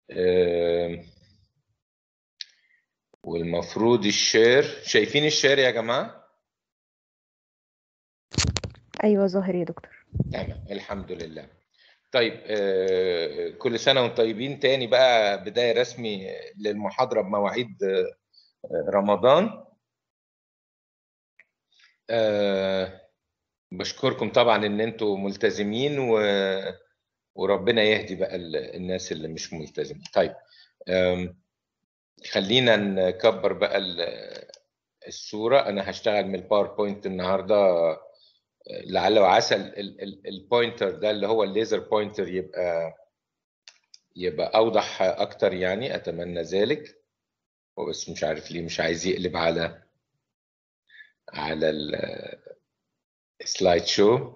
آم، والمفروض الشير شايفين الشير يا جماعة؟ أيوة ظاهر يا دكتور تمام الحمد لله طيب آه، كل سنة وانتم طيبين تاني بقى بداية رسمي للمحاضرة بمواعيد آه، رمضان آه، بشكركم طبعا ان انتم ملتزمين و... وربنا يهدي بقى ال- الناس اللي مش ملتزمين طيب آم، خلينا نكبر بقى ال- الصورة انا هشتغل من الباوربوينت النهارده لعل وعسى ال- ال- ال- البوينتر ده اللي هو الليزر بوينتر يبقى يبقى اوضح اكتر يعني اتمنى ذلك هو بس مش عارف ليه مش عايز يقلب على على السلايد شو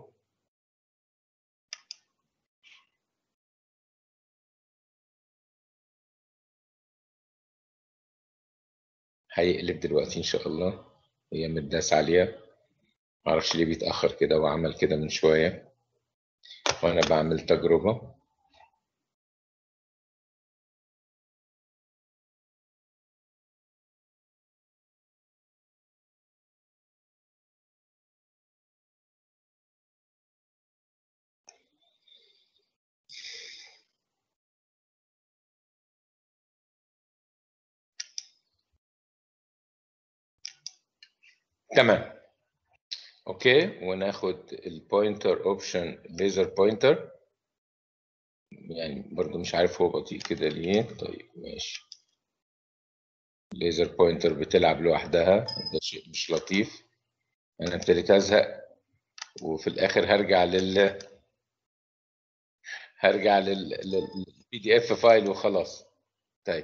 هيقلب دلوقتي ان شاء الله هي متداس عليها معرفش ليه بيتأخر كده وعمل كده من شوية وانا بعمل تجربة تمام اوكي وناخد البوينتر اوبشن ليزر بوينتر يعني برضو مش عارف هو بطيء كده ليه طيب ماشي ليزر بوينتر بتلعب لوحدها ده شيء مش لطيف انا ابتديت ازهق وفي الاخر هرجع لل هرجع لل للبي دي اف فايل وخلاص طيب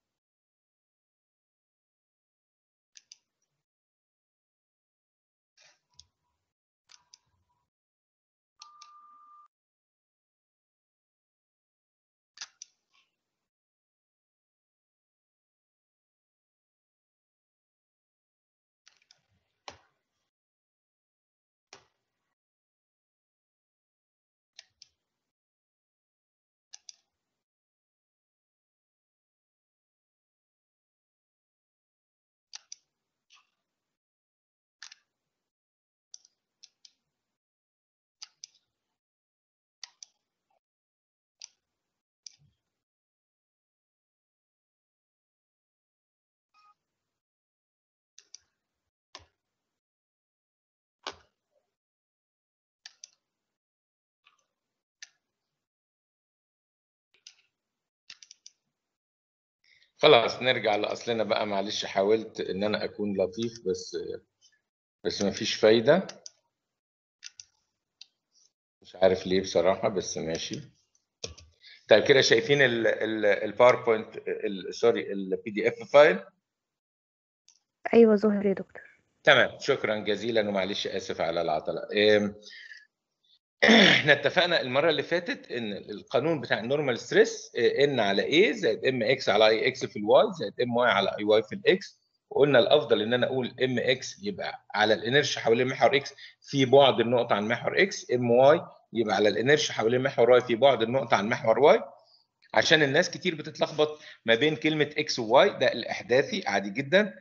خلاص نرجع لاصلنا بقى معلش حاولت ان انا اكون لطيف بس بس مفيش فايده مش عارف ليه بصراحه بس ماشي طيب كده شايفين الباوربوينت سوري البي دي اف فايل أيوة ظاهر يا دكتور تمام شكرا جزيلا ومعلش اسف على العطله إم، احنا اتفقنا المره اللي فاتت ان القانون بتاع النورمال ستريس ان على ايه زائد ام اكس على اي اكس في الواي زائد ام واي على اي واي في الاكس وقلنا الافضل ان انا اقول ام اكس يبقى على الانرش حوالين محور اكس في بعد النقطه عن محور اكس ام واي يبقى على الانرش حوالين محور واي في بعد النقطه عن محور واي عشان الناس كتير بتتلخبط ما بين كلمه اكس وواي ده الاحداثي عادي جدا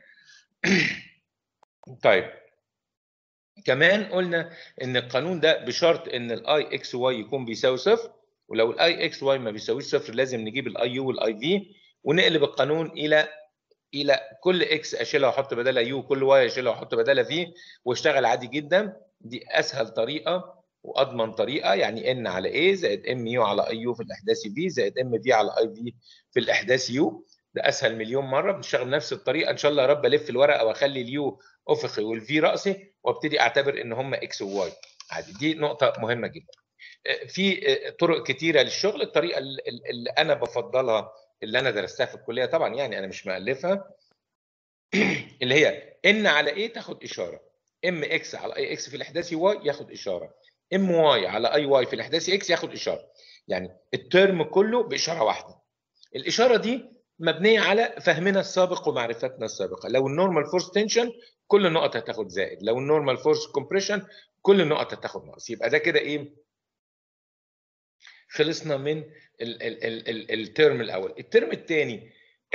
طيب كمان قلنا ان القانون ده بشرط ان الاي اكس واي يكون بيساوي صفر ولو الاي اكس واي ما بيساويش صفر لازم نجيب الاي يو والاي في ونقلب القانون الى الى كل اكس اشيلها واحط بدالها يو كل واي اشيلها واحط بدالها في واشتغل عادي جدا دي اسهل طريقه واضمن طريقه يعني ان على ايه زائد ام يو على اي يو في الاحداثي في زائد ام في على اي في في الاحداثي يو ده اسهل مليون مره بنشتغل نفس الطريقه ان شاء الله يا رب الف الورقه واخلي اليو افقي والفي راسي وابتدي اعتبر ان هم اكس وواي عادي دي نقطه مهمه جدا في طرق كتيره للشغل الطريقه اللي انا بفضلها اللي انا درستها في الكليه طبعا يعني انا مش مالفها اللي هي ان على ايه تاخد اشاره ام اكس على اي اكس في الاحداثي واي ياخد اشاره ام واي على اي واي في الاحداثي اكس ياخد اشاره يعني الترم كله باشاره واحده الاشاره دي مبنيه على فهمنا السابق ومعرفتنا السابقه لو النورمال فورس تنشن كل النقط هتاخد زائد لو النورمال فورس كومبريشن كل النقط هتاخد ناقص يبقى ده كده ايه خلصنا من ال- ال- ال- ال- الترم الاول الترم الثاني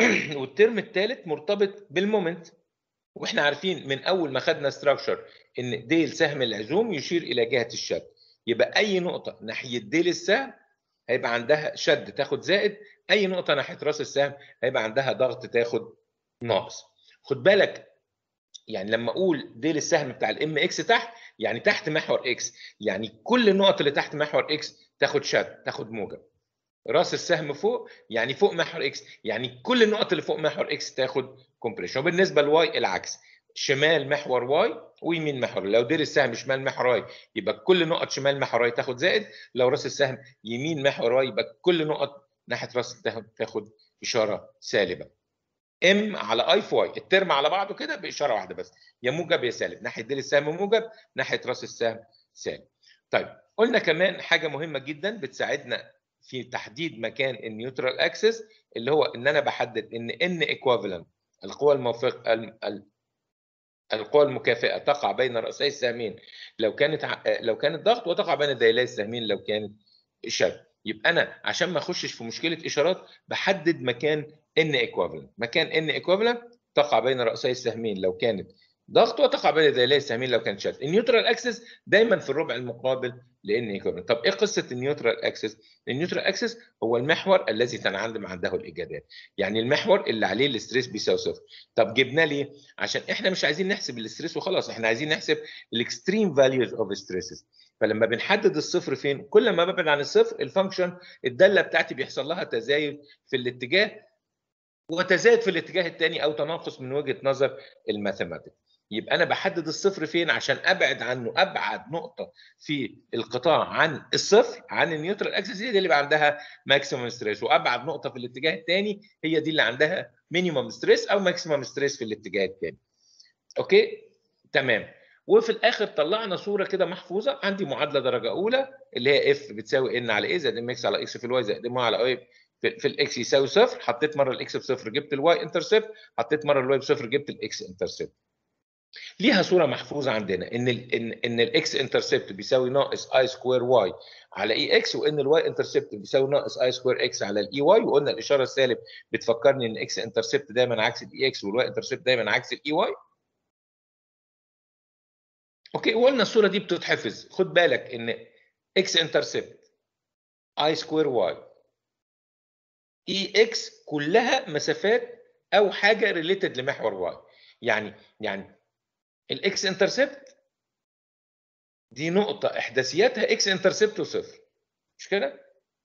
والترم الثالث مرتبط بالمومنت واحنا عارفين من اول ما خدنا ستراكشر ان ديل سهم العزوم يشير الى جهه الشد يبقى اي نقطه ناحيه ديل السهم هيبقى عندها شد تاخد زائد اي نقطه ناحيه راس السهم هيبقى عندها ضغط تاخد ناقص خد بالك يعني لما اقول ديل السهم بتاع الام اكس تحت يعني تحت محور اكس يعني كل النقط اللي تحت محور اكس تاخد شد تاخد موجب راس السهم فوق يعني فوق محور اكس يعني كل النقط اللي فوق محور اكس تاخد كومبريشن وبالنسبه لواي العكس شمال محور واي ويمين محور لو دير السهم شمال محور واي يبقى كل نقط شمال محور واي تاخد زائد لو راس السهم يمين محور واي يبقى كل نقط ناحيه راس السهم تاخد اشاره سالبه ام على اي في واي الترم على بعضه كده باشاره واحده بس يا موجب يا سالب ناحيه ديل السهم موجب ناحيه راس السهم سالب طيب قلنا كمان حاجه مهمه جدا بتساعدنا في تحديد مكان النيوترال اكسس اللي هو ان انا بحدد ان ان ايكوفالنت القوى الموافقه ال- ال- القوى المكافئه تقع بين راسي السهمين لو كانت ع- لو كانت ضغط وتقع بين ديلي السهمين لو كانت شد يبقى انا عشان ما اخشش في مشكله اشارات بحدد مكان ان ايكوفالنت مكان ان ايكوفالنت تقع بين راسي السهمين لو كانت ضغط وتقع بين ديلي السهمين لو كانت شد النيوترال اكسس دايما في الربع المقابل لان ايكوفالنت طب ايه قصه النيوترال اكسس النيوترال اكسس هو المحور الذي تنعدم عنده الايجادات يعني المحور اللي عليه الاستريس بيساوي صفر طب جبناه ليه عشان احنا مش عايزين نحسب الاستريس وخلاص احنا عايزين نحسب الاكستريم فاليوز اوف ستريسز فلما بنحدد الصفر فين كل ما ببعد عن الصفر الفانكشن الداله بتاعتي بيحصل لها تزايد في الاتجاه وتزايد في الاتجاه الثاني او تناقص من وجهه نظر الماثيماتيك يبقى انا بحدد الصفر فين عشان ابعد عنه ابعد نقطه في القطاع عن الصفر عن النيوترال اكسس هي دي اللي بقى عندها ماكسيمم ستريس وابعد نقطه في الاتجاه الثاني هي دي اللي عندها مينيمم ستريس او ماكسيمم ستريس في الاتجاه الثاني اوكي تمام وفي الاخر طلعنا صوره كده محفوظه عندي معادله درجه اولى اللي هي اف بتساوي ان على ايه زائد ام اكس على اكس في الواي زائد ام على اي في, في الاكس يساوي صفر حطيت مره الاكس بصفر جبت الواي انترسبت حطيت مره الواي بصفر جبت الاكس انترسبت ليها صوره محفوظه عندنا ان ال ان ان الاكس انترسبت بيساوي ناقص اي سكوير واي على اي اكس وان الواي انترسبت بيساوي ناقص اي سكوير اكس على الاي واي وقلنا الاشاره السالب بتفكرني ان اكس انترسبت دايما عكس الاي اكس والواي انترسبت دايما عكس الاي واي اوكي وقلنا الصوره دي بتتحفظ خد بالك ان اكس انترسبت اي سكوير واي اي اكس كلها مسافات او حاجه ريليتد لمحور واي يعني يعني الاكس انترسبت دي نقطه احداثياتها اكس انترسبت وصفر مش كده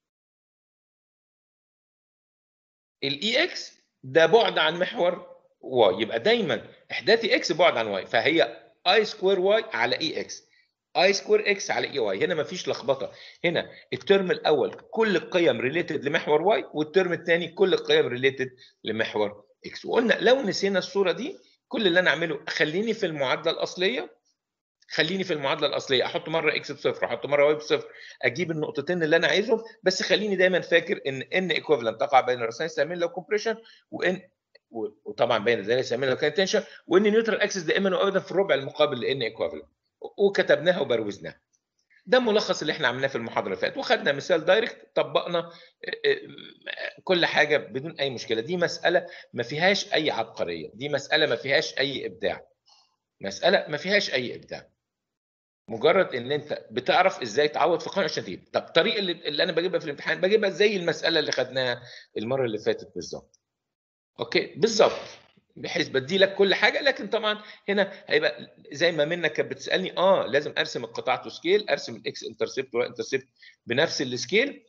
الاي اكس ده بعد عن محور واي يبقى دايما احداثي اكس بعد عن واي فهي اي سكوير واي على اي اكس اي سكوير اكس على اي واي هنا مفيش لخبطه هنا الترم الاول كل القيم ريليتد لمحور واي والترم الثاني كل القيم ريليتد لمحور اكس وقلنا لو نسينا الصوره دي كل اللي انا اعمله خليني في المعادله الاصليه خليني في المعادله الاصليه احط مره اكس بصفر احط مره واي بصفر اجيب النقطتين اللي انا عايزهم بس خليني دايما فاكر ان ان ايكوفالنت تقع بين راسين السهمين لو كومبريشن وان وطبعا بين ذلك السهمين لو كانت تنشن وان نيوترال اكسس دائما وابدا في الربع المقابل لان ايكوفالنت وكتبناها وبروزناها ده ملخص اللي احنا عملناه في المحاضره اللي فاتت وخدنا مثال دايركت طبقنا كل حاجه بدون اي مشكله دي مساله ما فيهاش اي عبقريه دي مساله ما فيهاش اي ابداع مساله ما فيهاش اي ابداع مجرد ان انت بتعرف ازاي تعوض في قانون عشان تجيب طب الطريقه اللي, اللي انا بجيبها في الامتحان بجيبها زي المساله اللي خدناها المره اللي فاتت بالظبط اوكي بالظبط بحيث بدي لك كل حاجه لكن طبعا هنا هيبقى زي ما منك كانت بتسالني اه لازم ارسم القطاع تو سكيل ارسم الاكس انترسبت والواي انترسبت بنفس السكيل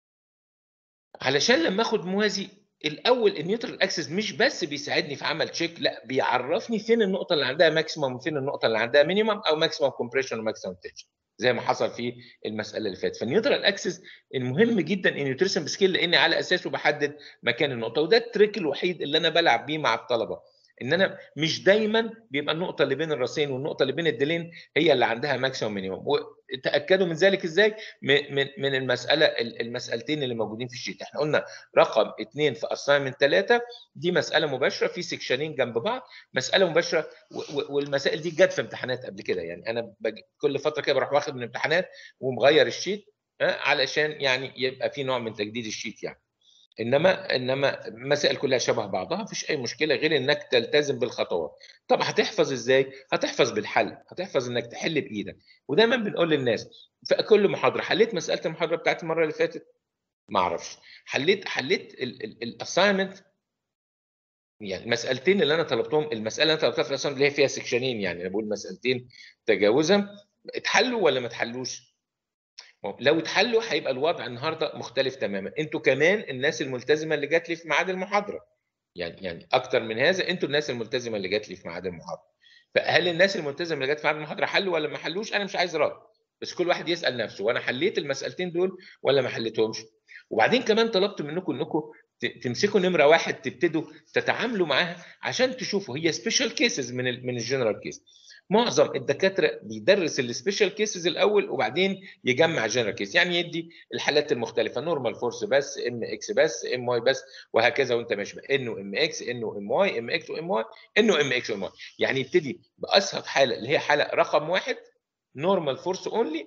علشان لما اخد موازي الاول النيوترال اكسس مش بس بيساعدني في عمل تشيك لا بيعرفني فين النقطه اللي عندها ماكسيمم وفين النقطه اللي عندها مينيمم او ماكسيمم كومبريشن وماكسيمم تنشن زي ما حصل في المساله اللي فاتت فالنيوترال اكسس المهم جدا انه يترسم بسكيل لاني على اساسه بحدد مكان النقطه وده التريك الوحيد اللي انا بلعب بيه مع الطلبه ان انا مش دايما بيبقى النقطه اللي بين الراسين والنقطه اللي بين الديلين هي اللي عندها ماكسيمم مينيمم وتاكدوا من ذلك ازاي من من المساله المسالتين اللي موجودين في الشيت احنا قلنا رقم اثنين في اساينمنت ثلاثه دي مساله مباشره في سكشنين جنب بعض مساله مباشره والمسائل دي جت في امتحانات قبل كده يعني انا كل فتره كده بروح واخد من الامتحانات ومغير الشيت ها علشان يعني يبقى في نوع من تجديد الشيت يعني انما انما المسائل كلها شبه بعضها مفيش اي مشكله غير انك تلتزم بالخطوات طب هتحفظ ازاي هتحفظ بالحل هتحفظ انك تحل بايدك ودايما بنقول للناس في كل محاضره حليت مساله المحاضره بتاعت المره اللي فاتت ما اعرفش حليت حليت الاساينمنت يعني المسالتين اللي انا طلبتهم المساله اللي انا طلبتها في الاساينمنت اللي هي فيها سكشنين يعني انا بقول مسالتين تجاوزا اتحلوا ولا ما اتحلوش لو اتحلوا هيبقى الوضع النهارده مختلف تماما انتوا كمان الناس الملتزمه اللي جات لي في ميعاد المحاضره يعني يعني اكتر من هذا انتوا الناس الملتزمه اللي جات لي في ميعاد المحاضره فهل الناس الملتزمه اللي جت في ميعاد المحاضره حلوا ولا ما حلوش انا مش عايز رد بس كل واحد يسال نفسه وانا حليت المسالتين دول ولا ما حليتهمش وبعدين كمان طلبت منكم انكم تمسكوا نمره واحد تبتدوا تتعاملوا معاها عشان تشوفوا هي سبيشال كيسز من ال من الجنرال كيس معظم الدكاتره بيدرس السبيشال كيسز الاول وبعدين يجمع جنرال كيس يعني يدي الحالات المختلفه نورمال فورس بس ام اكس بس ام واي بس وهكذا وانت ماشي انه ام اكس انه ام واي ام اكس وام واي انه ام اكس وام واي يعني يبتدي باسهل حاله اللي هي حاله رقم واحد نورمال فورس اونلي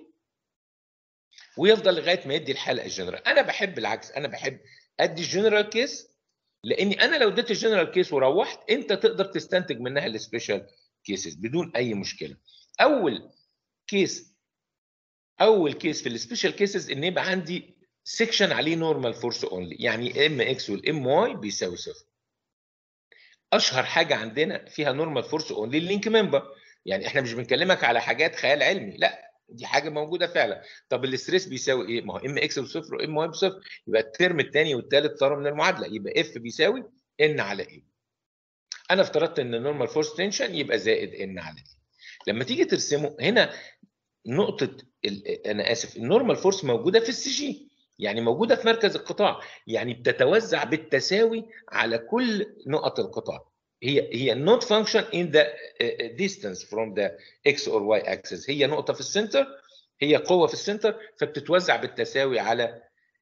ويفضل لغايه ما يدي الحاله الجنرال انا بحب العكس انا بحب ادي الجنرال كيس لاني انا لو اديت الجنرال كيس وروحت انت تقدر تستنتج منها السبيشال كيسز بدون اي مشكله اول كيس اول كيس في السبيشال كيسز ان يبقى عندي سيكشن عليه نورمال فورس اونلي يعني ام اكس والام واي بيساوي صفر اشهر حاجه عندنا فيها نورمال فورس اونلي اللينك ممبر يعني احنا مش بنكلمك على حاجات خيال علمي لا دي حاجه موجوده فعلا طب الاستريس بيساوي ايه ما هو ام اكس بصفر وام واي بصفر يبقى الترم الثاني والثالث طار من المعادله يبقى اف بيساوي ان على ايه انا افترضت ان النورمال فورس تنشن يبقى زائد ان على ايه لما تيجي ترسمه هنا نقطه انا اسف النورمال فورس موجوده في السي جي يعني موجوده في مركز القطاع يعني بتتوزع بالتساوي على كل نقط القطاع هي هي not function in the distance from the x or y axis هي نقطه في السنتر هي قوه في السنتر فبتتوزع بالتساوي على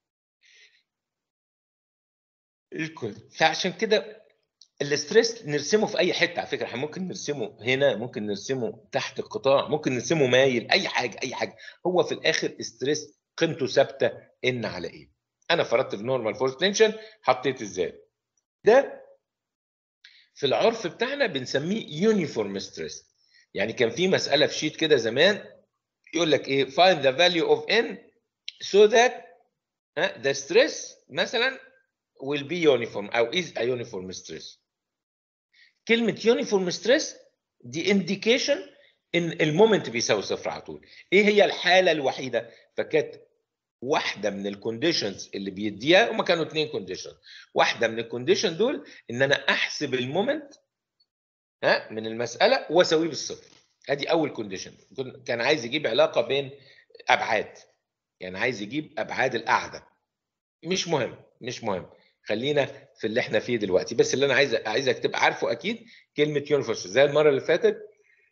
الكل فعشان كده الاستريس نرسمه في اي حته على فكره احنا ممكن نرسمه هنا ممكن نرسمه تحت القطاع ممكن نرسمه مايل اي حاجه اي حاجه هو في الاخر استريس قيمته ثابته ان على ايه انا فرضت في نورمال فورس تنشن حطيت ازاي ده في العرف بتاعنا بنسميه يونيفورم ستريس يعني كان في مساله في شيت كده زمان يقول لك ايه find the value of n so that the stress مثلا will be uniform او is a uniform stress كلمه يونيفورم ستريس دي انديكيشن ان المومنت بيساوي صفر على طول ايه هي الحاله الوحيده فكانت واحده من الكونديشنز اللي بيديها هما كانوا اثنين كونديشن واحده من الكونديشن دول ان انا احسب المومنت ها من المساله واساويه بالصفر ادي اول كونديشن كان عايز يجيب علاقه بين ابعاد يعني عايز يجيب ابعاد القاعده مش مهم مش مهم خلينا في اللي احنا فيه دلوقتي بس اللي انا عايز عايزك تبقى عارفه اكيد كلمه يونيفورس زي المره اللي فاتت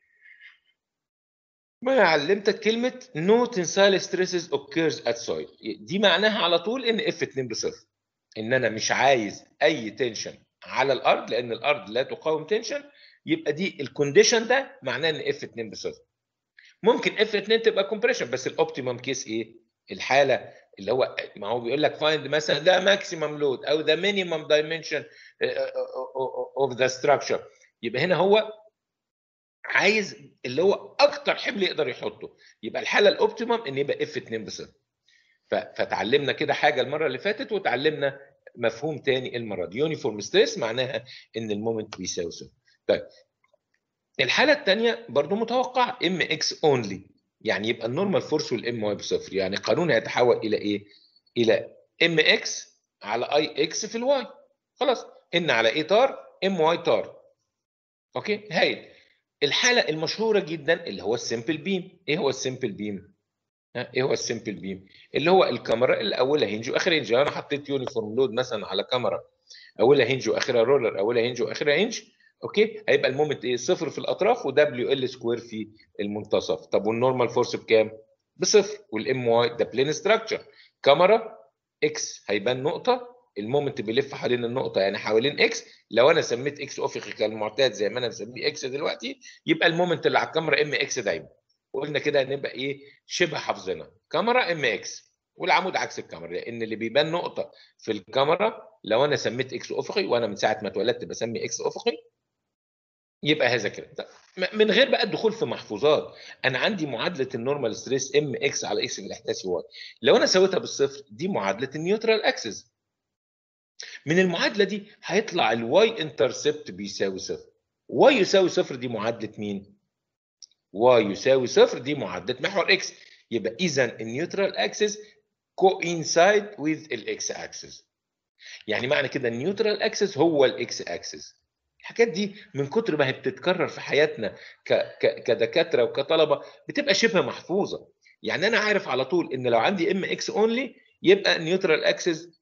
ما علمتك كلمه no tensile stresses occurs at soil دي معناها على طول ان اف 2 بصفر ان انا مش عايز اي تنشن على الارض لان الارض لا تقاوم تنشن يبقى دي الكونديشن ده معناه ان اف 2 بصفر ممكن اف 2 تبقى كومبريشن بس الاوبتيمم كيس ايه الحاله اللي هو ما هو بيقول لك فايند مثلا ده ماكسيمم لود او ذا مينيمم دايمنشن اوف ذا ستراكشر يبقى هنا هو عايز اللي هو اكتر حمل يقدر يحطه يبقى الحاله الاوبتيمم ان يبقى اف 2 بصفر فتعلمنا كده حاجه المره اللي فاتت وتعلمنا مفهوم تاني المره دي يونيفورم ستريس معناها ان المومنت بيساوي صفر طيب الحاله الثانيه برضو متوقعه ام اكس اونلي يعني يبقى النورمال فورس والام واي بصفر يعني القانون هيتحول الى ايه الى ام اكس على اي اكس في الواي خلاص ان على ايه تار ام واي تار اوكي هايل الحاله المشهوره جدا اللي هو السمبل بيم ايه هو السمبل بيم ايه هو السمبل بيم اللي هو الكاميرا اللي اولها هنج واخرها هنج انا حطيت يونيفورم لود مثلا على كاميرا اولها هنج واخرها رولر اولها هنج واخرها هنج اوكي هيبقى المومنت ايه صفر في الاطراف ودبليو ال سكوير في المنتصف طب والنورمال فورس بكام بصفر والام واي ده بلين ستراكشر كاميرا اكس هيبان نقطه المومنت بيلف حوالين النقطه يعني حوالين اكس لو انا سميت اكس افقي كالمعتاد زي ما انا مسميه اكس دلوقتي يبقى المومنت اللي على الكاميرا ام اكس دايما وقلنا كده هنبقى ايه شبه حافظينها كاميرا ام اكس والعمود عكس الكاميرا لان اللي بيبان نقطه في الكاميرا لو انا سميت اكس افقي وانا من ساعه ما اتولدت بسمي اكس افقي يبقى هذا كده طيب، م- من غير بقى الدخول في محفوظات انا عندي معادله النورمال ستريس ام اكس على اكس في الاحداثي واي لو انا سويتها بالصفر دي معادله النيوترال اكسس من المعادله دي هيطلع الواي انترسبت بيساوي صفر واي يساوي صفر دي معادله مين واي يساوي صفر دي معادله محور اكس يبقى اذا النيوترال اكسس كوينسايد وذ الاكس اكسس يعني معنى كده النيوترال اكسس هو الاكس اكسس الحاجات دي من كتر ما هي بتتكرر في حياتنا ك... ك... كدكاتره وكطلبه بتبقى شبه محفوظه يعني انا عارف على طول ان لو عندي ام اكس اونلي يبقى النيوترال اكسس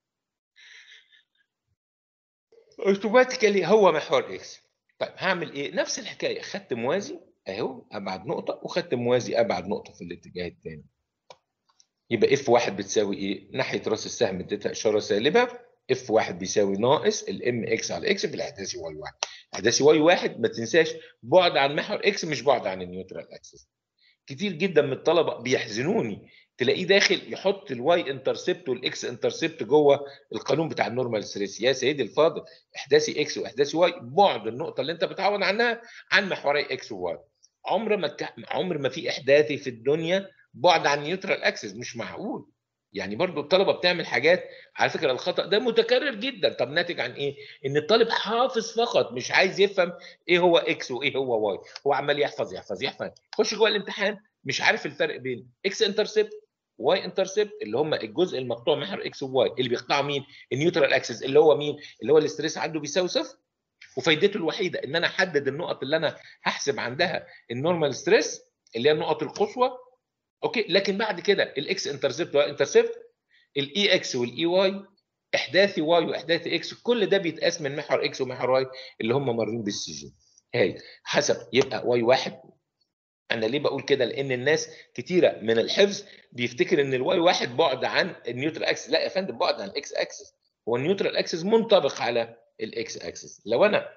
اوتوماتيكالي هو محور اكس طيب هعمل ايه نفس الحكايه خدت موازي اهو ابعد نقطه وخدت موازي ابعد نقطه في الاتجاه الثاني يبقى اف واحد بتساوي ايه ناحيه راس السهم اديتها اشاره سالبه اف واحد بيساوي ناقص الام اكس على اكس في الاحداثي واي واحد احداثي واي واحد ما تنساش بعد عن محور اكس مش بعد عن النيوترال اكسس كتير جدا من الطلبه بيحزنوني تلاقيه داخل يحط الواي انترسبت والاكس انترسبت جوه القانون بتاع النورمال ستريس يا سيدي الفاضل احداثي اكس واحداثي واي بعد النقطه اللي انت بتعوض عنها عن محوري اكس وواي عمر ما تك... عمر ما في احداثي في الدنيا بعد عن نيوترال اكسس مش معقول يعني برضو الطلبه بتعمل حاجات على فكره الخطا ده متكرر جدا طب ناتج عن ايه ان الطالب حافظ فقط مش عايز يفهم ايه هو اكس وايه هو واي هو عمال يحفظ يحفظ يحفظ خش جوه الامتحان مش عارف الفرق بين اكس انترسبت واي انترسبت اللي هم الجزء المقطوع محور اكس وواي اللي بيقطعوا مين النيوترال اكسس اللي هو مين اللي هو الاستريس عنده بيساوي صفر وفايدته الوحيده ان انا احدد النقط اللي انا هحسب عندها النورمال ستريس اللي هي النقط القصوى اوكي لكن بعد كده الاكس انترسبت واي انترسبت الاي اكس والاي واي احداثي واي واحداثي اكس كل ده بيتقاس من محور اكس ومحور واي اللي هم مارين بالسي جي هاي حسب يبقى واي واحد انا ليه بقول كده لان الناس كتيره من الحفظ بيفتكر ان الواي واحد بعد عن النيوترال اكسس لا يا فندم بعد عن الاكس اكسس هو النيوترال اكسس منطبق على الاكس اكسس لو انا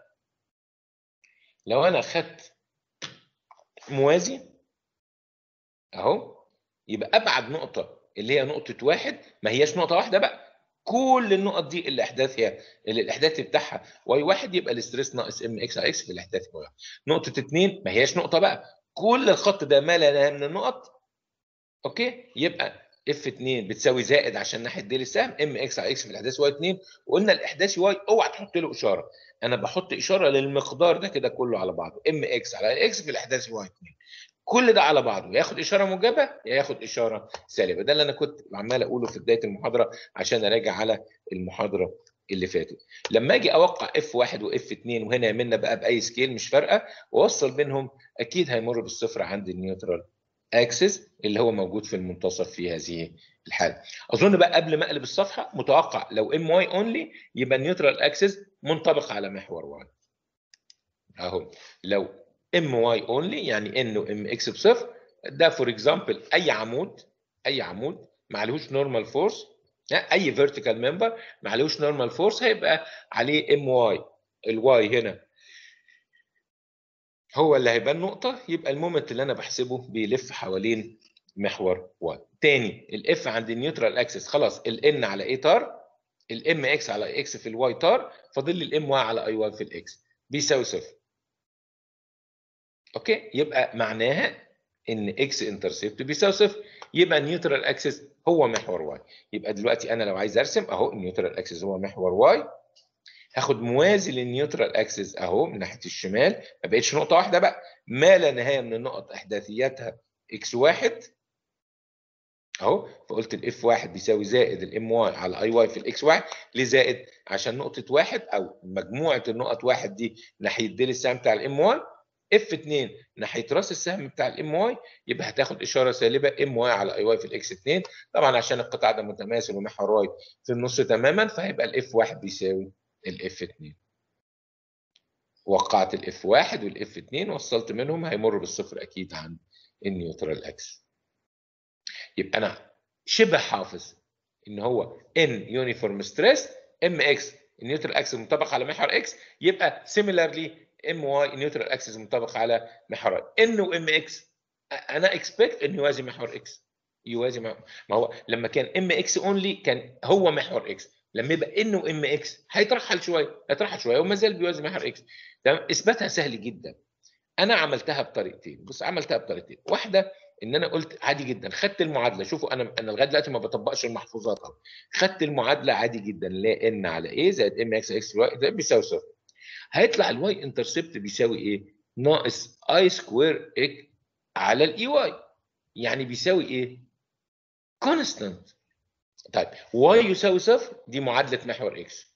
لو انا خدت موازي اهو يبقى ابعد نقطه اللي هي نقطه واحد ما هياش نقطه واحده بقى كل النقط دي اللي احداثها اللي الاحداثي بتاعها واي واحد يبقى الاستريس ناقص ام اكس على اكس في الاحداثي واي واحد نقطه اثنين ما هياش نقطه بقى كل الخط ده ما لا نهايه من النقط اوكي يبقى اف 2 بتساوي زائد عشان ناحيه ديل السهم ام اكس على اكس في الاحداث واي 2 وقلنا الاحداثي واي اوعى تحط له اشاره انا بحط اشاره للمقدار ده كده كله على بعضه ام اكس على اكس في الاحداثي واي 2 كل ده على بعضه ياخد اشاره موجبه يا ياخد اشاره سالبه ده اللي انا كنت عمال اقوله في بدايه المحاضره عشان اراجع على المحاضره اللي فاتت لما اجي اوقع اف 1 واف 2 وهنا يمنا بقى باي سكيل مش فارقه واوصل بينهم اكيد هيمر بالصفر عند النيوترال اكسس اللي هو موجود في المنتصف في هذه الحاله اظن بقى قبل ما اقلب الصفحه متوقع لو ام واي اونلي يبقى النيوترال اكسس منطبق على محور واي اهو لو ام واي اونلي يعني انه ام اكس بصفر ده فور اكزامبل اي عمود اي عمود ما عليهوش نورمال فورس اي فيرتيكال ممبر ما عليهوش نورمال فورس هيبقى عليه ام واي الواي هنا هو اللي هيبقى النقطه يبقى المومنت اللي انا بحسبه بيلف حوالين محور واي تاني الاف عند النيوترال اكسس خلاص الان على اي تار الام اكس على اكس في الواي تار فاضل لي الام واي على اي واي في الاكس بيساوي صفر اوكي يبقى معناها ان اكس انترسبت بيساوي صفر يبقى النيوترال اكسس هو محور واي يبقى دلوقتي انا لو عايز ارسم اهو النيوترال اكسس هو محور واي هاخد موازي للنيوترال اكسس اهو من ناحيه الشمال ما بقتش نقطه واحده بقى ما لا نهايه من النقط احداثياتها اكس واحد اهو فقلت الاف واحد بيساوي زائد الام واي على اي واي في الاكس واحد ليه زائد عشان نقطه واحد او مجموعه النقط واحد دي ناحيه ديل السهم بتاع الام واي اف 2 ناحيه راس السهم بتاع الام واي يبقى هتاخد اشاره سالبه ام واي على اي واي في الاكس 2 طبعا عشان القطاع ده متماثل ومحور واي في النص تماما فهيبقى الاف 1 بيساوي الاف 2 وقعت الاف 1 والاف 2 وصلت منهم هيمر بالصفر اكيد عند النيوترال اكس يبقى انا شبه حافظ ان هو ان يونيفورم ستريس ام اكس النيوترال اكس منطبق على محور اكس يبقى سيميلارلي ام واي نيوترال اكسس منطبق على محور ان وام اكس انا اكسبكت انه يوازي محور اكس يوازي مع ما هو لما كان ام اكس اونلي كان هو محور اكس لما يبقى ان وام اكس هيترحل شويه هيترحل شويه وما زال بيوازي محور اكس تمام اثباتها سهل جدا انا عملتها بطريقتين بص عملتها بطريقتين واحده ان انا قلت عادي جدا خدت المعادله شوفوا انا انا لغايه دلوقتي ما بطبقش المحفوظات اهو خدت المعادله عادي جدا لا ان على ايه زائد ام اكس اكس واي ده بيساوي صفر هيطلع الواي انترسبت بيساوي ايه؟ ناقص اي سكوير اك على الاي واي يعني بيساوي ايه؟ كونستانت طيب واي يساوي صفر دي معادله محور اكس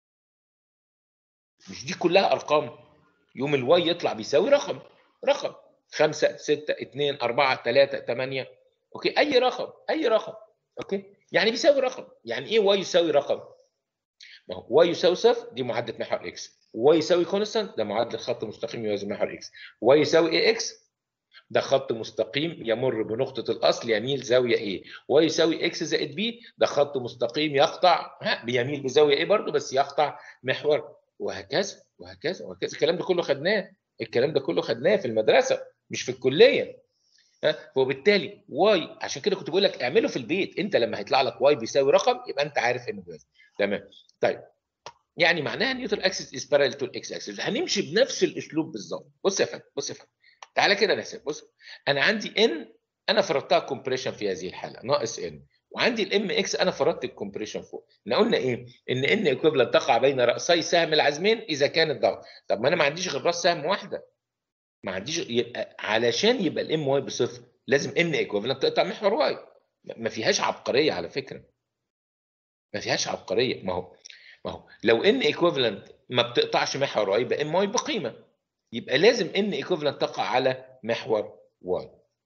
مش دي كلها ارقام يوم الواي يطلع بيساوي رقم رقم 5 6 2 4 3 8 اوكي اي رقم اي رقم اوكي يعني بيساوي رقم يعني ايه واي يساوي رقم ما هو واي يساوي صفر دي معادله محور اكس واي يساوي كونستانت ده معادله خط مستقيم يوازي محور اكس واي يساوي ايه اكس ده خط مستقيم يمر بنقطة الأصل يميل زاوية A واي يساوي إكس زائد B ده خط مستقيم يقطع ها بيميل بزاوية A برضه بس يقطع محور وهكذا وهكذا وهكذا الكلام ده كله خدناه الكلام ده كله خدناه في المدرسة مش في الكلية ها وبالتالي واي عشان كده كنت بقول لك اعمله في البيت انت لما هيطلع لك واي بيساوي رقم يبقى انت عارف انه بيساوي تمام طيب يعني معناها نيوتن اكسس از بارallel تو الاكس اكسس هنمشي بنفس الاسلوب بالظبط بص يا فندم بص يا فندم تعالى كده نحسب بص انا عندي ان انا فرضتها كومبريشن في هذه الحاله ناقص ان وعندي الام اكس انا فرضت الكومبريشن فوق احنا قلنا ايه ان ان ايكويفالنت تقع بين راسي سهم العزمين اذا كان الضغط طب ما انا ما عنديش غير راس سهم واحده ما عنديش يبقى علشان يبقى الام واي بصفر لازم ان ايكويفالنت تقطع محور واي ما فيهاش عبقريه على فكره ما فيهاش عبقريه ما هو ما هو لو ان ايكويفالنت ما بتقطعش محور واي يبقى ام واي بقيمه يبقى لازم ان ايكويفالنت تقع على محور واي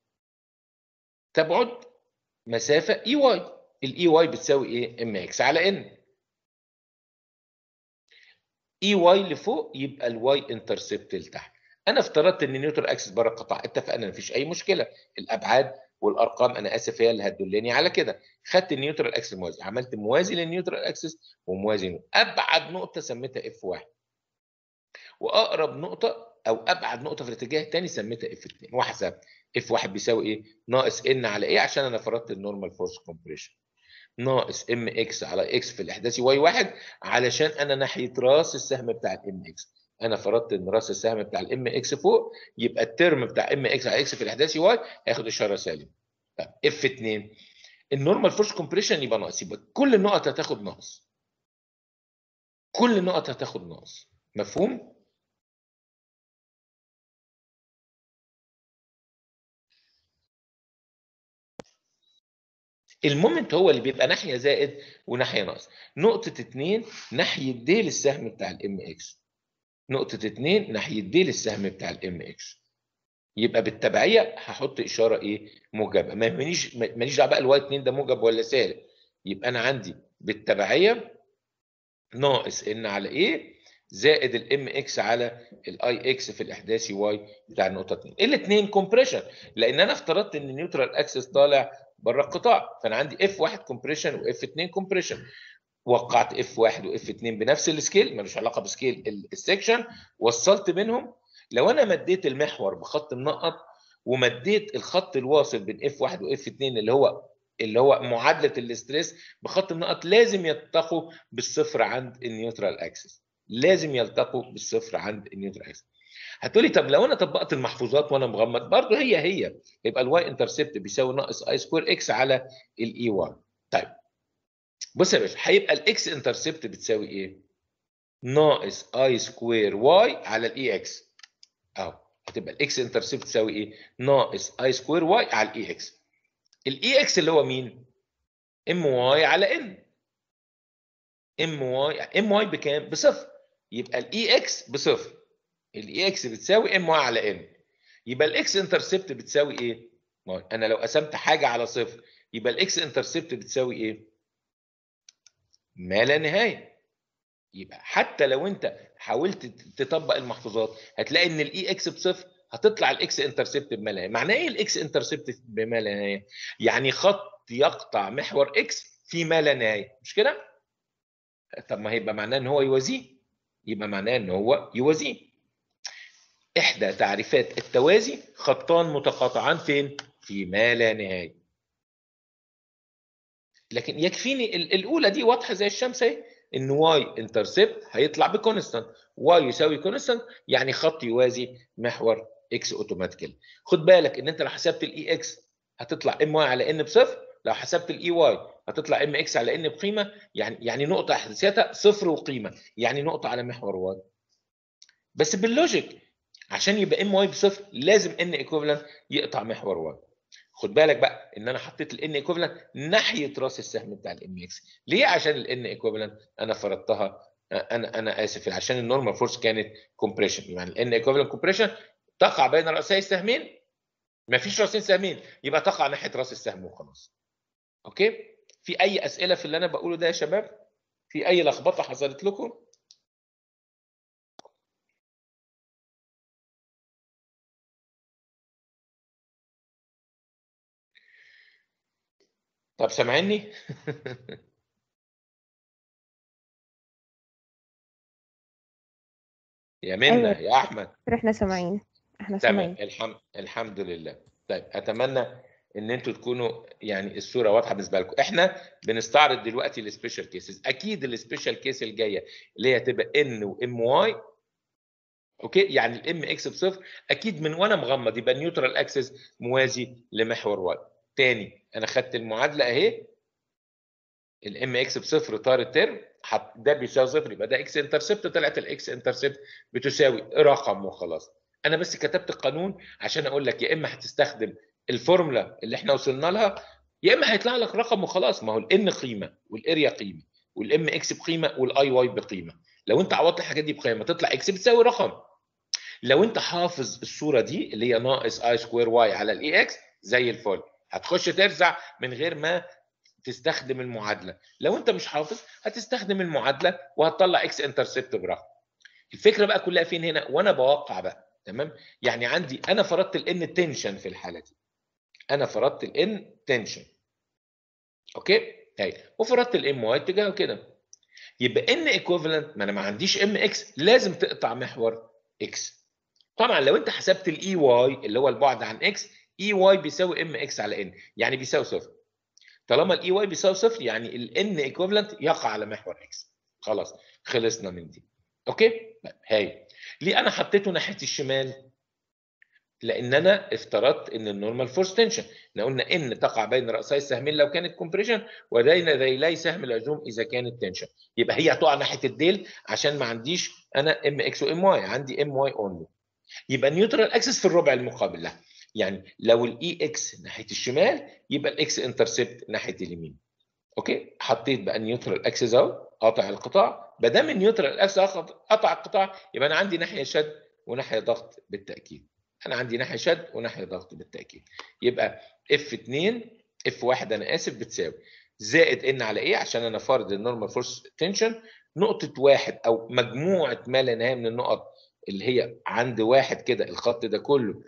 تبعد مسافه اي واي الاي واي بتساوي ايه ام اكس على ان اي واي لفوق يبقى الواي انترسبت لتحت انا افترضت ان نيوترال اكسس بره القطاع اتفقنا مفيش اي مشكله الابعاد والارقام انا اسف هي اللي هتدلني على كده خدت النيوترال اكسس موازي عملت موازي للنيوترال اكسس وموازي له ابعد نقطه سميتها اف 1 واقرب نقطه او ابعد نقطه في الاتجاه الثاني سميتها اف 2 واحسب اف 1 بيساوي ايه ناقص ان على ايه عشان انا فرضت النورمال فورس كومبريشن ناقص ام اكس على اكس في الاحداثي واي 1 علشان انا ناحيه راس السهم بتاع الام اكس انا فرضت ان راس السهم بتاع الام اكس فوق يبقى الترم بتاع ام اكس على اكس في الاحداثي واي هياخد اشاره سالب طب اف 2 النورمال فورس كومبريشن يبقى ناقص يبقى كل النقط هتاخد ناقص كل النقط هتاخد ناقص مفهوم المومنت هو اللي بيبقى ناحيه زائد وناحيه ناقص نقطه 2 ناحيه ديل السهم بتاع الام اكس نقطه 2 ناحيه ديل السهم بتاع الام اكس يبقى بالتبعيه هحط اشاره ايه موجبه ما ماليش ماليش دعوه بقى الواي 2 ده موجب ولا سالب يبقى انا عندي بالتبعيه ناقص ان على ايه زائد الام اكس على الاي اكس في الاحداثي واي بتاع النقطه 2 الاثنين كومبريشن لان انا افترضت ان النيوترال اكسس طالع بره القطاع فانا عندي اف 1 كومبريشن واف 2 كومبريشن وقعت اف 1 واف 2 بنفس السكيل ملوش علاقه بسكيل السكشن وصلت بينهم لو انا مديت المحور بخط منقط ومديت الخط الواصل بين اف 1 واف 2 اللي هو اللي هو معادله الاستريس بخط منقط لازم يلتقوا بالصفر عند النيوترال اكسس لازم يلتقوا بالصفر عند النيوترال اكسس هتقولي طب لو انا طبقت المحفوظات وانا مغمض برضه هي هي يبقى الواي انترسبت بيساوي ناقص اي سكوير اكس على الاي 1 طيب بص يا باشا هيبقى الاكس انترسبت بتساوي ايه؟ ناقص اي سكوير واي على الاي اكس اهو هتبقى الاكس انترسبت تساوي ايه؟ ناقص اي سكوير واي على الاي اكس الاي اكس اللي هو مين؟ ام واي على ان ام واي ام واي بكام؟ بصفر يبقى الاي اكس بصفر الاي اكس بتساوي ام واي على ان يبقى الاكس انترسبت بتساوي ايه؟ انا لو قسمت حاجه على صفر يبقى الاكس انترسبت بتساوي ايه؟ ما لا نهايه يبقى حتى لو انت حاولت تطبق المحفوظات هتلاقي ان الاي اكس بصفر هتطلع الاكس انترسبت بما لا نهايه معناه ايه الاكس انترسبت بما لا نهايه يعني خط يقطع محور اكس في ما لا نهايه مش كده طب ما هيبقى معناه ان هو يوازيه يبقى معناه ان هو يوازيه احدى تعريفات التوازي خطان متقاطعان فين في ما لا نهايه لكن يكفيني ال- الاولى دي واضحه زي الشمس اهي ان واي انترسبت هيطلع بكونستانت واي يساوي كونستانت يعني خط يوازي محور اكس اوتوماتيكال خد بالك ان انت لو حسبت الاي اكس هتطلع ام واي على ان بصفر لو حسبت الاي واي هتطلع ام اكس على ان بقيمه يعني يعني نقطه احداثيتها صفر وقيمه يعني نقطه على محور واي بس باللوجيك عشان يبقى ام واي بصفر لازم ان ايكوفالنت يقطع محور واي خد بالك بقى ان انا حطيت الان ايكوفالنت ناحيه راس السهم بتاع الام اكس ليه عشان الان ايكوفالنت انا فرضتها انا انا اسف عشان النورمال فورس كانت كومبريشن يعني الان ايكوفالنت كومبريشن تقع بين راسي السهمين ما فيش راسين سهمين يبقى تقع ناحيه راس السهم وخلاص اوكي في اي اسئله في اللي انا بقوله ده يا شباب في اي لخبطه حصلت لكم طب سامعني يا منى أيوة. يا احمد احنا سامعين احنا تمام سامعين الحمد الحمد لله طيب اتمنى ان انتوا تكونوا يعني الصوره واضحه بالنسبه لكم احنا بنستعرض دلوقتي السبيشال كيسز اكيد السبيشال كيس الجايه اللي هي هتبقى ان وام واي اوكي يعني الام اكس بصفر اكيد من وانا مغمض يبقى النيوترال اكسس موازي لمحور واي تاني انا خدت المعادله اهي الام اكس بصفر طار الترم حط ده بيساوي صفر يبقى ده اكس انترسبت طلعت الاكس انترسبت بتساوي رقم وخلاص انا بس كتبت القانون عشان اقول لك يا اما هتستخدم الفورمولا اللي احنا وصلنا لها يا اما هيطلع لك رقم وخلاص ما هو الان قيمه والاريا قيمه والام اكس بقيمه والاي واي بقيمه لو انت عوضت الحاجات دي بقيمه تطلع اكس بتساوي رقم لو انت حافظ الصوره دي اللي هي ناقص اي سكوير واي على الاي اكس زي الفل هتخش ترزع من غير ما تستخدم المعادله لو انت مش حافظ هتستخدم المعادله وهتطلع اكس انترسبت برقم الفكره بقى كلها فين هنا وانا بوقع بقى تمام يعني عندي انا فرضت الان تنشن في الحاله دي انا فرضت الان تنشن اوكي هاي وفرضت الام واي اتجاهه كده يبقى ان ايكوفالنت ما انا ما عنديش ام اكس لازم تقطع محور اكس طبعا لو انت حسبت الاي واي اللي هو البعد عن اكس اي واي بيساوي ام اكس على ان يعني بيساوي صفر طالما الاي واي بيساوي صفر يعني الان ايكوفالنت يقع على محور اكس خلاص خلصنا من دي اوكي هاي ليه انا حطيته ناحيه الشمال لان انا افترضت ان النورمال فورس تنشن احنا قلنا ان تقع بين راسي السهمين لو كانت كومبريشن وبين ذيلي سهم العزوم اذا كانت تنشن يبقى هي هتقع ناحيه الديل عشان ما عنديش انا ام اكس وام واي عندي ام واي اونلي يبقى النيوترال اكسس في الربع المقابل لها يعني لو الاي اكس ناحيه الشمال يبقى الاكس انترسبت ناحيه اليمين اوكي حطيت بقى النيوترال اكسس اهو قاطع القطاع ما دام النيوترال اكسس قطع القطاع يبقى انا عندي ناحيه شد وناحيه ضغط بالتاكيد انا عندي ناحيه شد وناحيه ضغط بالتاكيد يبقى اف 2 اف 1 انا اسف بتساوي زائد ان على ايه عشان انا فارض النورمال فورس تنشن نقطه واحد او مجموعه ما لا نهايه من النقط اللي هي عند واحد كده الخط ده كله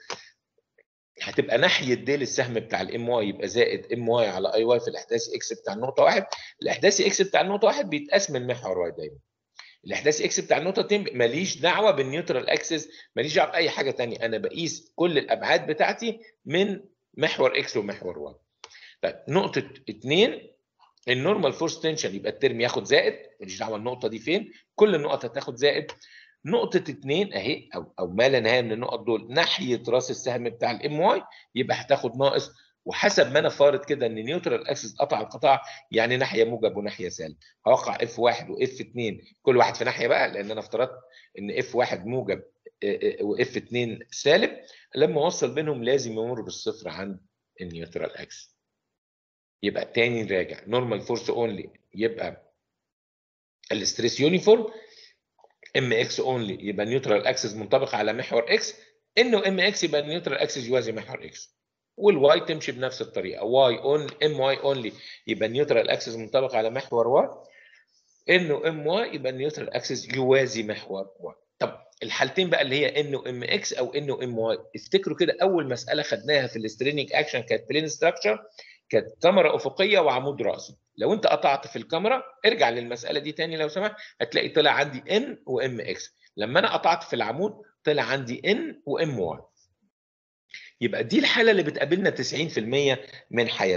هتبقى ناحيه ديل السهم بتاع الام واي يبقى زائد ام واي على اي واي في الاحداثي اكس بتاع النقطه واحد الاحداثي اكس بتاع النقطه واحد بيتقاس من محور واي دايما الاحداثي اكس بتاع النقطه 2 ماليش دعوه بالنيوترال اكسس ماليش دعوه باي حاجه ثانيه انا بقيس كل الابعاد بتاعتي من محور اكس ومحور واي طيب نقطه 2 النورمال فورس تنشن يبقى الترم ياخد زائد ماليش دعوه النقطه دي فين كل النقط هتاخد زائد نقطة اتنين اهي او او ما لا نهاية من النقط دول ناحية راس السهم بتاع الام واي يبقى هتاخد ناقص وحسب ما انا فارض كده ان نيوترال اكسس قطع القطاع يعني ناحية موجب وناحية سالب هوقع اف واحد واف اتنين كل واحد في ناحية بقى لان انا افترضت ان اف واحد موجب واف اتنين سالب لما اوصل بينهم لازم يمر بالصفر عند النيوترال اكسس يبقى تاني نراجع نورمال فورس اونلي يبقى الاستريس يونيفورم ام اكس اونلي يبقى نيوترال اكسس منطبق على محور اكس انه ام اكس يبقى النيوترال اكسس يوازي محور اكس والواي تمشي بنفس الطريقه واي اون ام واي اونلي يبقى النيوترال اكسس منطبق على محور واي انه ام واي يبقى النيوترال اكسس يوازي محور واي طب الحالتين بقى اللي هي انه ام اكس او انه ام واي افتكروا كده اول مساله خدناها في السترينج اكشن كانت بلين ستراكشر كانت كاميرا افقيه وعمود راسي لو انت قطعت في الكاميرا ارجع للمساله دي تاني لو سمحت هتلاقي طلع عندي ان وام اكس لما انا قطعت في العمود طلع عندي ان وام واي يبقى دي الحاله اللي بتقابلنا 90% من حياتنا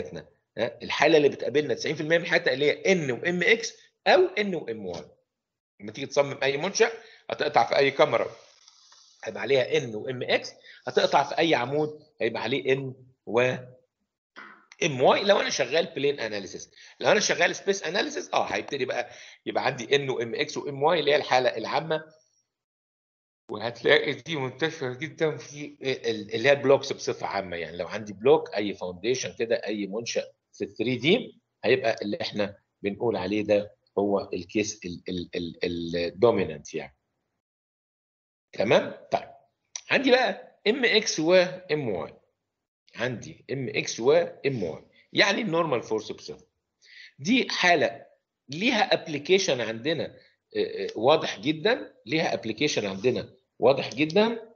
ها؟ الحاله اللي بتقابلنا 90% من الحالات اللي هي ان وام اكس او ان وام واي لما تيجي تصمم اي منشا هتقطع في اي كاميرا هيبقى عليها ان وام اكس هتقطع في اي عمود هيبقى عليه ان و ام واي لو انا شغال بلين اناليسيس لو انا شغال سبيس اناليسيس اه هيبتدي بقى يبقى عندي ان وام اكس وام واي اللي هي الحاله العامه وهتلاقي دي منتشره جدا في ال- اللي هي البلوكس بصفه عامه يعني لو عندي بلوك اي فاونديشن كده اي منشا في 3 دي هيبقى اللي احنا بنقول عليه ده هو الكيس الدومينانت يعني تمام طيب عندي بقى ام اكس وام واي عندي ام اكس وام واي يعني النورمال فورس بصفر دي حاله ليها ابلكيشن عندنا آه، آه، واضح جدا ليها ابلكيشن عندنا واضح جدا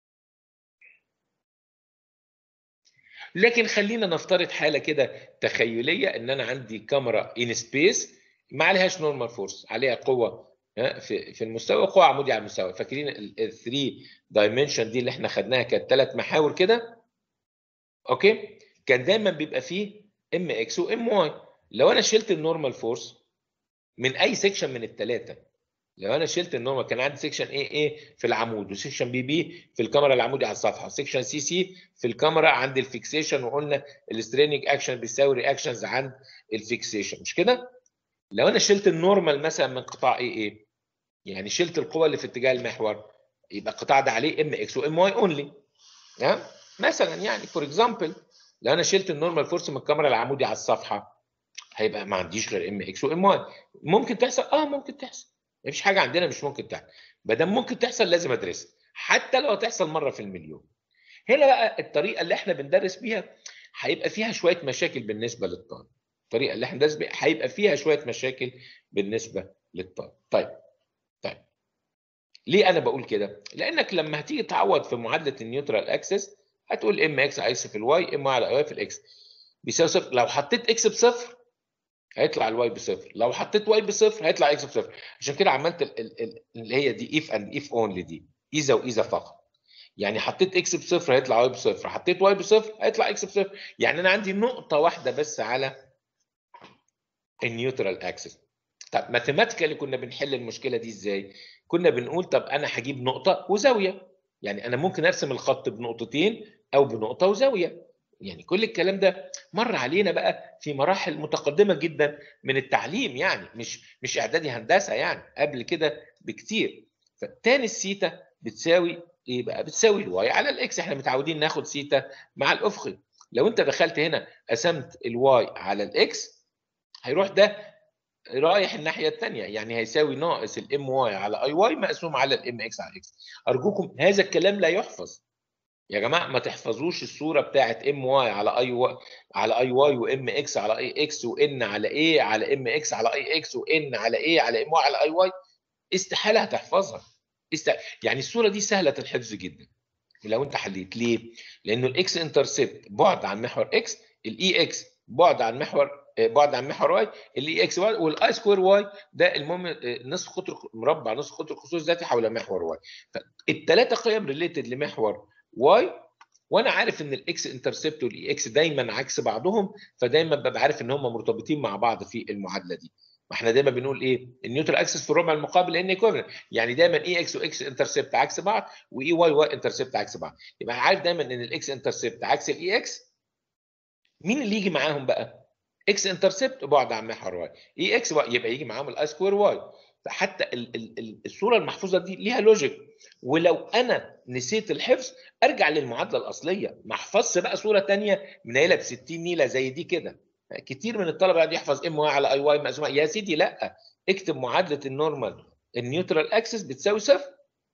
لكن خلينا نفترض حاله كده تخيليه ان انا عندي كاميرا ان سبيس ما عليهاش نورمال فورس عليها قوه ها، في في المستوى قوه عموديه على المستوى فاكرين ال 3 دايمنشن دي اللي احنا خدناها كانت ثلاث محاور كده اوكي كان دايما بيبقى فيه ام اكس وام واي لو انا شلت النورمال فورس من اي سيكشن من الثلاثه لو انا شلت النورمال كان عندي سيكشن اي اي في العمود وسيكشن بي بي في الكاميرا العمودي على الصفحه وسيكشن سي سي في الكاميرا عند الفيكسيشن وقلنا الستريننج اكشن بيساوي رياكشنز عند الفيكسيشن مش كده؟ لو انا شلت النورمال مثلا من قطاع اي اي يعني شلت القوه اللي في اتجاه المحور يبقى القطاع ده عليه ام اكس وام واي اونلي ها مثلا يعني فور اكزامبل لو انا شلت النورمال فورس من الكاميرا العمودي على الصفحه هيبقى ما عنديش غير ام اكس وام واي ممكن تحصل اه ممكن تحصل مفيش حاجه عندنا مش ممكن تحصل ما دام ممكن تحصل لازم ادرسها حتى لو هتحصل مره في المليون هنا بقى الطريقه اللي احنا بندرس بيها هيبقى فيها شويه مشاكل بالنسبه للطالب الطريقه اللي احنا بندرس بيها هيبقى فيها شويه مشاكل بالنسبه للطالب طيب طيب ليه انا بقول كده لانك لما هتيجي تعوض في معادله النيوترال اكسس هتقول ام اكس على اكس في الواي ام على واي في الاكس بيساوي صفر لو حطيت اكس بصفر هيطلع الواي بصفر لو حطيت واي بصفر هيطلع اكس بصفر عشان كده عملت ال- ال- ال- اللي هي دي اف اند اف اونلي دي اذا واذا فقط يعني حطيت اكس بصفر هيطلع واي بصفر حطيت واي بصفر هيطلع اكس بصفر يعني انا عندي نقطه واحده بس على النيوترال اكسس طب ماثيماتيكالي كنا بنحل المشكله دي ازاي كنا بنقول طب انا هجيب نقطه وزاويه يعني انا ممكن ارسم الخط بنقطتين او بنقطه وزاويه يعني كل الكلام ده مر علينا بقى في مراحل متقدمه جدا من التعليم يعني مش مش اعدادي هندسه يعني قبل كده بكتير فتاني السيتا بتساوي ايه بقى بتساوي الواي على الاكس احنا متعودين ناخد سيتا مع الافقي لو انت دخلت هنا قسمت الواي على الاكس هيروح ده رايح الناحيه الثانيه يعني هيساوي ناقص الام واي على اي واي مقسوم على الام اكس على اكس ارجوكم هذا الكلام لا يحفظ يا جماعه ما تحفظوش الصوره بتاعت ام واي على اي واي على اي واي وام اكس على اي اكس وان على ايه على ام اكس على اي اكس وان على ايه على ام واي على اي واي استحاله هتحفظها است... يعني الصوره دي سهله الحفظ جدا لو انت حليت ليه؟ لانه الاكس انترسبت بعد عن محور اكس الاي اكس بعد عن محور بعد عن محور واي الاي اكس واي والاي سكوير واي ده المهم نصف قطر مربع نصف قطر خصوص ذاتي حول محور واي فالثلاثه قيم ريليتد لمحور واي وانا عارف ان الاكس انترسبت والاي اكس دايما عكس بعضهم فدايما ببقى عارف ان هم مرتبطين مع بعض في المعادله دي ما احنا دايما بنقول ايه النيوترال اكسس في الربع المقابل ان ايكوفلنت يعني دايما اي اكس واكس انترسبت عكس بعض واي واي واي انترسبت عكس بعض يبقى عارف دايما ان الاكس انترسبت عكس الاي اكس مين اللي يجي معاهم بقى اكس انترسبت بعد عن محور واي اي اكس يبقى يجي معاهم الاي سكوير واي فحتى ال ال الصوره المحفوظه دي ليها لوجيك ولو انا نسيت الحفظ ارجع للمعادله الاصليه ما احفظش بقى صوره ثانيه منيله ب 60 نيله زي دي كده كتير من الطلبه قاعد يحفظ ام واي على اي واي مقسومه يا سيدي لا اكتب معادله النورمال النيوترال اكسس بتساوي صفر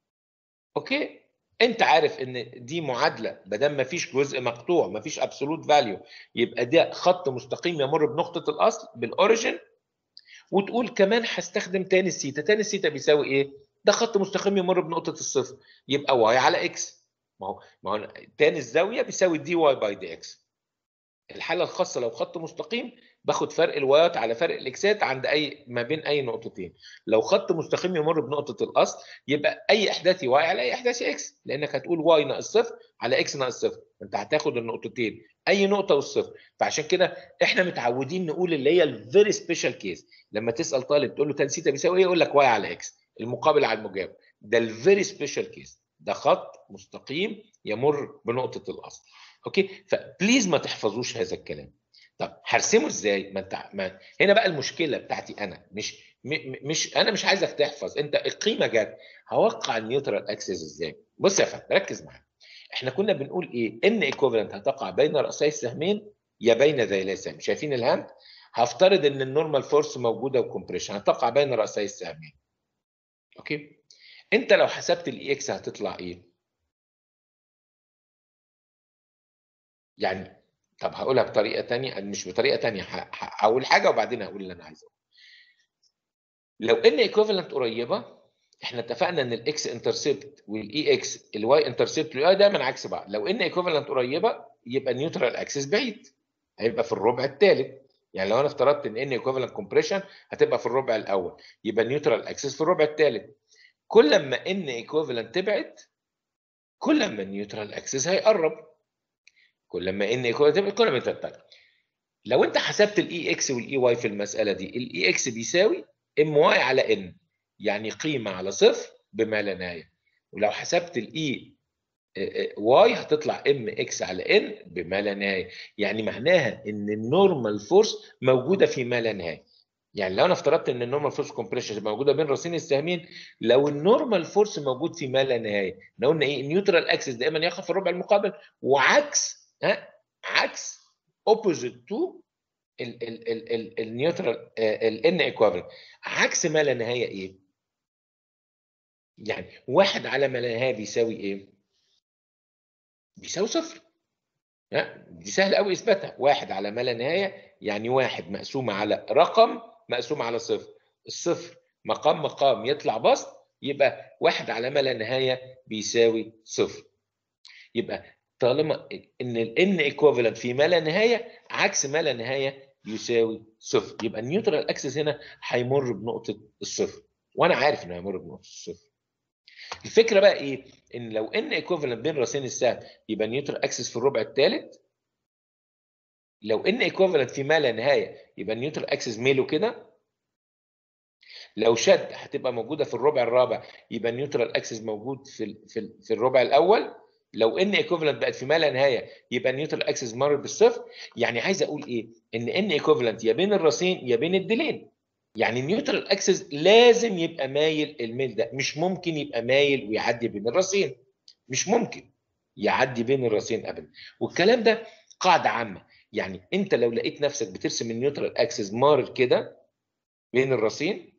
اوكي انت عارف ان دي معادله ما دام ما فيش جزء مقطوع ما فيش ابسولوت فاليو يبقى ده خط مستقيم يمر بنقطه الاصل بالاوريجن وتقول كمان هستخدم تاني السيتا تاني السيتا بيساوي ايه ده خط مستقيم يمر بنقطه الصفر يبقى واي على اكس ما هو ما هو تاني الزاويه بيساوي دي واي باي دي اكس الحاله الخاصه لو خط مستقيم باخد فرق الوايات على فرق الاكسات عند اي ما بين اي نقطتين لو خط مستقيم يمر بنقطه الاصل يبقى اي احداثي واي على اي احداثي اكس لانك هتقول واي ناقص صفر على اكس ناقص صفر انت هتاخد النقطتين اي نقطه والصفر فعشان كده احنا متعودين نقول اللي هي الفيري سبيشال كيس لما تسال طالب تقول له تان سيتا بيساوي ايه يقول لك واي على اكس المقابل على المجاور ده الفيري سبيشال كيس ده خط مستقيم يمر بنقطه الاصل اوكي فبليز ما تحفظوش هذا الكلام طب هرسمه ازاي ما انت ما هنا بقى المشكله بتاعتي انا مش م... مش انا مش عايزك تحفظ انت القيمه جت هوقع النيوترال اكسس ازاي بص يا فندم ركز معايا احنا كنا بنقول ايه ان ايكوفالنت هتقع بين راسي السهمين يا بين ذيلي السهم شايفين الهاند هفترض ان النورمال فورس موجوده وكمبريشن هتقع بين راسي السهمين اوكي انت لو حسبت الاي اكس هتطلع ايه يعني طب هقولها بطريقه ثانيه مش بطريقه ثانيه هقول حاجه وبعدين هقول اللي انا عايزه لو ان ايكوفالنت قريبه احنا اتفقنا ان الاكس انترسبت والاي اكس الواي انترسبت والاي دايما عكس بعض لو ان ايكوفالنت قريبه يبقى نيوترال اكسس بعيد هيبقى في الربع الثالث يعني لو انا افترضت ان ان ايكوفالنت كومبريشن هتبقى في الربع الاول يبقى نيوترال اكسس في الربع الثالث كل ما ان ايكوفالنت تبعد كل ما النيوترال اكسس هيقرب كل ما ان ايكوال تبقى كل ما تبقى لو انت حسبت الاي اكس والاي واي في المساله دي الاي اكس بيساوي ام واي على ان يعني قيمه على صفر بما لا نهايه ولو حسبت الاي واي هتطلع ام اكس على ان بما لا نهايه يعني معناها ان النورمال فورس موجوده في ما لا نهايه يعني لو انا افترضت ان النورمال فورس كومبريشن موجوده بين راسين السهمين لو النورمال فورس موجود في ما لا نهايه احنا قلنا ايه النيوترال اكسس دائما يقع في الربع المقابل وعكس ها عكس opposite to النيوترال الان ايكوفالنت عكس ما لا نهايه ايه؟ يعني واحد على ما لا نهايه بيساوي ايه؟ بيساوي صفر ها دي سهل قوي اثباتها واحد على ما لا نهايه يعني واحد مقسومه على رقم مقسوم على صفر الصفر مقام مقام يطلع بسط يبقى واحد على ما لا نهايه بيساوي صفر يبقى طالما ان الان ايكوفالنت في ما لا نهايه عكس ما لا نهايه يساوي صفر يبقى النيوترال اكسس هنا هيمر بنقطه الصفر وانا عارف انه هيمر بنقطه الصفر الفكره بقى ايه ان لو ان ايكوفالنت بين راسين السهم يبقى النيوترال اكسس في الربع الثالث لو ان ايكوفالنت في ما لا نهايه يبقى النيوترال اكسس ميله كده لو شد هتبقى موجوده في الربع الرابع يبقى النيوترال اكسس موجود في في, في الربع الاول لو ان ايكوفالنت بقت في ما لا نهايه يبقى النيوترال اكسس مر بالصفر يعني عايز اقول ايه ان ان ايكوفالنت يا بين الراسين يا بين الديلين يعني النيوترال اكسس لازم يبقى مايل الميل ده مش ممكن يبقى مايل ويعدي بين الراسين مش ممكن يعدي بين الراسين ابدا والكلام ده قاعده عامه يعني انت لو لقيت نفسك بترسم النيوترال اكسس مار كده بين الراسين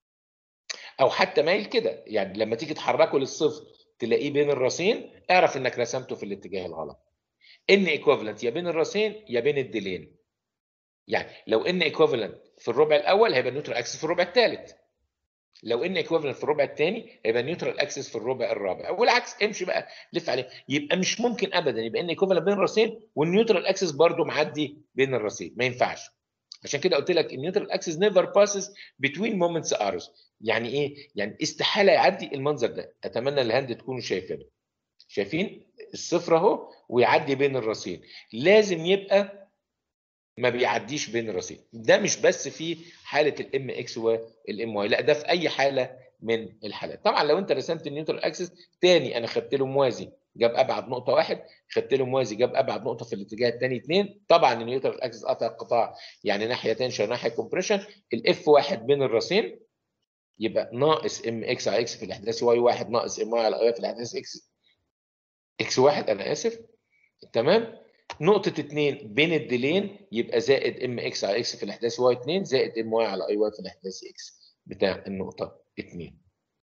او حتى مايل كده يعني لما تيجي تحركه للصفر تلاقيه بين الراسين اعرف انك رسمته في الاتجاه الغلط ان ايكوفالنت يا بين الراسين يا بين الديلين يعني لو ان ايكوفالنت في الربع الاول هيبقى نيوترال اكسس في الربع الثالث لو ان ايكوفالنت في الربع الثاني هيبقى نيوترال اكسس في الربع الرابع والعكس امشي بقى لف عليه يبقى مش ممكن ابدا يبقى ان ايكوفالنت بين الراسين والنيوترال اكسس برضه معدي بين الراسين ما ينفعش عشان كده قلت لك النيوترال اكسس نيفر باسز بتوين مومنتس ارز يعني ايه يعني استحاله يعدي المنظر ده اتمنى الهاند تكونوا شايفينه شايفين الصفر اهو ويعدي بين الراسين لازم يبقى ما بيعديش بين الراسين ده مش بس في حاله الام اكس والام واي لا ده في اي حاله من الحالات طبعا لو انت رسمت النيوترال اكسس تاني انا خدت له موازي جاب ابعد نقطه واحد خدت له موازي جاب ابعد نقطه في الاتجاه الثاني اثنين طبعا النيوترال اكسس قطع القطاع يعني ناحيه تنشن ناحيه كومبريشن الاف واحد بين الراسين يبقى ناقص ام اكس على اكس في الاحداث واي واحد ناقص ام واي على اي في الاحداث اكس اكس واحد انا اسف تمام نقطة 2 بين الديلين يبقى زائد ام اكس على اكس في الاحداث واي 2 زائد ام واي على اي واي في الاحداث اكس بتاع النقطة 2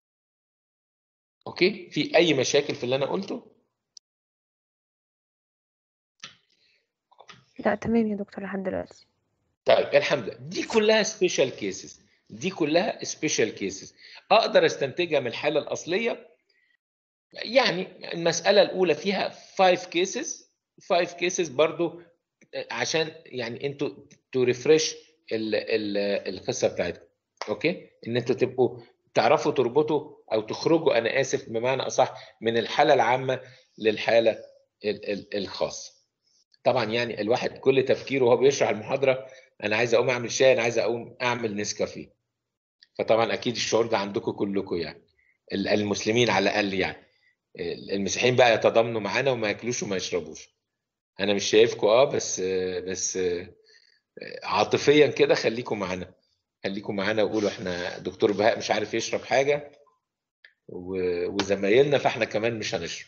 اوكي في اي مشاكل في اللي انا قلته؟ لا تمام يا دكتور لحد دلوقتي طيب الحمد لله دي كلها سبيشال كيسز دي كلها سبيشال كيسز اقدر استنتجها من الحالة الاصلية يعني المسألة الأولى فيها 5 كيسز 5 كيسز برضو عشان يعني انتوا تو ريفرش القصه بتاعتكم اوكي ان انتوا تبقوا تعرفوا تربطوا او تخرجوا انا اسف بمعنى اصح من الحاله العامه للحاله ال- ال- الخاصه طبعا يعني الواحد كل تفكيره وهو بيشرح المحاضره انا عايز اقوم اعمل شاي انا عايز اقوم اعمل نسكافيه فطبعا اكيد الشعور ده عندكم كلكم يعني ال- المسلمين على الاقل يعني المسيحيين بقى يتضامنوا معانا وما ياكلوش وما يشربوش انا مش شايفكم اه بس بس عاطفيا كده خليكم معانا خليكم معانا وقولوا احنا دكتور بهاء مش عارف يشرب حاجه و- وزمايلنا فاحنا كمان مش هنشرب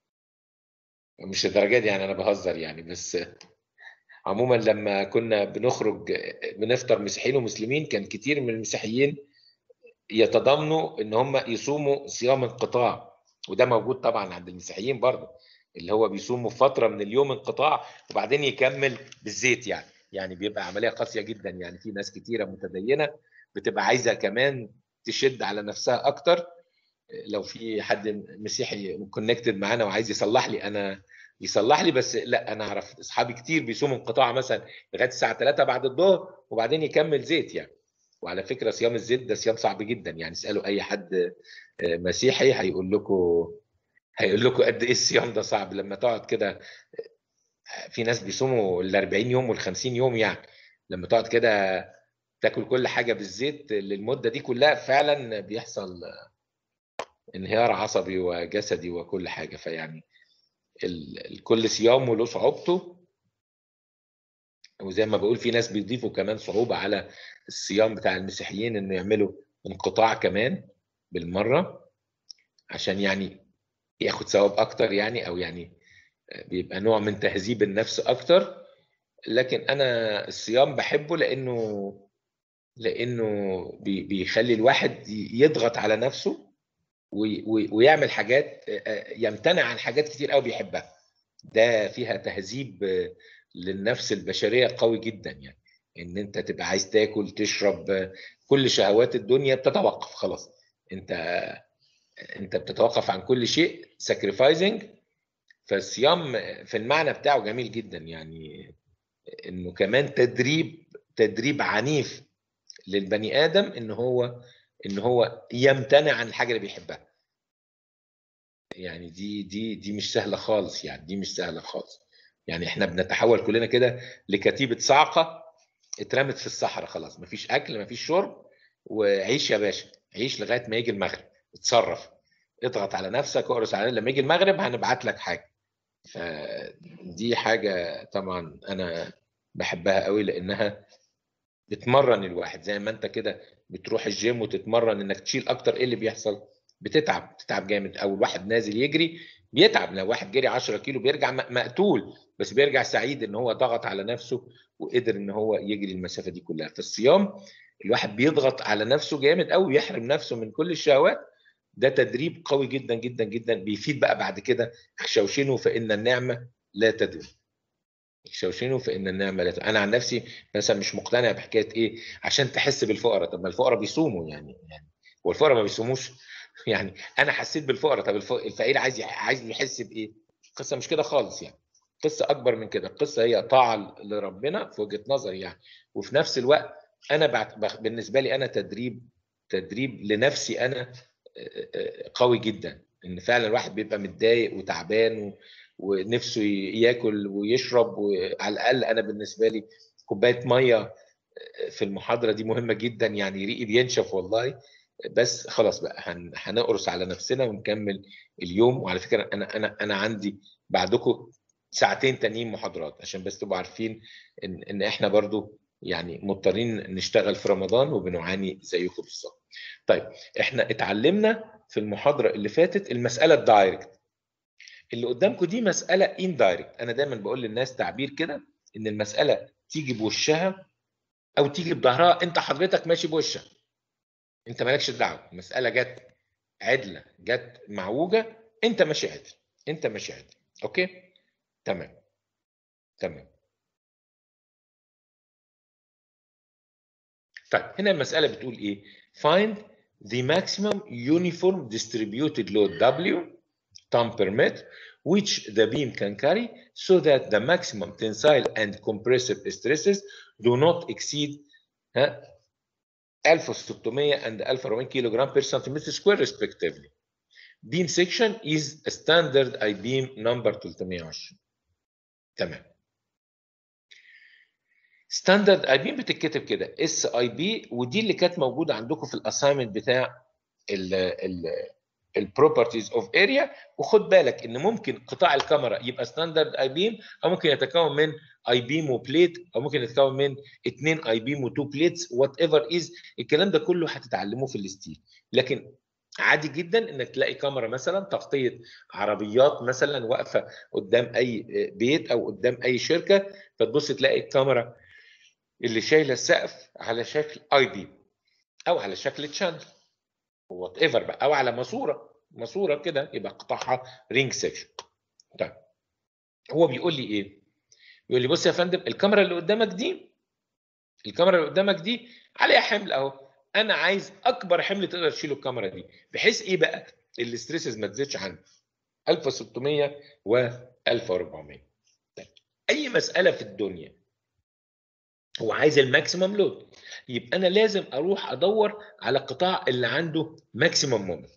مش الدرجه دي يعني انا بهزر يعني بس عموما لما كنا بنخرج بنفطر مسيحيين ومسلمين كان كتير من المسيحيين يتضامنوا ان هم يصوموا صيام انقطاع وده موجود طبعا عند المسيحيين برضه اللي هو بيصوموا فتره من اليوم انقطاع وبعدين يكمل بالزيت يعني يعني بيبقى عمليه قاسيه جدا يعني في ناس كتيره متدينه بتبقى عايزه كمان تشد على نفسها اكتر لو في حد مسيحي كونكتد معانا وعايز يصلح لي انا يصلح لي بس لا انا اعرف اصحابي كتير بيصوموا انقطاع مثلا لغايه الساعه 3 بعد الظهر وبعدين يكمل زيت يعني وعلى فكره صيام الزيت ده صيام صعب جدا يعني اسالوا اي حد مسيحي هيقول لكم هيقول لكم قد ايه الصيام ده صعب لما تقعد كده في ناس بيصوموا ال 40 يوم وال 50 يوم يعني لما تقعد كده تاكل كل حاجه بالزيت للمده دي كلها فعلا بيحصل انهيار عصبي وجسدي وكل حاجه فيعني ال- كل صيام وله صعوبته وزي ما بقول في ناس بيضيفوا كمان صعوبه على الصيام بتاع المسيحيين انه يعملوا انقطاع كمان بالمره عشان يعني ياخد ثواب اكتر يعني او يعني بيبقى نوع من تهذيب النفس اكتر لكن انا الصيام بحبه لانه لانه بي- بيخلي الواحد يضغط على نفسه وي- وي- ويعمل حاجات يمتنع عن حاجات كتير قوي بيحبها ده فيها تهذيب للنفس البشريه قوي جدا يعني ان انت تبقى عايز تاكل تشرب كل شهوات الدنيا بتتوقف خلاص انت انت بتتوقف عن كل شيء ساكريفايزنج فالصيام في المعنى بتاعه جميل جدا يعني انه كمان تدريب تدريب عنيف للبني ادم ان هو ان هو يمتنع عن الحاجه اللي بيحبها يعني دي دي دي مش سهله خالص يعني دي مش سهله خالص يعني احنا بنتحول كلنا كده لكتيبه صاعقه اترمت في الصحراء خلاص مفيش اكل مفيش شرب وعيش يا باشا عيش لغايه ما يجي المغرب اتصرف اضغط على نفسك اقرص على لما يجي المغرب هنبعت لك حاجه فدي حاجه طبعا انا بحبها قوي لانها بتمرن الواحد زي ما انت كده بتروح الجيم وتتمرن انك تشيل اكتر ايه اللي بيحصل بتتعب بتتعب جامد او الواحد نازل يجري بيتعب لو واحد جري 10 كيلو بيرجع م- مقتول بس بيرجع سعيد ان هو ضغط على نفسه وقدر ان هو يجري المسافه دي كلها في الصيام الواحد بيضغط على نفسه جامد قوي ويحرم نفسه من كل الشهوات ده تدريب قوي جدا جدا جدا بيفيد بقى بعد كده اخشوشنوا فان النعمه لا تدوم اخشوشنوا فان النعمه لا تدوم انا عن نفسي مثلا مش مقتنع بحكايه ايه عشان تحس بالفقراء طب ما الفقراء بيصوموا يعني يعني هو الفقراء ما بيصوموش يعني انا حسيت بالفقراء طب الف- الفقير عايز يح- عايز يحس بايه القصه مش كده خالص يعني قصه اكبر من كده القصه هي طاعه لربنا في وجهه نظري يعني وفي نفس الوقت انا بعت بخ- بالنسبه لي انا تدريب تدريب لنفسي انا آه، آه، قوي جدا ان فعلا الواحد بيبقى متضايق وتعبان و- ونفسه ي- ياكل ويشرب وعلى الاقل انا بالنسبه لي كوبايه ميه في المحاضره دي مهمه جدا يعني ريقي بينشف والله بس خلاص بقى هن- هنقرص على نفسنا ونكمل اليوم وعلى فكره انا انا انا عندي بعدكم ساعتين تانيين محاضرات عشان بس تبقوا عارفين ان ان احنا برضو يعني مضطرين نشتغل في رمضان وبنعاني زيكم بالظبط. طيب احنا اتعلمنا في المحاضره اللي فاتت المساله الدايركت. اللي قدامكم دي مساله اندايركت، انا دايما بقول للناس تعبير كده ان المساله تيجي بوشها او تيجي بظهرها انت حضرتك ماشي بوشها. انت مالكش دعوه، المساله جت عدله، جت معوجه، انت ماشي عدل. انت ماشي عدل. اوكي؟ تمام. تمام. طيب هنا المسألة بتقول إيه؟ Find the maximum uniform distributed load W ton per meter which the beam can carry so that the maximum tensile and compressive stresses do not exceed ها 1600 and 1400 kilogram per centimeter square respectively. Beam section is a standard I beam number 320. تمام. ستاندرد اي بي بتتكتب كده اس اي بي ودي اللي كانت موجوده عندكم في الاساينمنت بتاع ال ال البروبرتيز اوف اريا وخد بالك ان ممكن قطاع الكاميرا يبقى ستاندرد اي بيم او ممكن يتكون من اي بيم وبليت او ممكن يتكون من اثنين اي بيم وتو بليتس وات ايفر از الكلام ده كله هتتعلموه في الستيل لكن عادي جدا انك تلاقي كاميرا مثلا تغطيه عربيات مثلا واقفه قدام اي بيت او قدام اي شركه فتبص تلاقي الكاميرا اللي شايله السقف على شكل اي بي او على شكل تشانل وات ايفر بقى او على ماسوره ماسوره كده يبقى قطعها رينج سيكشن طيب هو بيقول لي ايه؟ بيقول لي بص يا فندم الكاميرا اللي قدامك دي الكاميرا اللي قدامك دي عليها حمل اهو انا عايز اكبر حمل تقدر تشيله الكاميرا دي بحيث ايه بقى؟ الاستريسز ما تزيدش عن 1600 و 1400 طيب. اي مساله في الدنيا هو عايز الماكسيمم لود يبقى انا لازم اروح ادور على القطاع اللي عنده ماكسيمم مومنت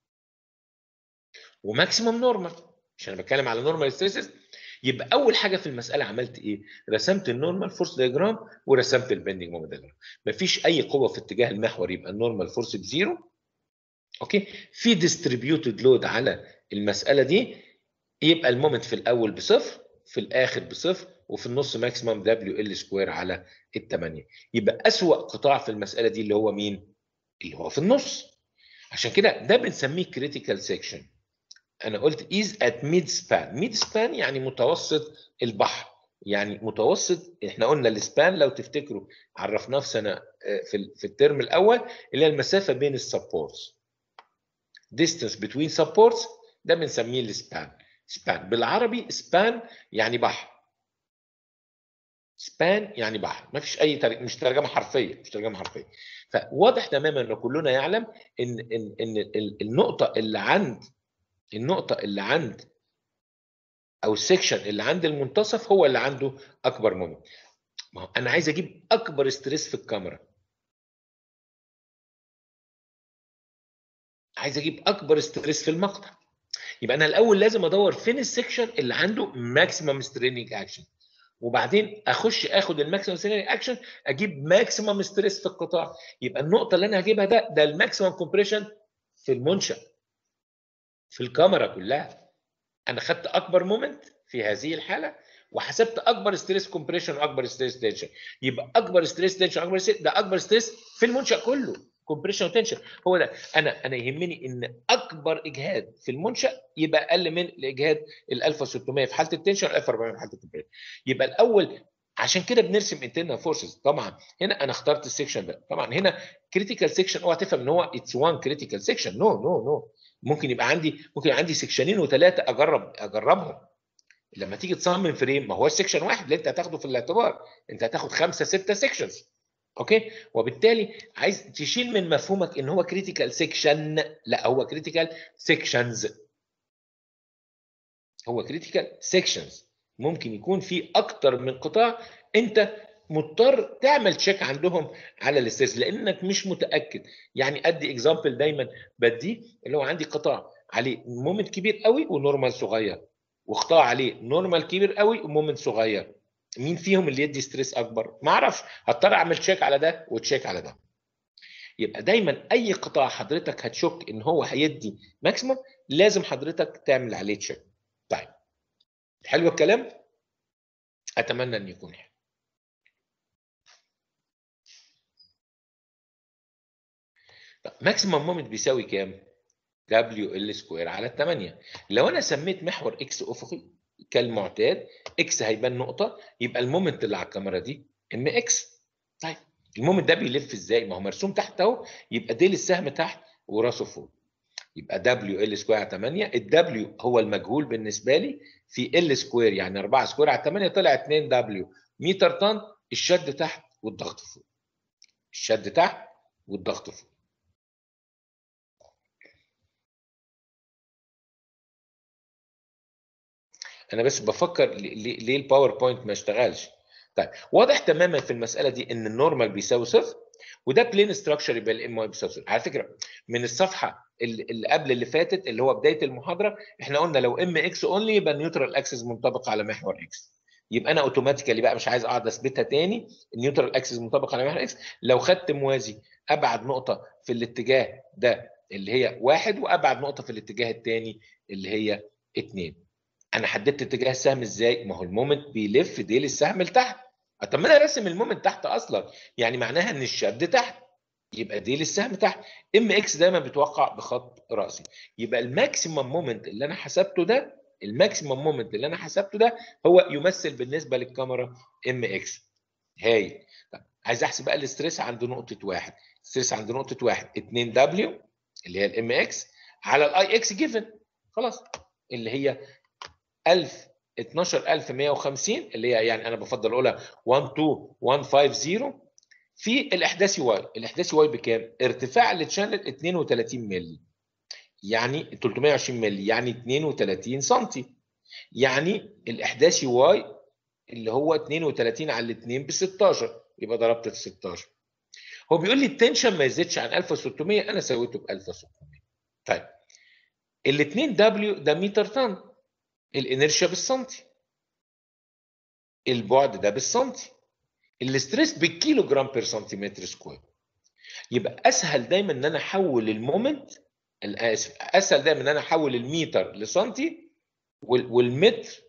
وماكسيمم نورمال مش انا بتكلم على نورمال ستريسز يبقى اول حاجه في المساله عملت ايه رسمت النورمال فورس دايجرام ورسمت البندنج مومنت دايجرام مفيش اي قوه في اتجاه المحور يبقى النورمال فورس بزيرو اوكي في ديستريبيوتد لود على المساله دي يبقى المومنت في الاول بصفر في الاخر بصفر وفي النص ماكسيمم دبليو ال سكوير على الثمانيه يبقى اسوأ قطاع في المساله دي اللي هو مين؟ اللي هو في النص عشان كده ده بنسميه كريتيكال سيكشن انا قلت از ات ميد سبان ميد سبان يعني متوسط البحر يعني متوسط احنا قلنا السبان لو تفتكروا عرفناه في سنه في في الترم الاول اللي هي المسافه بين السبورتس distance between supports ده بنسميه السبان سبان بالعربي سبان يعني بحر سبان يعني بحر ما فيش اي تر... مش ترجمه حرفيه مش ترجمه حرفيه فواضح تماما ان كلنا يعلم ان ان ان النقطه اللي عند النقطه اللي عند او السكشن اللي عند المنتصف هو اللي عنده اكبر مومنت ما هو انا عايز اجيب اكبر ستريس في الكاميرا عايز اجيب اكبر ستريس في المقطع يبقى انا الاول لازم ادور فين السكشن اللي عنده ماكسيمم ستريننج اكشن وبعدين اخش اخد الماكسيمم ستريننج اكشن اجيب ماكسيمم ستريس في القطاع يبقى النقطه اللي انا هجيبها ده ده الماكسيمم كومبريشن في المنشا في الكاميرا كلها انا خدت اكبر مومنت في هذه الحاله وحسبت اكبر ستريس كومبريشن واكبر ستريس تنشن يبقى اكبر ستريس تنشن اكبر ستريس ده اكبر ستريس في المنشا كله كومبريشن وتنشن هو ده انا انا يهمني ان اكبر اجهاد في المنشا يبقى اقل من الاجهاد ال 1600 في حاله التنشن 1400 في حاله الكومبريشن يبقى الاول عشان كده بنرسم انترنال فورسز طبعا هنا انا اخترت السكشن ده طبعا هنا كريتيكال سيكشن اوعى تفهم ان هو اتس وان كريتيكال سيكشن نو نو نو ممكن يبقى عندي ممكن يبقى عندي سكشنين وثلاثه اجرب اجربهم لما تيجي تصمم فريم ما هو السكشن واحد اللي انت هتاخده في الاعتبار انت هتاخد خمسه سته سكشنز اوكي وبالتالي عايز تشيل من مفهومك ان هو كريتيكال سيكشن لا هو كريتيكال سيكشنز هو كريتيكال سيكشنز ممكن يكون في اكتر من قطاع انت مضطر تعمل تشيك عندهم على الاستاذ لانك مش متاكد يعني ادي اكزامبل دايما بديه اللي هو عندي قطاع عليه مومنت كبير قوي ونورمال صغير وقطاع عليه نورمال كبير قوي ومومنت صغير مين فيهم اللي يدي ستريس اكبر ما اعرفش هضطر اعمل تشيك على ده وتشيك على ده يبقى دايما اي قطاع حضرتك هتشك ان هو هيدي ماكسيمم لازم حضرتك تعمل عليه تشيك طيب حلو الكلام اتمنى ان يكون حلو طب ماكسيمم مومنت بيساوي كام دبليو ال سكوير على 8 لو انا سميت محور اكس افقي كالمعتاد اكس هيبان نقطه يبقى المومنت اللي على الكاميرا دي ام اكس طيب المومنت ده بيلف ازاي ما هو مرسوم تحت اهو يبقى ديل السهم تحت وراسه فوق يبقى دبليو ال سكوير على 8 الدبليو هو المجهول بالنسبه لي في ال سكوير يعني 4 سكوير على 8 طلع 2 دبليو متر طن الشد تحت والضغط فوق الشد تحت والضغط فوق انا بس بفكر ليه ليه الباوربوينت ما اشتغلش طيب واضح تماما في المساله دي ان النورمال بيساوي صفر وده بلين ستراكشر يبقى الام واي بيساوي صفر على فكره من الصفحه اللي اللي قبل اللي فاتت اللي هو بدايه المحاضره احنا قلنا لو ام اكس اونلي يبقى النيوترال اكسس منطبق على محور اكس يبقى انا اوتوماتيكالي بقى مش عايز اقعد اثبتها تاني النيوترال اكسس منطبق على محور اكس لو خدت موازي ابعد نقطه في الاتجاه ده اللي هي واحد وابعد نقطه في الاتجاه الثاني اللي هي اثنين انا حددت اتجاه السهم ازاي؟ ما هو المومنت بيلف ديل السهم لتحت طب ما انا راسم المومنت تحت اصلا يعني معناها ان الشد تحت يبقى ديل السهم تحت ام اكس دايما بيتوقع بخط راسي يبقى الماكسيمم مومنت اللي انا حسبته ده الماكسيمم مومنت اللي انا حسبته ده هو يمثل بالنسبه للكاميرا ام اكس هاي طب عايز احسب بقى الاستريس عند نقطه واحد ستريس عند نقطه واحد 2 دبليو اللي هي الام اكس على الاي اكس جيفن خلاص اللي هي 1000 12150 اللي هي يعني انا بفضل اقولها 12150 في الاحداثي واي الاحداثي واي بكام ارتفاع التشانل 32 مللي يعني 320 مللي يعني 32 سم يعني الاحداثي واي اللي هو 32 على 2 ب 16 يبقى ضربت في 16 هو بيقول لي التنشن ما يزيدش عن 1600 انا سويته ب 1600 طيب ال 2 دبليو ده متر طن الانرشيا بالسنتي البعد ده بالسنتي الاستريس بالكيلو جرام بير سنتيمتر سكوير يبقى اسهل دايما ان انا احول المومنت اسف اسهل دايما ان انا احول المتر لسنتي والمتر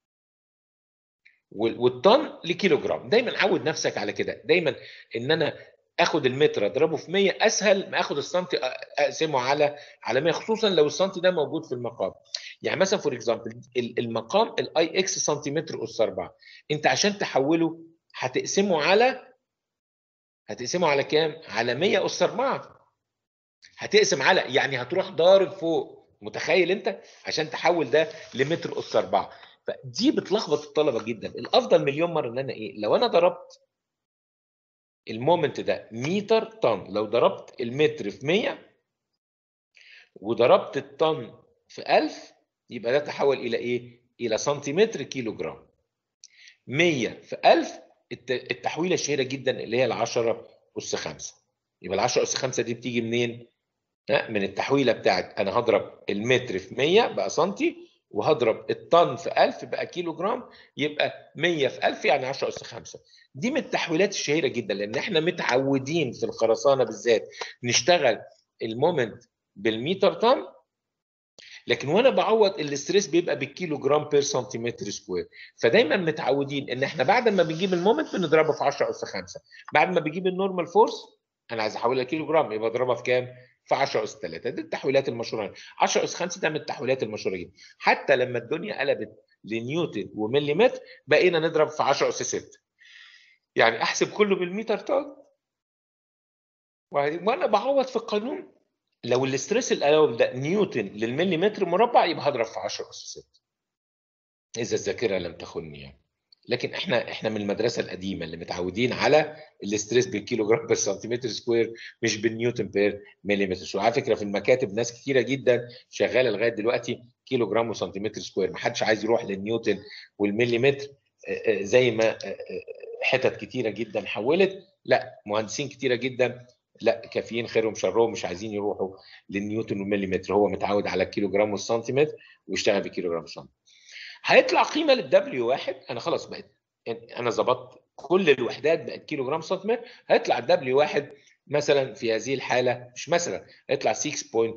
والطن لكيلو جرام دايما عود نفسك على كده دايما ان انا اخد المتر اضربه في 100 اسهل ما اخد السنتي اقسمه على على 100 خصوصا لو السنتي ده موجود في المقام يعني مثلا فور اكزامبل المقام الاي اكس سنتيمتر اس 4 انت عشان تحوله هتقسمه على هتقسمه على كام؟ على 100 اس 4 هتقسم على يعني هتروح ضارب فوق متخيل انت عشان تحول ده لمتر اس 4 فدي بتلخبط الطلبه جدا الافضل مليون مره ان انا ايه لو انا ضربت المومنت ده متر طن لو ضربت المتر في 100 وضربت الطن في 1000 يبقى ده تحول الى ايه؟ الى سنتيمتر كيلو جرام 100 في 1000 التحويله الشهيره جدا اللي هي ال 10 اس 5 يبقى ال 10 اس 5 دي بتيجي منين؟ من التحويله بتاعت انا هضرب المتر في 100 بقى سنتي وهضرب الطن في 1000 بقى كيلو جرام يبقى 100 في 1000 يعني 10 اس 5 دي من التحويلات الشهيره جدا لان احنا متعودين في الخرسانه بالذات نشتغل المومنت بالمتر طن لكن وانا بعوض الاستريس بيبقى بالكيلو جرام بير سنتيمتر سكوير فدايما متعودين ان احنا بعد ما بنجيب المومنت بنضربه في 10 اس 5 بعد ما بنجيب النورمال فورس انا عايز احولها كيلو جرام يبقى اضربها في كام؟ في 10 اس 3 دي التحويلات المشهوره 10 اس 5 ده من التحويلات المشهوره جدا حتى لما الدنيا قلبت لنيوتن ومليمتر بقينا نضرب في 10 اس 6 يعني احسب كله بالمتر طن وانا بعوض في القانون لو الاستريس الاول ده نيوتن للمليمتر مربع يبقى هضرب في 10 اس 6 اذا الذاكره لم تخني يعني لكن احنا احنا من المدرسه القديمه اللي متعودين على الاستريس بالكيلو جرام بير سنتيمتر سكوير مش بالنيوتن بير مليمتر سكوير على فكره في المكاتب ناس كتيره جدا شغاله لغايه دلوقتي كيلو جرام وسنتيمتر سكوير ما حدش عايز يروح للنيوتن والمليمتر زي ما حتت كتيره جدا حولت لا مهندسين كتيره جدا لا كافيين خيرهم شرهم مش عايزين يروحوا للنيوتن والمليمتر هو متعود على الكيلو جرام والسنتيمتر ويشتغل بكيلو جرام والسنتيمتر هيطلع قيمه للدبليو واحد انا خلاص بقت انا ظبطت كل الوحدات بقت كيلو جرام سنتيمتر هيطلع الدبليو واحد مثلا في هذه الحاله مش مثلا هيطلع 6.075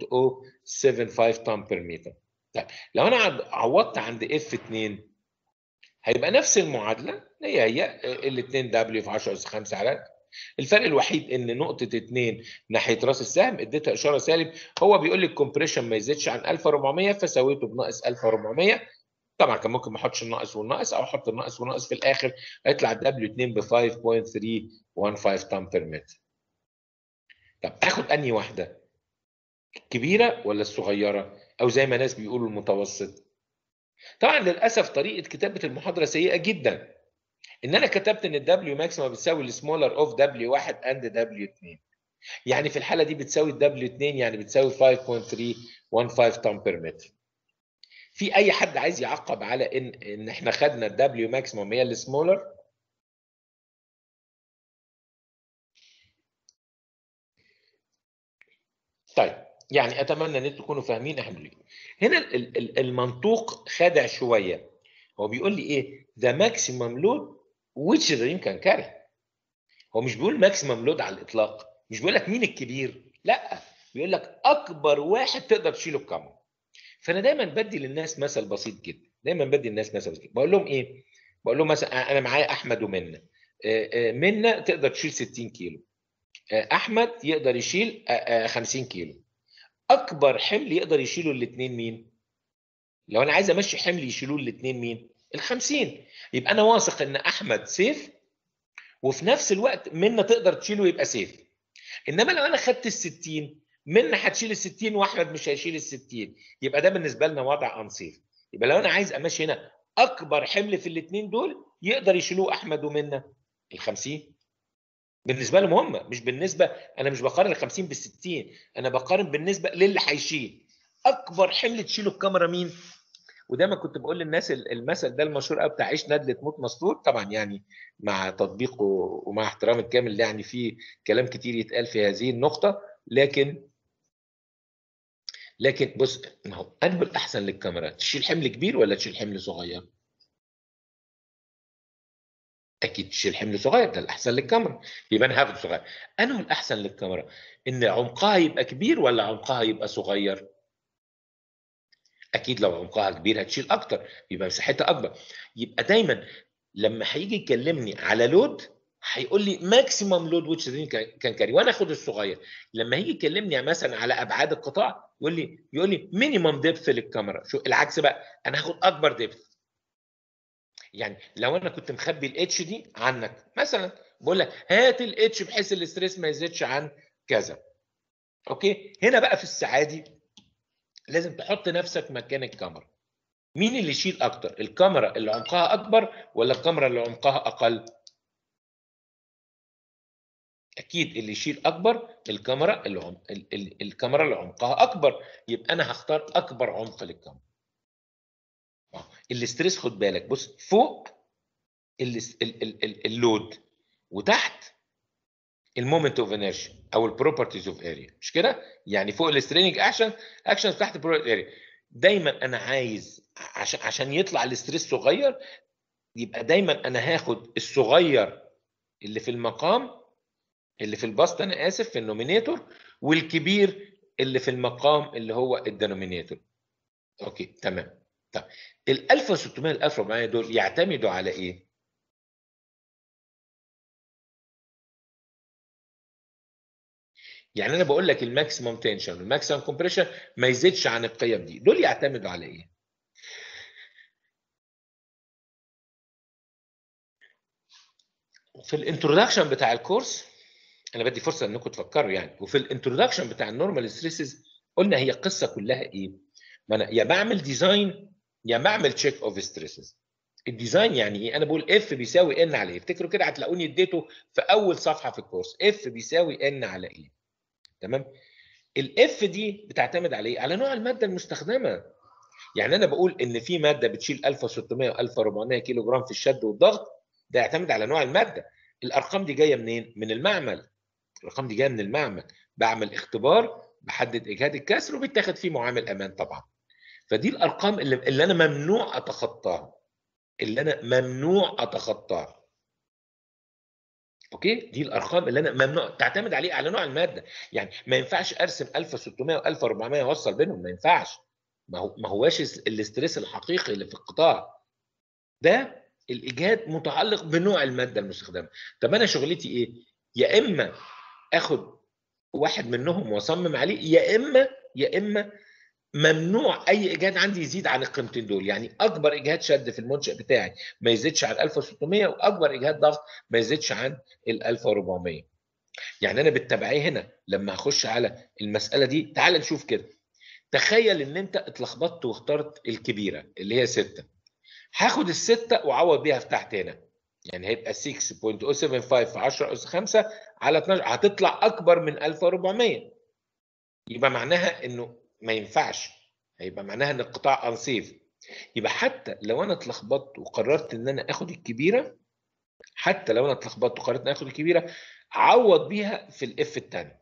طن بير متر طيب لو انا عوضت عند اف 2 هيبقى نفس المعادله هي هي ال 2 دبليو في 10 اس 5 على الفرق الوحيد ان نقطه 2 ناحيه راس السهم اديتها اشاره سالب هو بيقول لي الكومبريشن ما يزيدش عن 1400 فسويته بناقص 1400 طبعا كان ممكن ما احطش الناقص والناقص او احط الناقص والناقص في الاخر هيطلع الدبليو 2 ب 5.315 طن بير متر طب اخد انهي واحده الكبيره ولا الصغيره او زي ما ناس بيقولوا المتوسط طبعا للاسف طريقه كتابه المحاضره سيئه جدا ان انا كتبت ان الدبليو ماكسيمم بتساوي السمولر اوف دبليو 1 اند دبليو 2 يعني في الحاله دي بتساوي الدبليو 2 يعني بتساوي 5.315 طن بير متر في اي حد عايز يعقب على ان ان احنا خدنا الدبليو ماكسيموم هي السمولر طيب يعني اتمنى ان انتم تكونوا فاهمين احنا بنقول إيه. هنا ال- ال- المنطوق خادع شويه هو بيقول لي ايه ذا ماكسيمم لود which the rim can carry هو مش بيقول ماكسيمم لود على الاطلاق مش بيقول لك مين الكبير لا بيقول لك اكبر واحد تقدر تشيله الكاميرا فانا دايما بدي للناس مثل بسيط جدا دايما بدي للناس مثل بسيط بقول لهم ايه بقول لهم مثلا انا معايا احمد ومنى آه، آه، منى تقدر تشيل 60 كيلو آه، احمد يقدر يشيل آه، آه، 50 كيلو اكبر حمل يقدر يشيله الاثنين مين لو انا عايز امشي حمل يشيلوه الاثنين مين ال 50 يبقى انا واثق ان احمد سيف وفي نفس الوقت منى تقدر تشيله يبقى سيف انما لو انا خدت ال 60 منى هتشيل ال 60 واحمد مش هيشيل ال 60 يبقى ده بالنسبه لنا وضع انصيف يبقى لو انا عايز امشي هنا اكبر حمل في الاثنين دول يقدر يشيلوه احمد ومنى ال 50 بالنسبه لهم هم مش بالنسبه انا مش بقارن ال 50 بال 60 انا بقارن بالنسبه للي هيشيل اكبر حمل تشيله الكاميرا مين ودايما كنت بقول للناس ال- المثل ده المشهور قوي بتاع عيش ندله موت مستور طبعا يعني مع تطبيقه ومع احترام الكامل يعني في كلام كتير يتقال في هذه النقطه لكن لكن بص ما هو انه الاحسن للكاميرا تشيل حمل كبير ولا تشيل حمل صغير؟ اكيد تشيل حمل صغير ده الاحسن للكاميرا يبقى انا هاخد صغير انه الاحسن للكاميرا ان عمقها يبقى كبير ولا عمقها يبقى صغير؟ اكيد لو عمقها كبير هتشيل اكتر يبقى مساحتها اكبر يبقى دايما لما هيجي يكلمني على لود هيقول لي ماكسيمم لود ويتش كان كاري وانا اخد الصغير لما يجي يكلمني مثلا على ابعاد القطاع يقول لي يقول لي مينيمم ديبث للكاميرا شو العكس بقى انا هاخد اكبر ديبث يعني لو انا كنت مخبي الاتش دي عنك مثلا بقول لك هات الاتش بحيث الاستريس ما يزيدش عن كذا اوكي هنا بقى في السعادي لازم تحط نفسك مكان الكاميرا مين اللي يشيل اكتر الكاميرا اللي عمقها اكبر ولا الكاميرا اللي عمقها اقل اكيد اللي يشيل اكبر الكاميرا اللي عم... ال... ال... الكاميرا اللي عمقها اكبر يبقى انا هختار اكبر عمق للكاميرا آه. الاستريس خد بالك بص فوق ال... ال... ال... ال... اللود وتحت المومنت اوف انرجي او البروبرتيز اوف اريا مش كده يعني فوق السترينج اكشن اكشن تحت البروبرتيز اريا دايما انا عايز عشان عشان يطلع الاستريس صغير يبقى دايما انا هاخد الصغير اللي في المقام اللي في البسط انا اسف في النومينيتور والكبير اللي في المقام اللي هو الدينومينيتور اوكي تمام طب ال 1600 ال 1400 دول يعتمدوا على ايه؟ يعني انا بقول لك الماكسيمم تنشن والماكسيمم كومبريشن ما يزيدش عن القيم دي دول يعتمدوا على ايه؟ في الانترودكشن بتاع الكورس انا بدي فرصه انكم تفكروا يعني وفي الانترودكشن بتاع النورمال ستريسز قلنا هي القصه كلها ايه؟ ما انا يا بعمل ديزاين يا بعمل تشيك اوف ستريسز الديزاين يعني ايه؟ انا بقول اف بيساوي ان على ايه؟ افتكروا كده هتلاقوني اديته في اول صفحه في الكورس اف بيساوي ان على ايه؟ تمام؟ الاف دي بتعتمد على ايه؟ على نوع الماده المستخدمه يعني انا بقول ان في ماده بتشيل 1600 و 1400 كيلو جرام في الشد والضغط ده يعتمد على نوع الماده الارقام دي جايه منين؟ من المعمل الارقام دي جايه من المعمل بعمل اختبار بحدد اجهاد الكسر وبيتاخد فيه معامل امان طبعا فدي الارقام اللي, اللي انا ممنوع اتخطاها اللي انا ممنوع اتخطاها اوكي دي الارقام اللي انا ممنوع تعتمد عليه على نوع الماده يعني ما ينفعش ارسم 1600 و1400 واوصل بينهم ما ينفعش ما هو ما هواش الاستريس الحقيقي اللي في القطاع ده الاجهاد متعلق بنوع الماده المستخدمه طب انا شغلتي ايه يا اما اخد واحد منهم واصمم عليه يا اما يا اما ممنوع اي اجهاد عندي يزيد عن القيمتين دول يعني اكبر اجهاد شد في المنشا بتاعي ما يزيدش عن 1600 واكبر اجهاد ضغط ما يزيدش عن ال 1400 يعني انا بالتبعيه هنا لما اخش على المساله دي تعال نشوف كده تخيل ان انت اتلخبطت واخترت الكبيره اللي هي 6 هاخد السته واعوض بيها في تحت هنا يعني هيبقى 6.075 في 10 اس 5 على 12 هتطلع اكبر من 1400 يبقى معناها انه ما ينفعش هيبقى معناها ان القطاع انسيف يبقى حتى لو انا اتلخبطت وقررت ان انا اخد الكبيره حتى لو انا اتلخبطت وقررت ان اخد الكبيره عوض بيها في الاف الثاني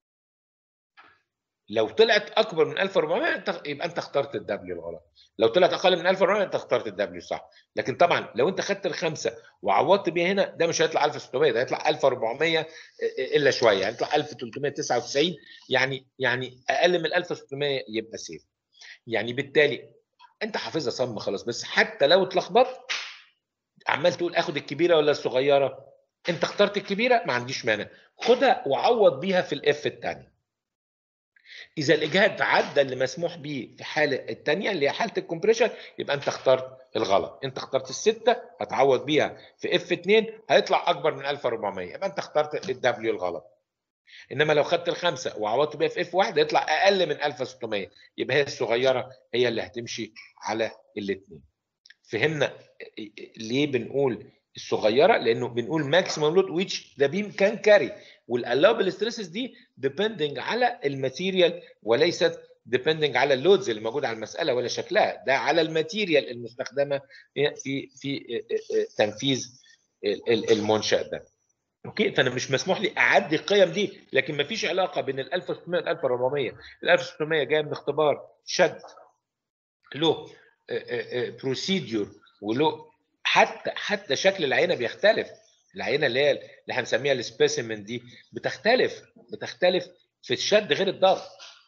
لو طلعت اكبر من 1400 انت يبقى انت اخترت الدبليو الغلط لو طلعت اقل من 1400 انت اخترت الدبليو صح لكن طبعا لو انت خدت الخمسه وعوضت بيها هنا ده مش هيطلع 1600 ده هيطلع 1400 الا شويه هيطلع 1399 يعني يعني اقل من 1600 يبقى سيف يعني بالتالي انت حافظها صم خلاص بس حتى لو اتلخبطت عمال تقول اخد الكبيره ولا الصغيره انت اخترت الكبيره ما عنديش مانع خدها وعوض بيها في الاف الثانيه اذا الاجهاد عدى اللي مسموح به في الحاله الثانيه اللي هي حاله الكمبريشن يبقى انت اخترت الغلط انت اخترت السته هتعوض بيها في اف 2 هيطلع اكبر من 1400 يبقى انت اخترت الدبليو الغلط انما لو خدت الخمسه وعوضت بيها في اف 1 هيطلع اقل من 1600 يبقى هي الصغيره هي اللي هتمشي على الاثنين فهمنا ليه بنقول الصغيره لانه بنقول ماكسيمم لود ويتش ذا بيم كان كاري والالابل ستريسز دي ديبندنج على الماتيريال وليست ديبندنج على اللودز اللي موجوده على المساله ولا شكلها ده على الماتيريال المستخدمه في في تنفيذ المنشا ده اوكي فانا مش مسموح لي اعدي القيم دي لكن ما فيش علاقه بين ال 1600 وال 1400 ال 1600 جايه من اختبار شد له بروسيديور وله حتى حتى شكل العينه بيختلف العينه اللي هي اللي هنسميها السبيسيمن دي بتختلف بتختلف في الشد غير الضغط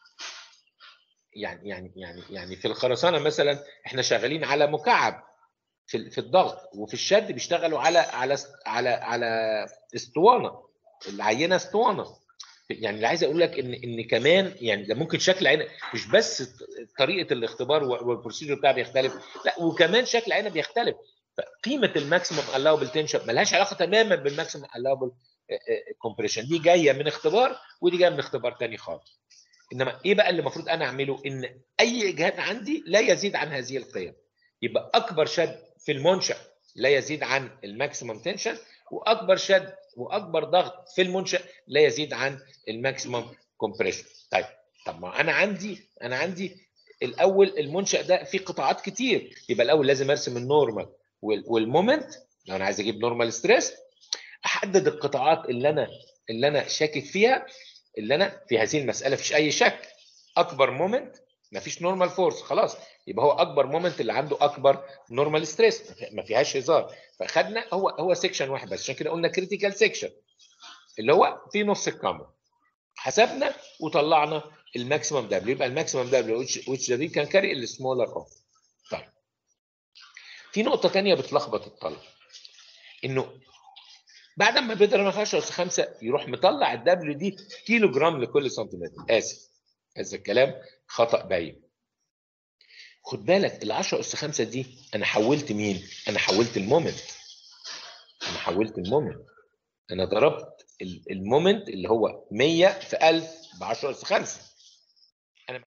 يعني يعني يعني يعني في الخرسانه مثلا احنا شغالين على مكعب في في الضغط وفي الشد بيشتغلوا على على على على اسطوانه العينه اسطوانه يعني اللي عايز اقول لك ان ان كمان يعني ده ممكن شكل عينه مش بس طريقه الاختبار والبروسيجر بتاعها بيختلف لا وكمان شكل العينه بيختلف فقيمه الماكسيمم الاوبل تنشن ملهاش علاقه تماما بالماكسيمم الاوبل كومبريشن دي جايه من اختبار ودي جايه من اختبار ثاني خالص انما ايه بقى اللي المفروض انا اعمله ان اي اجهاد عندي لا يزيد عن هذه القيم يبقى اكبر شد في المنشا لا يزيد عن الماكسيمم تنشن واكبر شد واكبر ضغط في المنشا لا يزيد عن الماكسيمم كومبريشن طيب طب ما انا عندي انا عندي الاول المنشا ده فيه قطاعات كتير يبقى الاول لازم ارسم النورمال والمومنت لو انا عايز اجيب نورمال ستريس احدد القطاعات اللي انا اللي انا شاكك فيها اللي انا في هذه المساله مفيش اي شك اكبر مومنت مفيش نورمال فورس خلاص يبقى هو اكبر مومنت اللي عنده اكبر نورمال ستريس ما فيهاش هزار فخدنا هو هو سيكشن واحد بس عشان كده قلنا كريتيكال سيكشن اللي هو في نص الكاميرا حسبنا وطلعنا الماكسيمم دبليو يبقى الماكسيمم دبليو which the كان كاري السمولر اوف طيب في نقطه ثانيه بتلخبط الطلب انه بعد ما بيضرب 10 اس 5 يروح مطلع الدبليو دي كيلو جرام لكل سنتيمتر اسف هذا الكلام خطا باين خد بالك ال 10 اس 5 دي انا حولت مين؟ انا حولت المومنت انا حولت المومنت انا ضربت المومنت اللي هو 100 في 1000 ب 10 اس 5 انا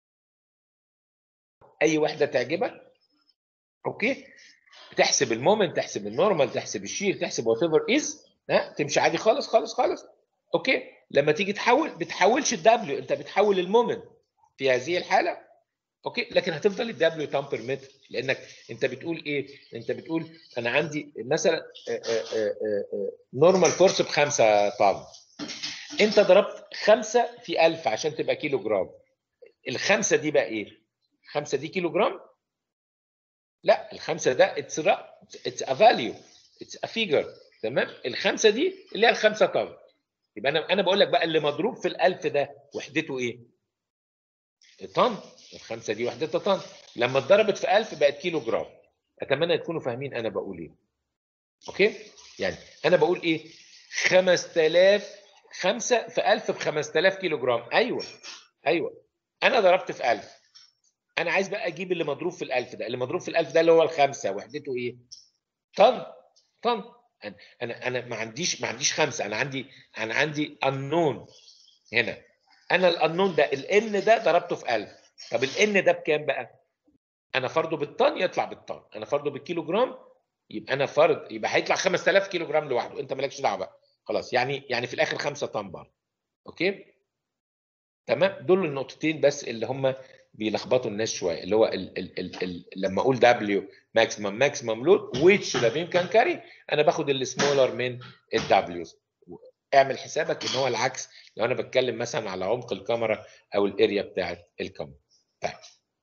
اي وحده تعجبك اوكي تحسب المومنت تحسب النورمال تحسب الشير تحسب وات ايفر از ها تمشي عادي خالص خالص خالص اوكي لما تيجي تحول بتحولش الدبليو انت بتحول المومنت في هذه الحاله اوكي لكن هتفضل الدبليو تامبر متر لانك انت بتقول ايه انت بتقول انا عندي مثلا نورمال فورس بخمسة طن انت ضربت خمسة في ألف عشان تبقى كيلو جرام الخمسة دي بقى ايه خمسة دي كيلو جرام لا الخمسة ده اتس اتس ا فاليو اتس ا فيجر تمام الخمسة دي اللي هي الخمسة طن يبقى انا انا بقول لك بقى اللي مضروب في الألف ده وحدته ايه طن الخمسة دي وحدتها طن لما اتضربت في 1000 بقت كيلو جرام اتمنى تكونوا فاهمين انا بقول ايه اوكي يعني انا بقول ايه 5000 5 في 1000 ب 5000 كيلو جرام ايوه ايوه انا ضربت في 1000 انا عايز بقى اجيب اللي مضروب في ال1000 ده اللي مضروب في ال1000 ده اللي هو الخمسه وحدته ايه طن طن انا انا انا ما عنديش ما عنديش خمسه انا عندي انا عندي النون هنا انا الانون ده الان ده ضربته في 1000 طب الان ده بكام بقى انا فرضه بالطن يطلع بالطن انا فرضه بالكيلو جرام يبقى انا فرض يبقى هيطلع 5000 كيلو جرام لوحده انت مالكش دعوه بقى خلاص يعني يعني في الاخر 5 طن برضه اوكي تمام دول النقطتين بس اللي هم بيلخبطوا الناس شويه اللي هو ال ال ال ال لما اقول دبليو ماكسيمم ماكسيمم لود which the beam can carry انا باخد السمولر من الدبليوز اعمل حسابك ان هو العكس لو انا بتكلم مثلا على عمق الكاميرا او الاريا بتاعت الكاميرا طيب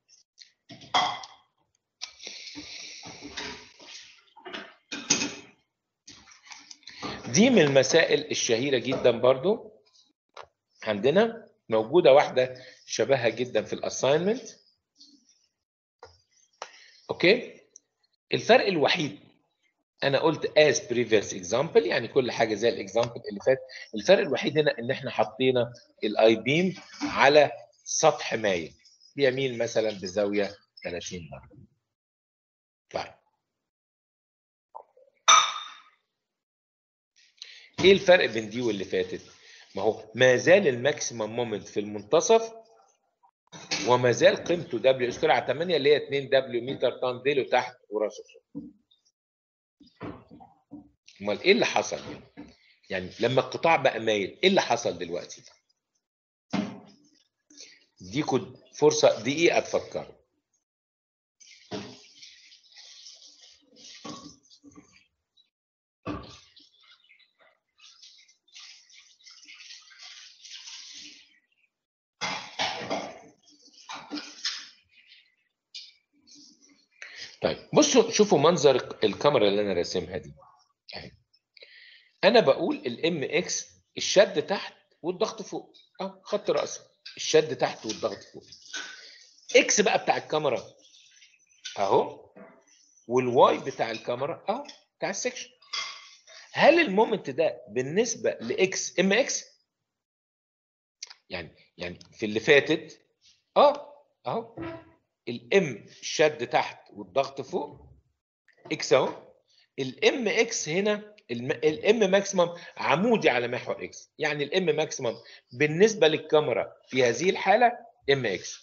دي من المسائل الشهيرة جدا برضو عندنا موجودة واحدة شبهها جدا في الاساينمنت اوكي الفرق الوحيد انا قلت as previous example يعني كل حاجة زي الاكزامبل اللي فات الفرق الوحيد هنا ان احنا حطينا الاي بيم على سطح مايل بيميل مثلا بزاوية 30 درجة طيب ايه الفرق بين دي واللي فاتت؟ ما هو ما زال الماكسيمم مومنت في المنتصف وما زال قيمته دبليو سكوير على 8 اللي هي 2 دبليو متر طن ديلو تحت وراسه امال ايه اللي حصل يعني؟ يعني لما القطاع بقى مايل ايه اللي حصل دلوقتي؟ ديكوا فرصه دقيقه تفكروا طيب بصوا شوفوا منظر الكاميرا اللي انا راسمها دي اهي انا بقول الام اكس الشد تحت والضغط فوق اه خط راسي الشد تحت والضغط فوق اكس بقى بتاع الكاميرا اهو والواي بتاع الكاميرا اهو بتاع السكشن هل المومنت ده بالنسبه لاكس ام اكس يعني يعني في اللي فاتت اه اهو الام شد تحت والضغط فوق اكس اهو الام اكس هنا الام ماكسيمم عمودي على محور اكس يعني الام ماكسيمم بالنسبه للكاميرا في هذه الحاله ام اكس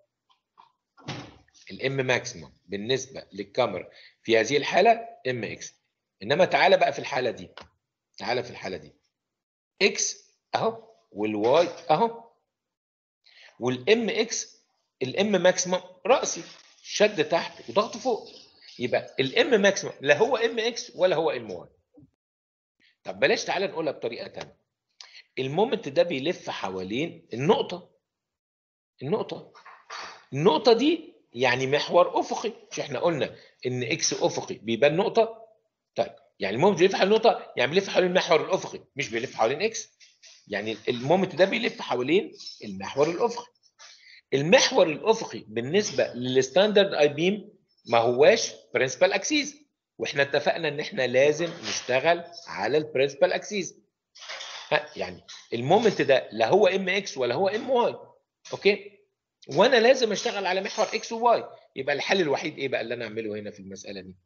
الام ماكسيمم بالنسبه للكاميرا في هذه الحاله ام اكس انما تعالى بقى في الحاله دي تعالى في الحاله دي اكس اهو والواي اهو والام اكس الام ماكسيمم راسي شد تحت وضغط فوق يبقى الام ماكسيمم لا هو ام اكس ولا هو ام واي طب بلاش تعالى نقولها بطريقه ثانيه المومنت ده بيلف حوالين النقطه النقطه النقطه دي يعني محور افقي مش احنا قلنا ان اكس افقي بيبان نقطه طيب يعني المومنت بيلف حوالين النقطه يعني بيلف حوالين المحور الافقي مش بيلف حوالين اكس يعني المومنت ده بيلف حوالين المحور الافقي المحور الافقي بالنسبه للستاندرد اي بيم ما هواش برنسبال اكسيس واحنا اتفقنا ان احنا لازم نشتغل على البرنسبال اكسيس يعني المومنت ده لا هو ام اكس ولا هو ام واي اوكي وانا لازم اشتغل على محور اكس وواي يبقى الحل الوحيد ايه بقى اللي انا اعمله هنا في المساله دي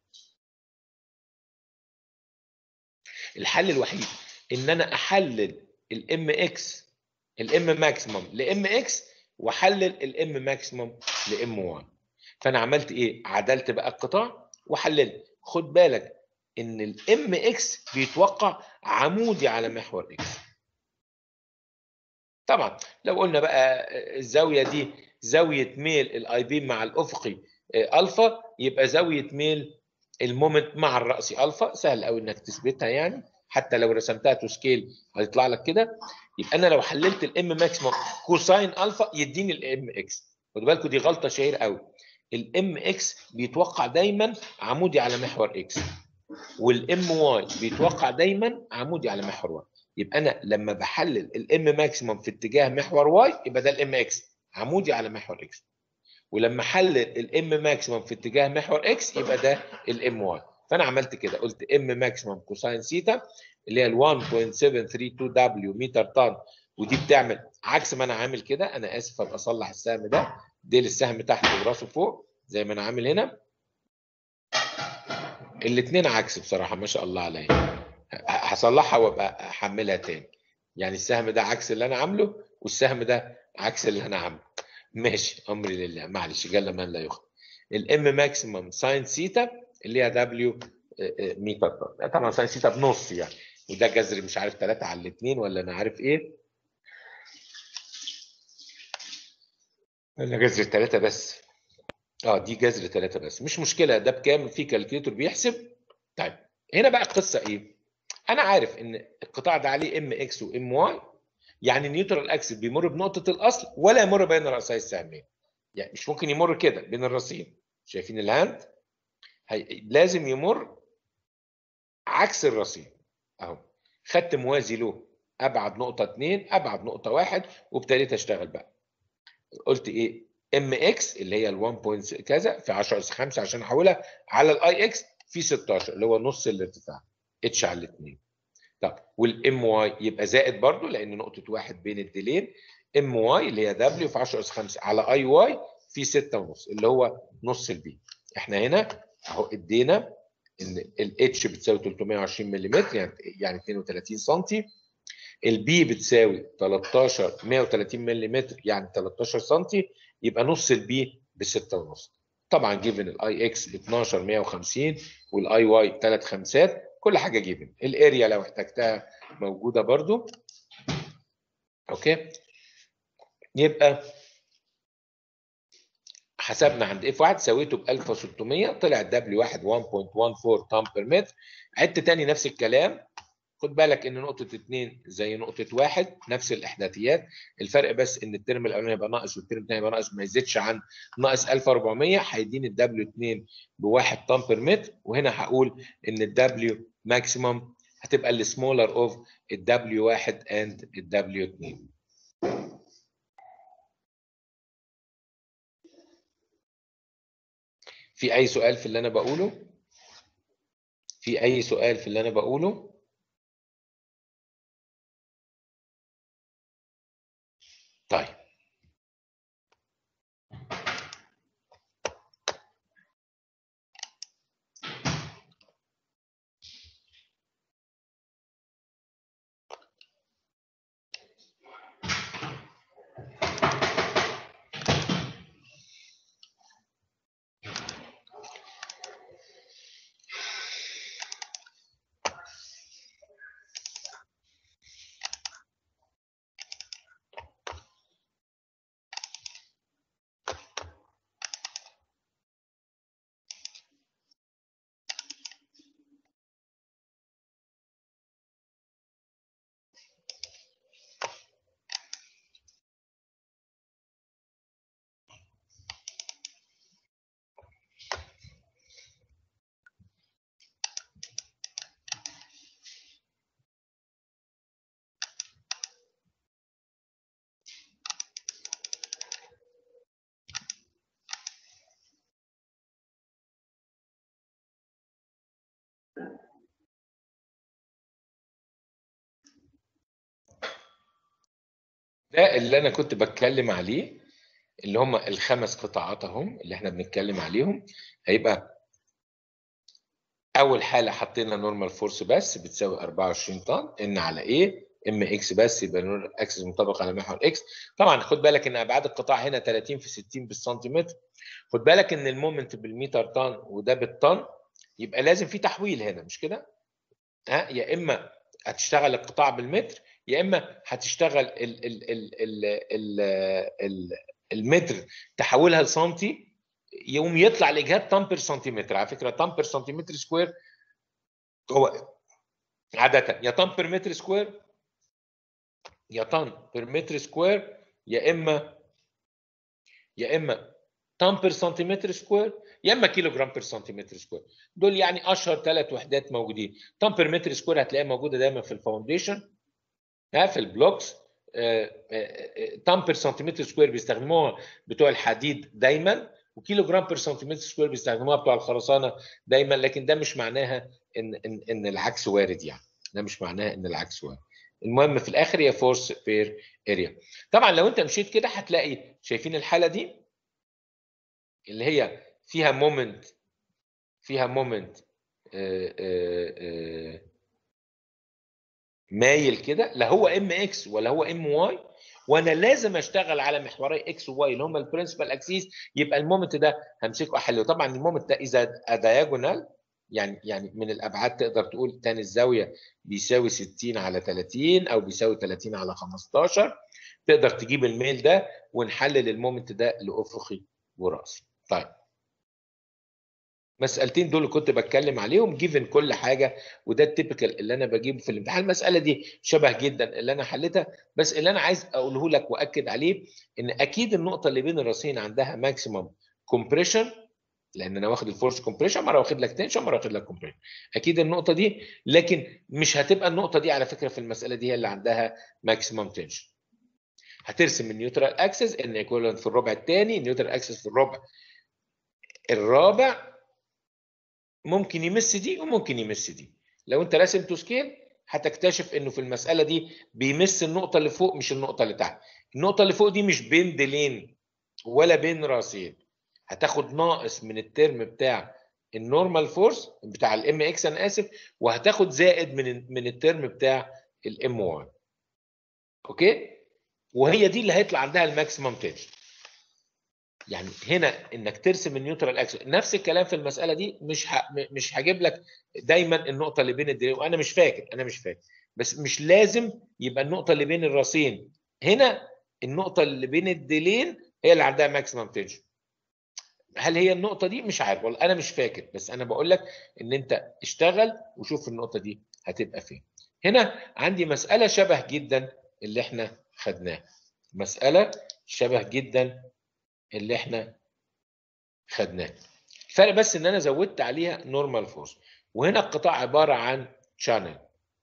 الحل الوحيد ان انا احلل الام اكس الام ماكسيمم لام اكس واحلل الام ماكسيمم لام واي فانا عملت ايه عدلت بقى القطاع وحللت خد بالك ان الام اكس بيتوقع عمودي على محور اكس طبعا لو قلنا بقى الزاويه دي زاويه ميل الاي بي مع الافقي الفا يبقى زاويه ميل المومنت مع الراسي الفا سهل قوي انك تثبتها يعني حتى لو رسمتها تو سكيل هيطلع لك كده يبقى انا لو حللت الام ماكسيموم كوساين الفا يديني الام اكس خدوا بالكم دي غلطه شهيره قوي الام اكس بيتوقع دايما عمودي على محور اكس والام واي بيتوقع دايما عمودي على محور واي يبقى انا لما بحلل الام ماكسيموم في اتجاه محور واي يبقى ده الام اكس عمودي على محور اكس ولما احلل الام ماكسيموم في اتجاه محور اكس يبقى ده الام واي فانا عملت كده قلت ام ماكسيموم كوساين سيتا اللي هي ال 1.732 دبليو متر طن ودي بتعمل عكس ما انا عامل كده انا اسف ابقى اصلح السهم ده ديل السهم تحت وراسه فوق زي ما انا عامل هنا الاثنين عكس بصراحه ما شاء الله عليا هصلحها وابقى احملها تاني يعني السهم ده عكس اللي انا عامله والسهم ده عكس اللي انا عامله ماشي امري لله معلش جل من لا يخطئ الام ماكسيمم ساين سيتا اللي هي دبليو متر طن طبعا ساين سيتا بنص يعني وده جذر مش عارف 3 على الاثنين ولا انا عارف ايه لا جذر ثلاثة بس اه دي جذر ثلاثة بس مش مشكلة ده بكام في كالكوليتور بيحسب طيب هنا بقى القصة ايه؟ أنا عارف إن القطاع ده عليه ام اكس وام واي يعني النيوترال اكسس بيمر بنقطة الأصل ولا يمر بين رأسي السهمين يعني مش ممكن يمر كده بين الراسين شايفين الهاند؟ هي... لازم يمر عكس الرصيد اهو خدت موازي له ابعد نقطه 2 ابعد نقطه 1 وابتديت اشتغل بقى قلت ايه ام اكس اللي هي ال 1 بوينت كذا في 10 اس 5 عشان احولها على الاي اكس في 16 اللي هو نص الارتفاع اتش على الاثنين طب والام واي يبقى زائد برضو لان نقطه واحد بين الديلين ام واي اللي هي دبليو في 10 اس 5 على اي واي في 6 ونص اللي هو نص البي احنا هنا اهو ادينا ان الاتش بتساوي 320 ملم يعني يعني 32 سم البي بتساوي 13 130 ملم يعني 13 سم يبقى نص البي ب 6 ونص طبعا جيفن الاي اكس 12 150 والاي واي 3 خمسات كل حاجه جيفن الاريا لو احتجتها موجوده برضو اوكي يبقى حسبنا عند اف 1 سويته ب 1600 طلع الدبليو 1 1.14 طن بير متر عدت تاني نفس الكلام خد بالك ان نقطه 2 زي نقطه 1 نفس الاحداثيات الفرق بس ان الترم الاولاني يبقى ناقص والترم الثاني يبقى ناقص ما يزيدش عن ناقص 1400 هيديني الدبليو 2 ب 1 طن بير متر وهنا هقول ان الدبليو ماكسيمم هتبقى السمولر اوف الدبليو 1 اند الدبليو 2 في اي سؤال في اللي انا بقوله في اي سؤال في اللي انا بقوله طيب ده اللي انا كنت بتكلم عليه اللي هم الخمس قطاعات اهم اللي احنا بنتكلم عليهم هيبقى اول حاله حطينا نورمال فورس بس بتساوي 24 طن ان على ايه ام اكس بس يبقى نور اكسس منطبق على محور اكس طبعا خد بالك ان ابعاد القطاع هنا 30 في 60 بالسنتيمتر خد بالك ان المومنت بالمتر طن وده بالطن يبقى لازم في تحويل هنا مش كده ها يا اما هتشتغل القطاع بالمتر يا اما هتشتغل ال ال ال ال ال ال المتر تحولها لسنتي يقوم يطلع الاجهاد طن بير سنتيمتر على فكره طن بير سنتيمتر سكوير هو عاده يا طن بير متر سكوير يا طن بير متر سكوير يا اما يا اما طن بير سنتيمتر سكوير يا اما كيلو جرام بير سنتيمتر سكوير دول يعني اشهر ثلاث وحدات موجودين طن بير متر سكوير هتلاقيها موجوده دايما في الفاونديشن ها في البلوكس طن بير سنتيمتر سكوير بيستخدموها بتوع الحديد دايما وكيلو جرام بير سنتيمتر سكوير بيستخدموها بتوع الخرسانه دايما لكن ده مش معناها ان ان ان العكس وارد يعني ده مش معناها ان العكس وارد المهم في الاخر هي فورس بير اريا طبعا لو انت مشيت كده هتلاقي شايفين الحاله دي اللي هي فيها مومنت فيها مومنت مايل كده لا هو ام اكس ولا هو ام واي وانا لازم اشتغل على محوري اكس وواي اللي هم البرنسبل اكسيس يبقى المومنت ده همسكه احله طبعا المومنت ده اذا دايجونال يعني يعني من الابعاد تقدر تقول تاني الزاويه بيساوي 60 على 30 او بيساوي 30 على 15 تقدر تجيب الميل ده ونحلل المومنت ده لافقي وراسي طيب مسألتين دول اللي كنت بتكلم عليهم جيفن كل حاجه وده التيبيكال اللي انا بجيبه في الامتحان المساله دي شبه جدا اللي انا حليتها بس اللي انا عايز اقوله لك واكد عليه ان اكيد النقطه اللي بين الراسين عندها ماكسيمم كومبريشن لان انا واخد الفورس كومبريشن مره واخد لك تنشن مره واخد لك كومبريشن اكيد النقطه دي لكن مش هتبقى النقطه دي على فكره في المساله دي هي اللي عندها ماكسيمم تنشن هترسم النيوترال اكسس ان ايكويفالنت في الربع الثاني النيوترال اكسس في الربع الرابع ممكن يمس دي وممكن يمس دي لو انت راسم تو سكيل هتكتشف انه في المساله دي بيمس النقطه اللي فوق مش النقطه اللي تحت النقطه اللي فوق دي مش بين ديلين ولا بين راسين هتاخد ناقص من الترم بتاع النورمال فورس بتاع الام اكس انا اسف وهتاخد زائد من من الترم بتاع الام 1 اوكي وهي دي اللي هيطلع عندها الماكسيمم تنشن يعني هنا انك ترسم النيوترال اكسس نفس الكلام في المساله دي مش ه... مش هجيب لك دايما النقطه اللي بين الديلين وانا مش فاكر انا مش فاكر بس مش لازم يبقى النقطه اللي بين الراسين هنا النقطه اللي بين الديلين هي اللي عندها ماكسيمم تنشن هل هي النقطه دي مش عارف والله انا مش فاكر بس انا بقول لك ان انت اشتغل وشوف النقطه دي هتبقى فين هنا عندي مساله شبه جدا اللي احنا خدناها مساله شبه جدا اللي احنا خدناه الفرق بس ان انا زودت عليها نورمال فورس وهنا القطاع عباره عن شانل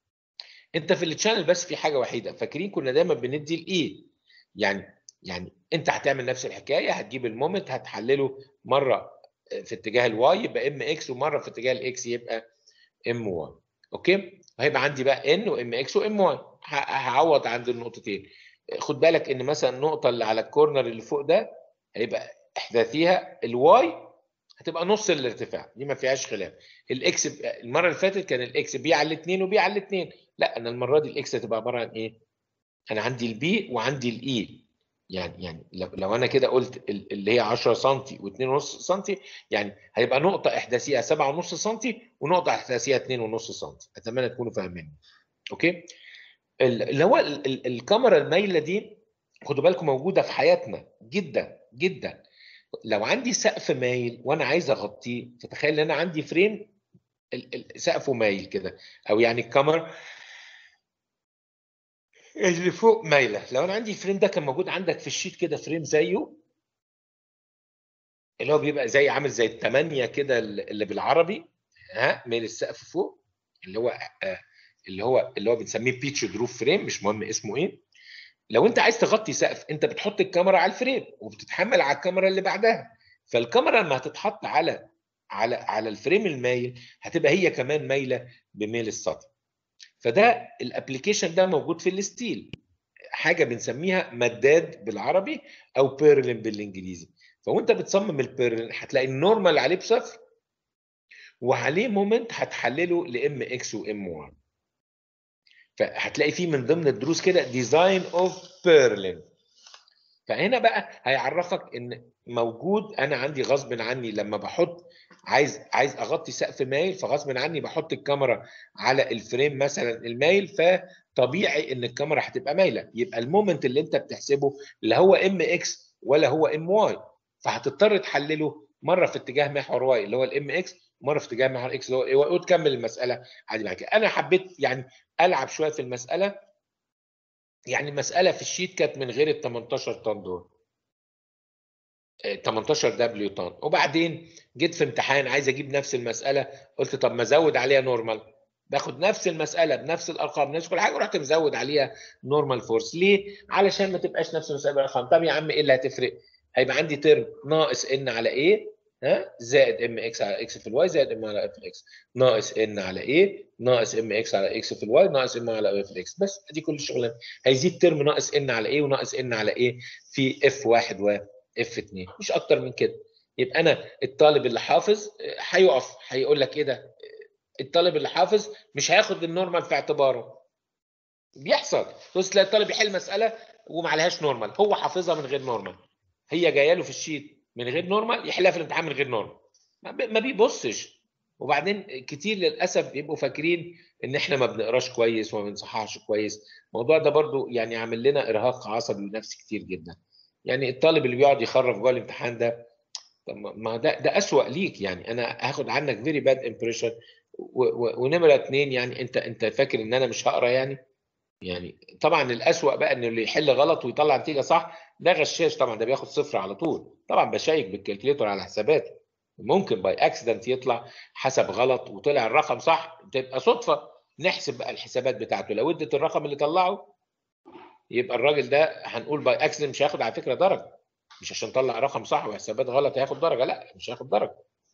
انت في التشانل بس في حاجه وحيده فاكرين كنا دايما بندي الاي يعني يعني انت هتعمل نفس الحكايه هتجيب المومنت هتحلله مره في اتجاه الواي يبقى ام اكس ومره في اتجاه الاكس يبقى ام واي اوكي وهيبقى عندي بقى ان وام اكس وام واي هعوض عند النقطتين خد بالك ان مثلا النقطه اللي على الكورنر اللي فوق ده هيبقى احداثيها الواي هتبقى نص الارتفاع دي ما فيهاش خلاف الاكس المره اللي فاتت كان الاكس بي على الاثنين وبي على الاثنين لا انا المره دي الاكس هتبقى عباره عن ايه انا عندي البي وعندي الاي يعني يعني لو انا كده قلت اللي هي 10 سم و2.5 سم يعني هيبقى نقطه احداثيها 7.5 سم ونقطه احداثيها 2.5 سم اتمنى تكونوا فاهميني اوكي اللي هو الكاميرا المايله دي خدوا بالكم موجوده في حياتنا جدا جدا لو عندي سقف مايل وانا عايز اغطيه فتخيل ان انا عندي فريم سقفه مايل كده او يعني الكاميرا اللي فوق مايله لو انا عندي الفريم ده كان موجود عندك في الشيت كده فريم زيه اللي هو بيبقى زي عامل زي الثمانيه كده اللي بالعربي ها مايل السقف فوق اللي هو آه اللي هو اللي هو بنسميه بيتش دروف فريم مش مهم اسمه ايه لو انت عايز تغطي سقف انت بتحط الكاميرا على الفريم وبتتحمل على الكاميرا اللي بعدها فالكاميرا لما هتتحط على على على الفريم المايل هتبقى هي كمان مايله بميل السطح فده الابلكيشن ده موجود في الستيل حاجه بنسميها مداد بالعربي او بيرلين بالانجليزي فوانت بتصمم البيرلين هتلاقي النورمال عليه بصفر وعليه مومنت هتحلله لام اكس وام 1 فهتلاقي فيه من ضمن الدروس كده ديزاين اوف بيرلين فهنا بقى هيعرفك ان موجود انا عندي غصب عني لما بحط عايز عايز اغطي سقف مايل فغصب عني بحط الكاميرا على الفريم مثلا المايل فطبيعي ان الكاميرا هتبقى مايله يبقى المومنت اللي انت بتحسبه لا هو ام اكس ولا هو ام واي فهتضطر تحلله مره في اتجاه محور واي اللي هو الام اكس مره في اتجاه محور اكس اللي هو ايه وتكمل المساله عادي معاك انا حبيت يعني العب شويه في المساله يعني المساله في الشيت كانت من غير ال 18 طن دول 18 دبليو طن وبعدين جيت في امتحان عايز اجيب نفس المساله قلت طب ما ازود عليها نورمال باخد نفس المساله بنفس الارقام نفس كل حاجه ورحت مزود عليها نورمال فورس ليه؟ علشان ما تبقاش نفس المساله بالارقام طب يا عم ايه اللي هتفرق؟ هيبقى عندي ترم ناقص ان على ايه ها زائد ام اكس على اكس في الواي زائد ام على اف في الاكس ناقص ان على ايه ناقص ام اكس على اكس في الواي ناقص ام على اف في الاكس بس دي كل الشغلانه هيزيد ترم ناقص ان على ايه وناقص ان على ايه في اف واحد و اف 2 مش اكتر من كده يبقى انا الطالب اللي حافظ هيقف هيقول لك ايه ده الطالب اللي حافظ مش هياخد النورمال في اعتباره بيحصل بص تلاقي الطالب يحل مساله وما عليهاش نورمال هو حافظها من غير نورمال هي جايه له في الشيت من غير نورمال يحلها في الامتحان من غير نورمال ما بيبصش وبعدين كتير للاسف بيبقوا فاكرين ان احنا ما بنقراش كويس وما بنصححش كويس الموضوع ده برضو يعني عامل لنا ارهاق عصبي ونفسي كتير جدا يعني الطالب اللي بيقعد يخرف جوه الامتحان ده طب ما ده ده اسوأ ليك يعني انا هاخد عنك فيري باد امبريشن ونمره اثنين يعني انت انت فاكر ان انا مش هقرا يعني يعني طبعا الاسوأ بقى ان اللي يحل غلط ويطلع نتيجه صح ده غشاش طبعا ده بياخد صفر على طول طبعا بشيك بالكالكليتور على حساباته ممكن باي اكسيدنت يطلع حسب غلط وطلع الرقم صح تبقى صدفه نحسب بقى الحسابات بتاعته لو ادت الرقم اللي طلعه يبقى الراجل ده هنقول باي اكسيدنت مش هياخد على فكره درجه مش عشان طلع رقم صح وحسابات غلط هياخد درجه لا مش هياخد درجه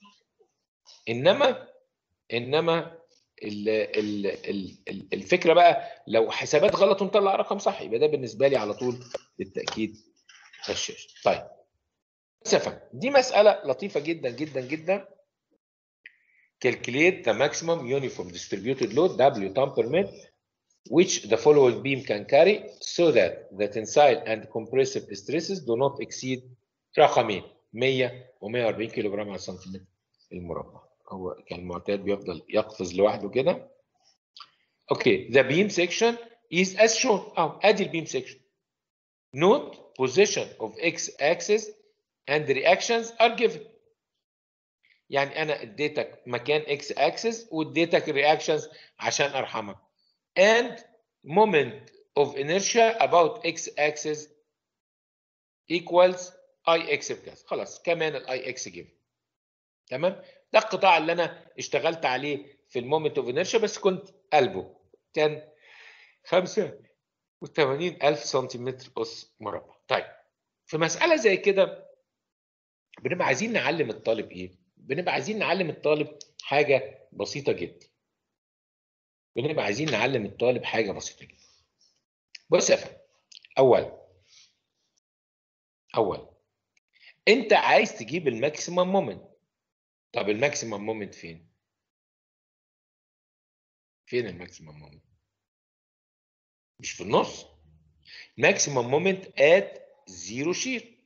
انما انما ال ال ال الفكره بقى لو حسابات غلط ومطلع رقم صح يبقى ده بالنسبه لي على طول بالتاكيد غشاش طيب مسافه دي مساله لطيفه جدا جدا جدا calculate the maximum uniform distributed load W ton per meter which the following beam can carry so that the tensile and compressive stresses do not exceed رقمين 100 و 140 كيلو جرام على سنتيمتر المربع هو كالمعتاد بيفضل يقفز لوحده كده اوكي the beam section is as shown اه ادي البيم section note position of x axis and reactions are given يعني انا اديتك مكان x axis واديتك reactions عشان ارحمك and moment of inertia about x axis equals ix بكذا خلاص كمان الاي اكس جيفن تمام ده القطاع اللي انا اشتغلت عليه في المومنت اوف انيرشيا بس كنت قلبه كان 85000 سنتيمتر اس مربع طيب في مساله زي كده بنبقى عايزين نعلم الطالب ايه بنبقى عايزين نعلم الطالب حاجه بسيطه جدا بنبقى عايزين نعلم الطالب حاجه بسيطه جدا بص يا فندم اولا اولا انت عايز تجيب الماكسيمم مومنت طب الماكسيمم مومنت فين فين الماكسيمم مومنت مش في النص ماكسيمم مومنت ات زيرو شير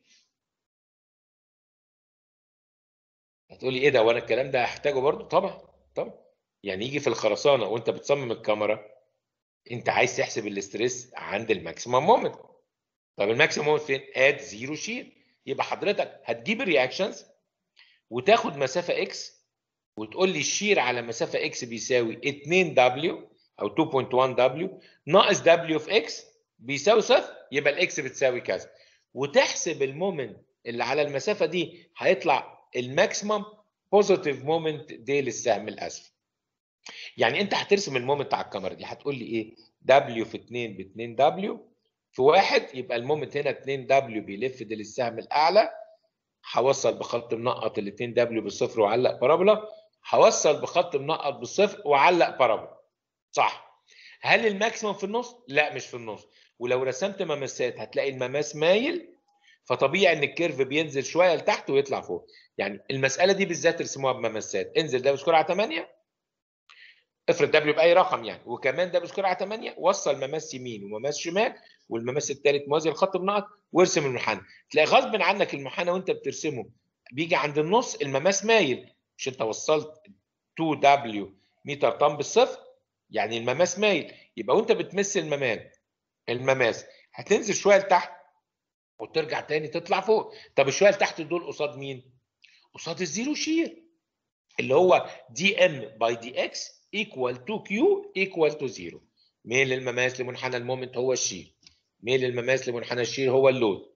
هتقولي ايه ده وانا الكلام ده هحتاجه برضو طبعا طبعا يعني يجي في الخرسانه وانت بتصمم الكاميرا انت عايز تحسب الاستريس عند الماكسيمم مومنت طب الماكسيمم مومنت فين ات زيرو شير يبقى حضرتك هتجيب الرياكشنز وتاخد مسافه اكس وتقول لي الشير على مسافه اكس بيساوي 2 دبليو او 2.1 دبليو ناقص دبليو في اكس بيساوي صفر يبقى الاكس بتساوي كذا وتحسب المومنت اللي على المسافه دي هيطلع الماكسيمم بوزيتيف مومنت دي للسهم الاسفل يعني انت هترسم المومنت على الكاميرا دي هتقول لي ايه دبليو في 2 ب 2 دبليو في واحد يبقى المومنت هنا 2 دبليو بيلف دي للسهم الاعلى هوصل بخط منقط ال 2 دبليو بالصفر واعلق بارابولا هوصل بخط منقط بالصفر واعلق بارابولا صح هل الماكسيمم في النص لا مش في النص ولو رسمت مماسات هتلاقي المماس مايل فطبيعي ان الكيرف بينزل شويه لتحت ويطلع فوق يعني المساله دي بالذات ارسموها بمماسات انزل ده بسكور على 8 افرض دبليو باي رقم يعني وكمان ده بسكور على 8 وصل مماس يمين ومماس شمال والمماس الثالث موازي الخط بنقط وارسم المنحنى تلاقي غصب عنك المنحنى وانت بترسمه بيجي عند النص المماس مايل مش انت وصلت 2 دبليو متر طن بالصفر يعني المماس مايل يبقى وانت بتمس المماس المماس هتنزل شويه لتحت وترجع تاني تطلع فوق طب الشويه لتحت دول قصاد مين قصاد الزيرو شير اللي هو دي ام باي دي اكس ايكوال تو كيو ايكوال تو زيرو ميل المماس لمنحنى المومنت هو الشير ميل المماس لمنحنى الشير هو اللود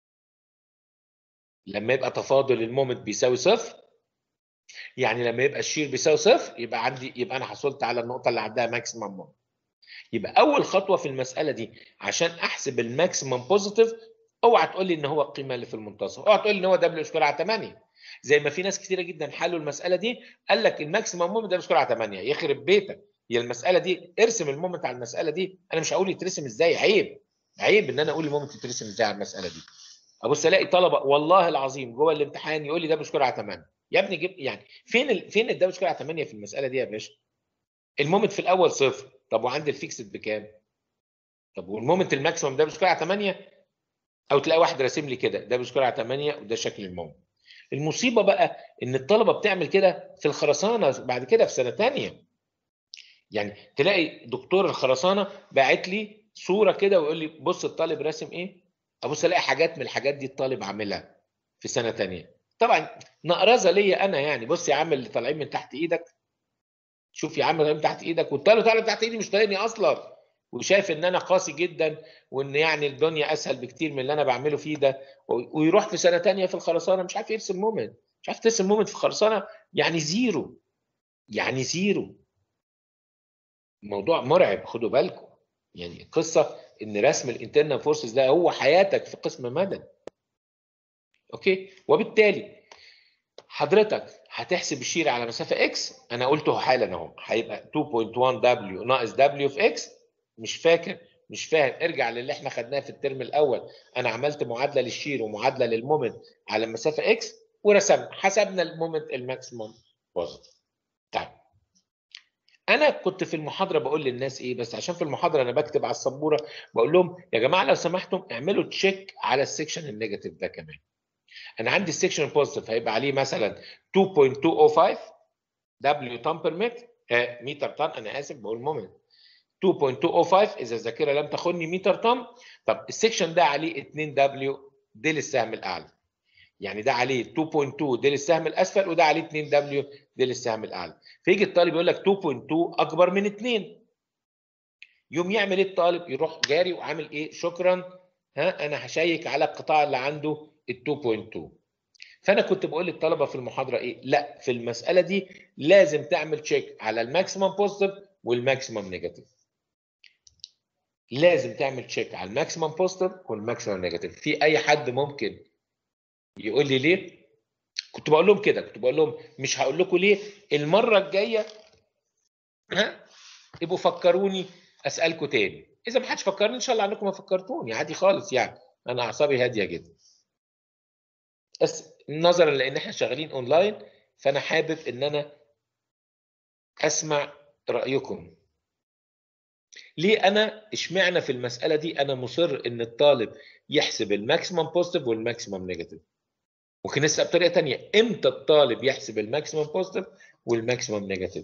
لما يبقى تفاضل المومنت بيساوي صفر يعني لما يبقى الشير بيساوي صفر يبقى عندي يبقى انا حصلت على النقطه اللي عندها ماكسيمم مومنت يبقى اول خطوه في المساله دي عشان احسب الماكسيمم بوزيتيف اوعى تقول لي ان هو القيمه اللي في المنتصف اوعى تقول لي ان هو دبليو سكوير على 8 زي ما في ناس كتيره جدا حلوا المساله دي قال لك الماكسيمم مومنت دبليو سكوير على 8 يخرب بيتك هي المساله دي ارسم المومنت على المساله دي انا مش هقول يترسم ازاي عيب عيب ان انا اقول المومنت يترسم ازاي على المساله دي ابص الاقي طلبه والله العظيم جوه الامتحان يقول لي دبليو سكوير على 8 يا ابني جيب يعني فين ال... فين الدبليو سكوير على 8 في المساله دي يا باشا المومنت في الاول صفر طب وعند الفيكسد بكام طب والمومنت الماكسيمم دبليو سكوير على 8 او تلاقي واحد راسم لي كده دبليو سكوير على 8 وده شكل المومنت المصيبه بقى ان الطلبه بتعمل كده في الخرسانه بعد كده في سنه ثانيه يعني تلاقي دكتور الخرسانه باعت لي صوره كده ويقول لي بص الطالب راسم ايه ابص الاقي حاجات من الحاجات دي الطالب عاملها في سنه ثانيه طبعا نقرزه ليا انا يعني بص يا عم اللي طالعين من تحت ايدك شوف يا عم طالعين من تحت ايدك والطالب طالع من تحت ايدي مش طايقني اصلا وشايف ان انا قاسي جدا وان يعني الدنيا اسهل بكتير من اللي انا بعمله فيه ده ويروح في سنه ثانيه في الخرسانه مش عارف يرسم مومنت مش عارف ترسم مومنت في الخرسانه يعني زيرو يعني زيرو موضوع مرعب خدوا بالكم يعني قصه ان رسم الانترنال فورسز ده هو حياتك في قسم مدني اوكي وبالتالي حضرتك هتحسب الشير على مسافه اكس انا قلته حالا اهو هيبقى 2.1 دبليو ناقص دبليو في اكس مش فاكر مش فاهم ارجع للي احنا خدناه في الترم الاول انا عملت معادله للشير ومعادله للمومنت على مسافه اكس ورسمنا حسبنا المومنت الماكسيموم بوزيتيف طيب انا كنت في المحاضره بقول للناس ايه بس عشان في المحاضره انا بكتب على السبوره بقول لهم يا جماعه لو سمحتم اعملوا تشيك على السكشن النيجاتيف ده كمان انا عندي السكشن البوزيتيف هيبقى عليه مثلا 2.205 دبليو طن بير متر آه متر طن انا اسف بقول مومنت 2.205 اذا الذاكره لم تخني متر طن طب السكشن ده عليه 2 دبليو دي للسهم الاعلى يعني ده عليه 2.2 دي للسهم الاسفل وده عليه 2 دبليو دي للسهم الاعلى فيجي الطالب يقول لك 2.2 اكبر من 2 يوم يعمل ايه الطالب يروح جاري وعامل ايه شكرا ها انا هشيك على القطاع اللي عنده ال 2.2 فانا كنت بقول للطلبه في المحاضره ايه لا في المساله دي لازم تعمل تشيك على الماكسيمم بوزيتيف والماكسيمم نيجاتيف لازم تعمل تشيك على الماكسيمم بوزيتيف والماكسيمم نيجاتيف في اي حد ممكن يقول لي ليه كنت بقول لهم كده كنت بقول لهم مش هقول لكم ليه المره الجايه ها يبقوا فكروني اسالكم تاني اذا ما حدش فكرني ان شاء الله عنكم ما فكرتوني عادي خالص يعني انا اعصابي هاديه جدا بس نظرا لان احنا شغالين اونلاين فانا حابب ان انا اسمع رايكم ليه انا اشمعنى في المساله دي انا مصر ان الطالب يحسب الماكسيمم بوزيتيف والماكسيمم نيجاتيف ممكن نسال بطريقه ثانيه امتى الطالب يحسب الماكسيمم بوزيتيف والماكسيمم نيجاتيف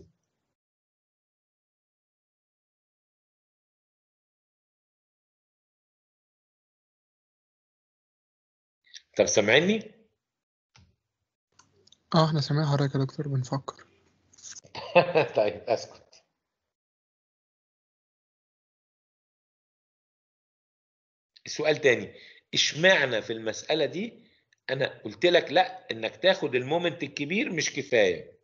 طب سامعني اه احنا سامعين حضرتك يا دكتور بنفكر طيب اسكت السؤال تاني اشمعنى في المسألة دي أنا قلت لك لا إنك تاخد المومنت الكبير مش كفاية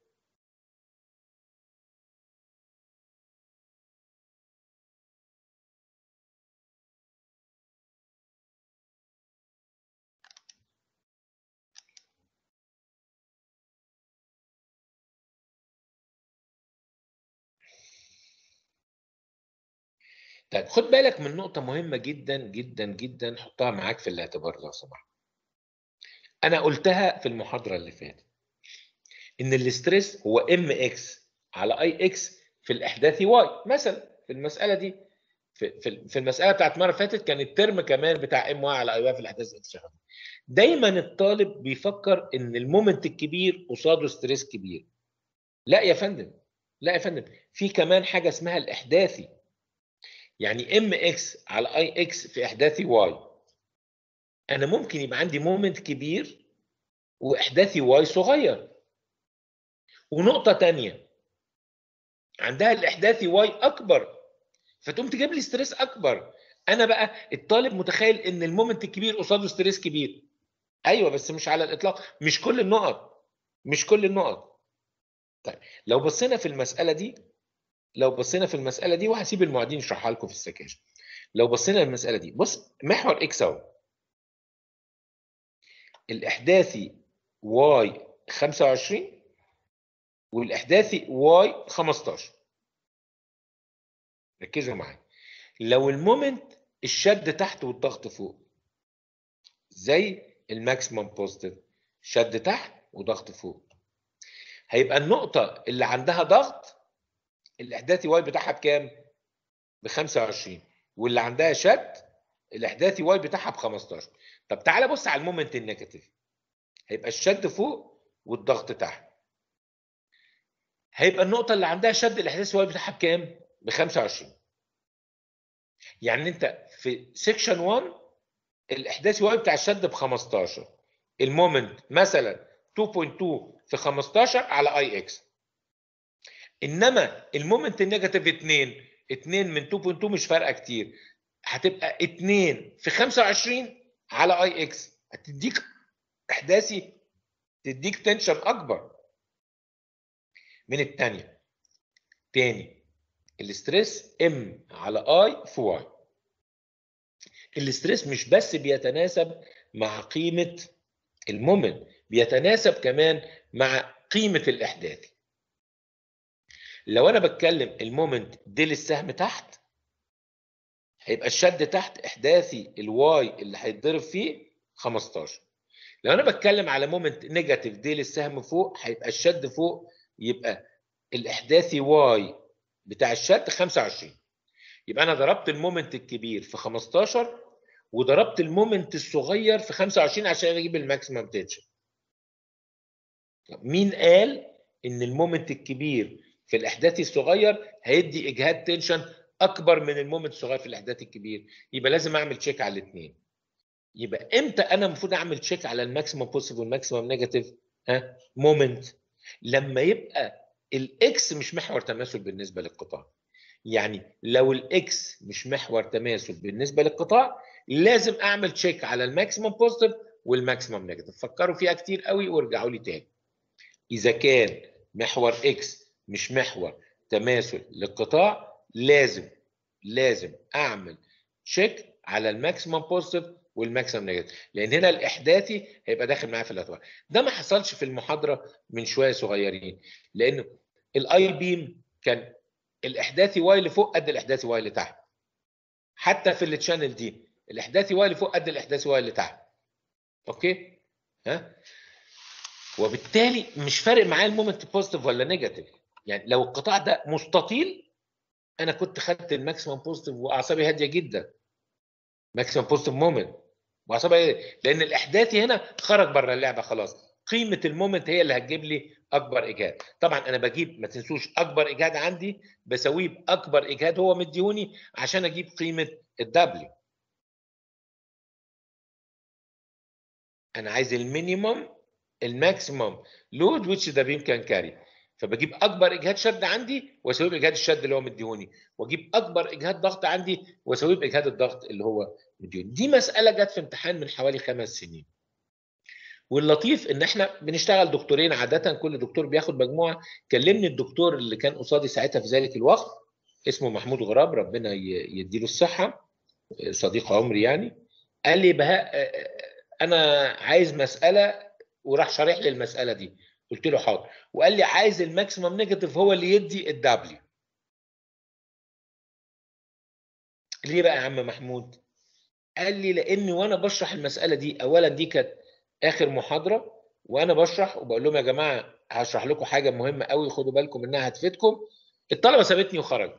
طيب خد بالك من نقطة مهمة جدا جدا جدا حطها معاك في الاعتبار لو سمحت. أنا قلتها في المحاضرة اللي فاتت. إن الاستريس هو ام اكس على اي اكس في الإحداثي واي مثلا في المسألة دي في في في المسألة بتاعت المرة اللي فاتت كان الترم كمان بتاع ام واي على اي واي في الإحداث اكس شغال. دايما الطالب بيفكر إن المومنت الكبير قصاده ستريس كبير. لا يا فندم لا يا فندم في كمان حاجة اسمها الإحداثي. يعني ام اكس على اي اكس في احداثي واي انا ممكن يبقى عندي مومنت كبير واحداثي واي صغير ونقطة تانية عندها الاحداثي واي اكبر فتقوم تجيب لي ستريس اكبر انا بقى الطالب متخيل ان المومنت الكبير قصاده ستريس كبير ايوه بس مش على الاطلاق مش كل النقط مش كل النقط طيب لو بصينا في المسألة دي لو بصينا في المساله دي وهسيب المعيدين يشرحها لكم في السكاشن لو بصينا للمساله دي بص محور اكس اهو الاحداثي واي 25 والاحداثي واي 15 ركزوا معايا لو المومنت الشد تحت والضغط فوق زي الماكسيمم بوزيتيف شد تحت وضغط فوق هيبقى النقطه اللي عندها ضغط الاحداثي واي بتاعها بكام؟ ب 25 واللي عندها شد الاحداثي واي بتاعها ب 15 طب تعالى بص على المومنت النيجاتيف هيبقى الشد فوق والضغط تحت هيبقى النقطه اللي عندها شد الاحداث الواي بتاعها بكام ب 25 يعني انت في سيكشن 1 الاحداث واي بتاع الشد ب 15 المومنت مثلا 2.2 في 15 على اي اكس انما المومنت النيجاتيف 2 2 من 2.2 مش فارقه كتير هتبقى 2 في 25 على اي اكس هتديك احداثي تديك تنشن اكبر من الثانيه تاني الاستريس ام على اي في واي الاستريس مش بس بيتناسب مع قيمه المومنت بيتناسب كمان مع قيمه الاحداثي لو انا بتكلم المومنت ديل السهم تحت هيبقى الشد تحت احداثي الواي اللي هيتضرب فيه 15 لو انا بتكلم على مومنت نيجاتيف ديل السهم فوق هيبقى الشد فوق يبقى الاحداثي واي بتاع الشد 25 يبقى انا ضربت المومنت الكبير في 15 وضربت المومنت الصغير في 25 عشان اجيب الماكسيمم تنشن مين قال ان المومنت الكبير في الاحداثي الصغير هيدي اجهاد تنشن اكبر من المومنت الصغير في الاحداث الكبير يبقى لازم اعمل تشيك على الاثنين يبقى امتى انا المفروض اعمل تشيك على الماكسيمم بوزيتيف والماكسيمم نيجاتيف ها مومنت لما يبقى الاكس مش محور تماثل بالنسبه للقطاع يعني لو الاكس مش محور تماثل بالنسبه للقطاع لازم اعمل تشيك على الماكسيمم بوزيتيف والماكسيمم نيجاتيف فكروا فيها كتير قوي وارجعوا لي تاني اذا كان محور اكس مش محور تماثل للقطاع لازم لازم اعمل تشيك على الماكسيمم بوزيتيف والماكسيمم نيجاتيف لان هنا الاحداثي هيبقى داخل معايا في الاطوار ده ما حصلش في المحاضره من شويه صغيرين لان الاي بيم كان الاحداثي واي اللي فوق قد الاحداثي واي اللي تحت حتى في التشانل دي الاحداثي واي اللي فوق قد الاحداثي واي اللي تحت اوكي ها وبالتالي مش فارق معايا المومنت بوزيتيف ولا نيجاتيف يعني لو القطاع ده مستطيل انا كنت خدت الماكسيمم بوزيتيف واعصابي هاديه جدا ماكسيمم بوزيتيف مومنت واعصابي هادية. لان الاحداثي هنا خرج بره اللعبه خلاص قيمه المومنت هي اللي هتجيب لي اكبر اجهاد طبعا انا بجيب ما تنسوش اكبر اجهاد عندي بسويه باكبر اجهاد هو مديوني عشان اجيب قيمه الدبليو انا عايز المينيمم الماكسيمم لود which the beam can carry فبجيب اكبر اجهاد شد عندي واسويه باجهاد الشد اللي هو مديهوني واجيب اكبر اجهاد ضغط عندي واسويه باجهاد الضغط اللي هو مديهوني دي مساله جت في امتحان من حوالي خمس سنين واللطيف ان احنا بنشتغل دكتورين عاده كل دكتور بياخد مجموعه كلمني الدكتور اللي كان قصادي ساعتها في ذلك الوقت اسمه محمود غراب ربنا يديله الصحه صديق عمري يعني قال لي بهاء انا عايز مساله وراح شارح لي المساله دي قلت له حاضر وقال لي عايز الماكسيمم نيجاتيف هو اللي يدي الدبليو ليه بقى يا عم محمود قال لي لاني وانا بشرح المساله دي اولا دي كانت اخر محاضره وانا بشرح وبقول لهم يا جماعه هشرح لكم حاجه مهمه قوي خدوا بالكم انها هتفيدكم الطلبه سابتني وخرجوا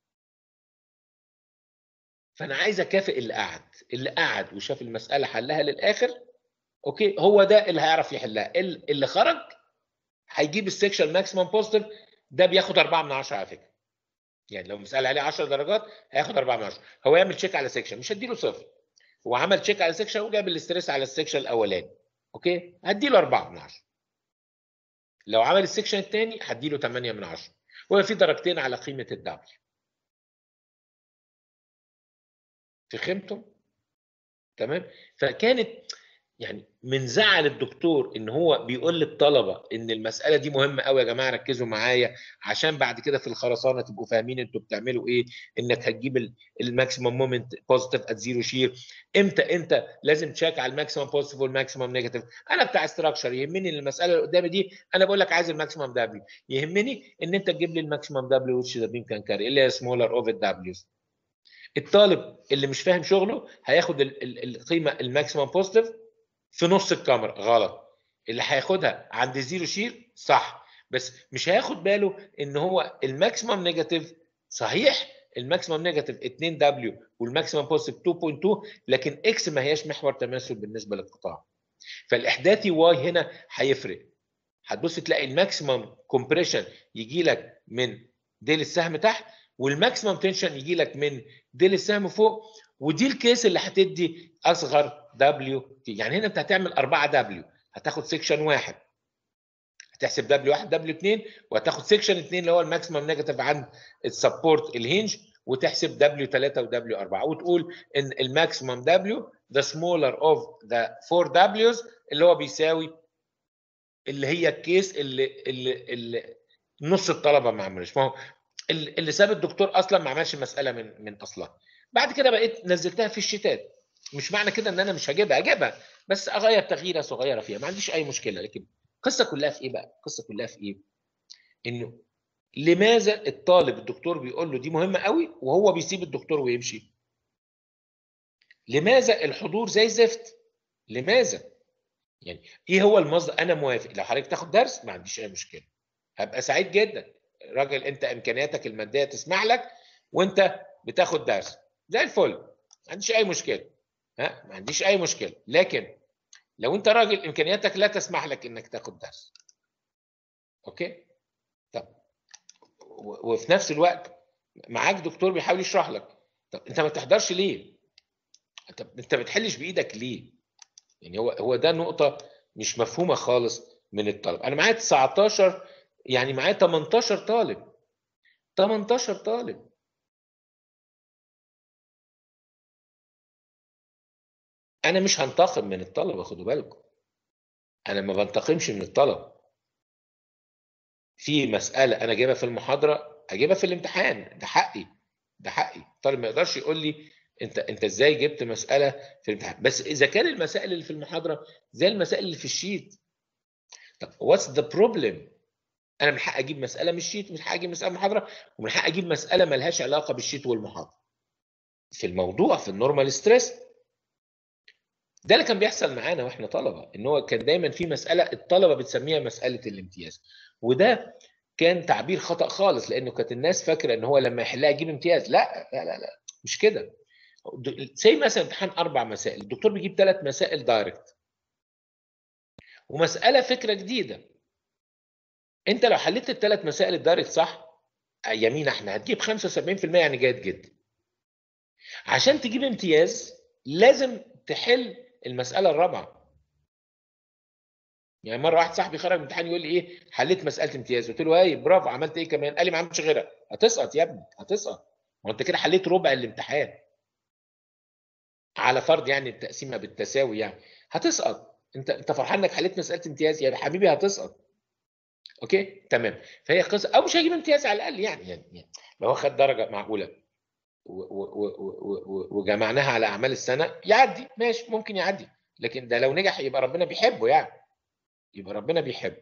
فانا عايز اكافئ اللي قعد اللي قعد وشاف المساله حلها للاخر اوكي هو ده اللي هيعرف يحلها اللي خرج هيجيب السكشن ماكسيمم بوزيتيف ده بياخد 4 من 10 على فكره يعني لو مسألة عليه 10 درجات هياخد 4 من 10 هو يعمل تشيك على سكشن مش هديله صفر هو عمل تشيك على سكشن وجاب الاستريس على السكشن الاولاني اوكي هديله 4 من 10 لو عمل السكشن الثاني هديله 8 من 10 هو في درجتين على قيمه الدبليو فهمتم تمام فكانت يعني من زعل الدكتور ان هو بيقول للطلبه ان المساله دي مهمه قوي يا جماعه ركزوا معايا عشان بعد كده في الخرسانه تبقوا فاهمين انتوا بتعملوا ايه انك هتجيب الماكسيمم مومنت بوزيتيف ات زيرو شير امتى انت لازم تشيك على الماكسيمم بوزيتيف والماكسيمم نيجاتيف انا بتاع استراكشر يهمني ان المساله اللي قدامي دي انا بقول لك عايز الماكسيمم دبليو يهمني ان انت تجيب لي الماكسيمم دبليو وتش ذا بيم كان كاري اللي هي سمولر اوف الدبليوز الطالب اللي مش فاهم شغله هياخد القيمه الماكسيمم بوزيتيف في نص الكاميرا غلط اللي هياخدها عند زيرو شير صح بس مش هياخد باله ان هو الماكسيمم نيجاتيف صحيح الماكسيمم نيجاتيف 2 دبليو والماكسيمم بوزيتيف 2.2 لكن اكس ما هياش محور تماثل بالنسبه للقطاع فالاحداثي واي هنا هيفرق هتبص تلاقي الماكسيمم كومبريشن يجي لك من ديل السهم تحت والماكسيمم تنشن يجي لك من ديل السهم فوق ودي الكيس اللي هتدي اصغر دبليو تي يعني هنا انت هتعمل 4 دبليو هتاخد سيكشن واحد هتحسب دبليو 1 دبليو 2 وهتاخد سيكشن 2 اللي هو الماكسيمم نيجاتيف عند السبورت الهنج وتحسب دبليو 3 ودبليو 4 وتقول ان الماكسيمم دبليو ذا سمولر اوف ذا 4 دبليوز اللي هو بيساوي اللي هي الكيس اللي اللي, اللي نص الطلبه ما عملوش ما هو اللي ساب الدكتور اصلا ما عملش المساله من من اصلها بعد كده بقيت نزلتها في الشتات مش معنى كده ان انا مش هجيبها اجيبها بس اغير تغييره صغيره فيها ما عنديش اي مشكله لكن القصه كلها في ايه بقى القصه كلها في ايه انه لماذا الطالب الدكتور بيقول له دي مهمه قوي وهو بيسيب الدكتور ويمشي لماذا الحضور زي الزفت لماذا يعني ايه هو المصدر انا موافق لو حضرتك تاخد درس ما عنديش اي مشكله هبقى سعيد جدا راجل انت امكانياتك الماديه تسمح لك وانت بتاخد درس زي الفل ما عنديش اي مشكله ها ما عنديش اي مشكله لكن لو انت راجل امكانياتك لا تسمح لك انك تاخد درس اوكي طب وفي نفس الوقت معاك دكتور بيحاول يشرح لك طب انت ما تحضرش ليه طب انت ما بتحلش بايدك ليه يعني هو هو ده نقطه مش مفهومه خالص من الطلب انا معايا 19 يعني معايا 18 طالب 18 طالب انا مش هنتقم من الطلبه خدوا بالكم انا ما بنتقمش من الطلب في مساله انا جايبها في المحاضره اجيبها في الامتحان ده حقي ده حقي الطالب ما يقدرش يقول لي انت انت ازاي جبت مساله في الامتحان بس اذا كان المسائل اللي في المحاضره زي المسائل اللي في الشيت طب واتس ذا بروبلم انا من حق اجيب مساله من الشيت ومن حق اجيب مساله من المحاضره ومن حق اجيب مساله مالهاش علاقه بالشيت والمحاضره في الموضوع في النورمال ستريس ده اللي كان بيحصل معانا واحنا طلبه ان هو كان دايما في مساله الطلبه بتسميها مساله الامتياز وده كان تعبير خطا خالص لانه كانت الناس فاكره ان هو لما يحلها يجيب امتياز لا لا لا, لا مش كده زي مثلا امتحان اربع مسائل الدكتور بيجيب ثلاث مسائل دايركت ومساله فكره جديده انت لو حليت الثلاث مسائل الدايركت صح يمين احنا هتجيب 75% يعني جيد جدا عشان تجيب امتياز لازم تحل المساله الرابعه يعني مره واحد صاحبي خرج من الامتحان يقول لي ايه حليت مساله امتياز قلت له ايه برافو عملت ايه كمان قال لي ما عملتش غيرها هتسقط يا ابني هتسقط ما انت كده حليت ربع الامتحان على فرض يعني التقسيمه بالتساوي يعني هتسقط انت انت فرحان انك حليت مساله امتياز يا حبيبي هتسقط اوكي تمام فهي قصه او مش هجيب امتياز على الاقل يعني يعني لو هو خد درجه معقوله وجمعناها على اعمال السنه يعدي ماشي ممكن يعدي لكن ده لو نجح يبقى ربنا بيحبه يعني يبقى ربنا بيحبه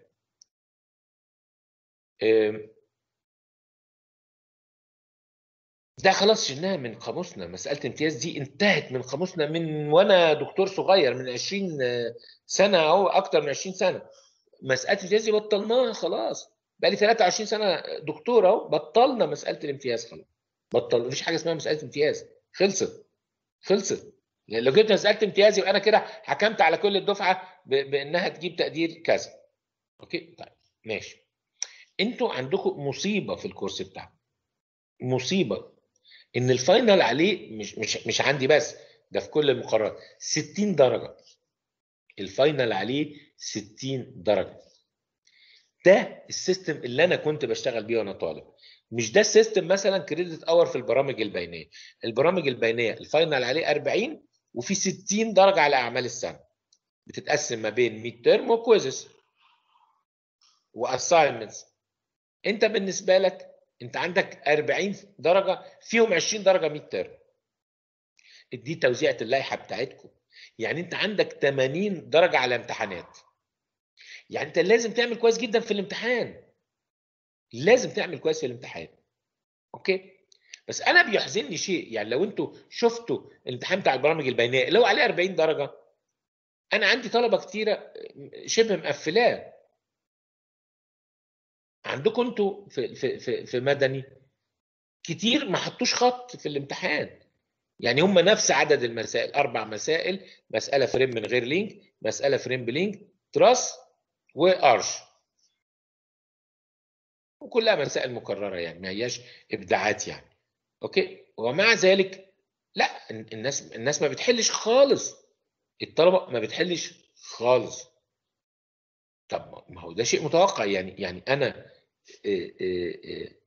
ده خلاص شلناها من قاموسنا مساله امتياز دي انتهت من قاموسنا من وانا دكتور صغير من 20 سنه او اكتر من 20 سنه مساله الامتياز دي بطلناها خلاص بقى لي 23 سنه دكتور اهو بطلنا مساله الامتياز خلاص بطل مفيش حاجه اسمها مساله امتياز خلصت خلصت يعني لو جبت مساله امتياز يبقى انا كده حكمت على كل الدفعه بانها تجيب تقدير كذا اوكي طيب ماشي انتوا عندكم مصيبه في الكورس بتاعكم مصيبه ان الفاينل عليه مش مش مش عندي بس ده في كل المقررات 60 درجه الفاينل عليه 60 درجه ده السيستم اللي انا كنت بشتغل بيه وانا طالب مش ده السيستم مثلا كريدت اور في البرامج البينيه البرامج البينيه الفاينل عليه 40 وفي 60 درجه على اعمال السنه بتتقسم ما بين ميد ترم وكويزز واساينمنتس انت بالنسبه لك انت عندك 40 درجه فيهم 20 درجه ميد ترم دي توزيعه اللائحه بتاعتكم يعني انت عندك 80 درجه على امتحانات يعني انت لازم تعمل كويس جدا في الامتحان لازم تعمل كويس في الامتحان اوكي بس انا بيحزنني شيء يعني لو انتوا شفتوا الامتحان بتاع البرامج البينيه اللي هو عليه 40 درجه انا عندي طلبه كتيره شبه مقفلاه عندكم انتوا في في في, في مدني كتير ما حطوش خط في الامتحان يعني هم نفس عدد المسائل اربع مسائل مساله فريم من غير لينك مساله فريم بلينك تراس وارش وكلها مسائل مكرره يعني ما هياش ابداعات يعني اوكي ومع ذلك لا الناس الناس ما بتحلش خالص الطلبه ما بتحلش خالص طب ما هو ده شيء متوقع يعني يعني انا إيه إيه إيه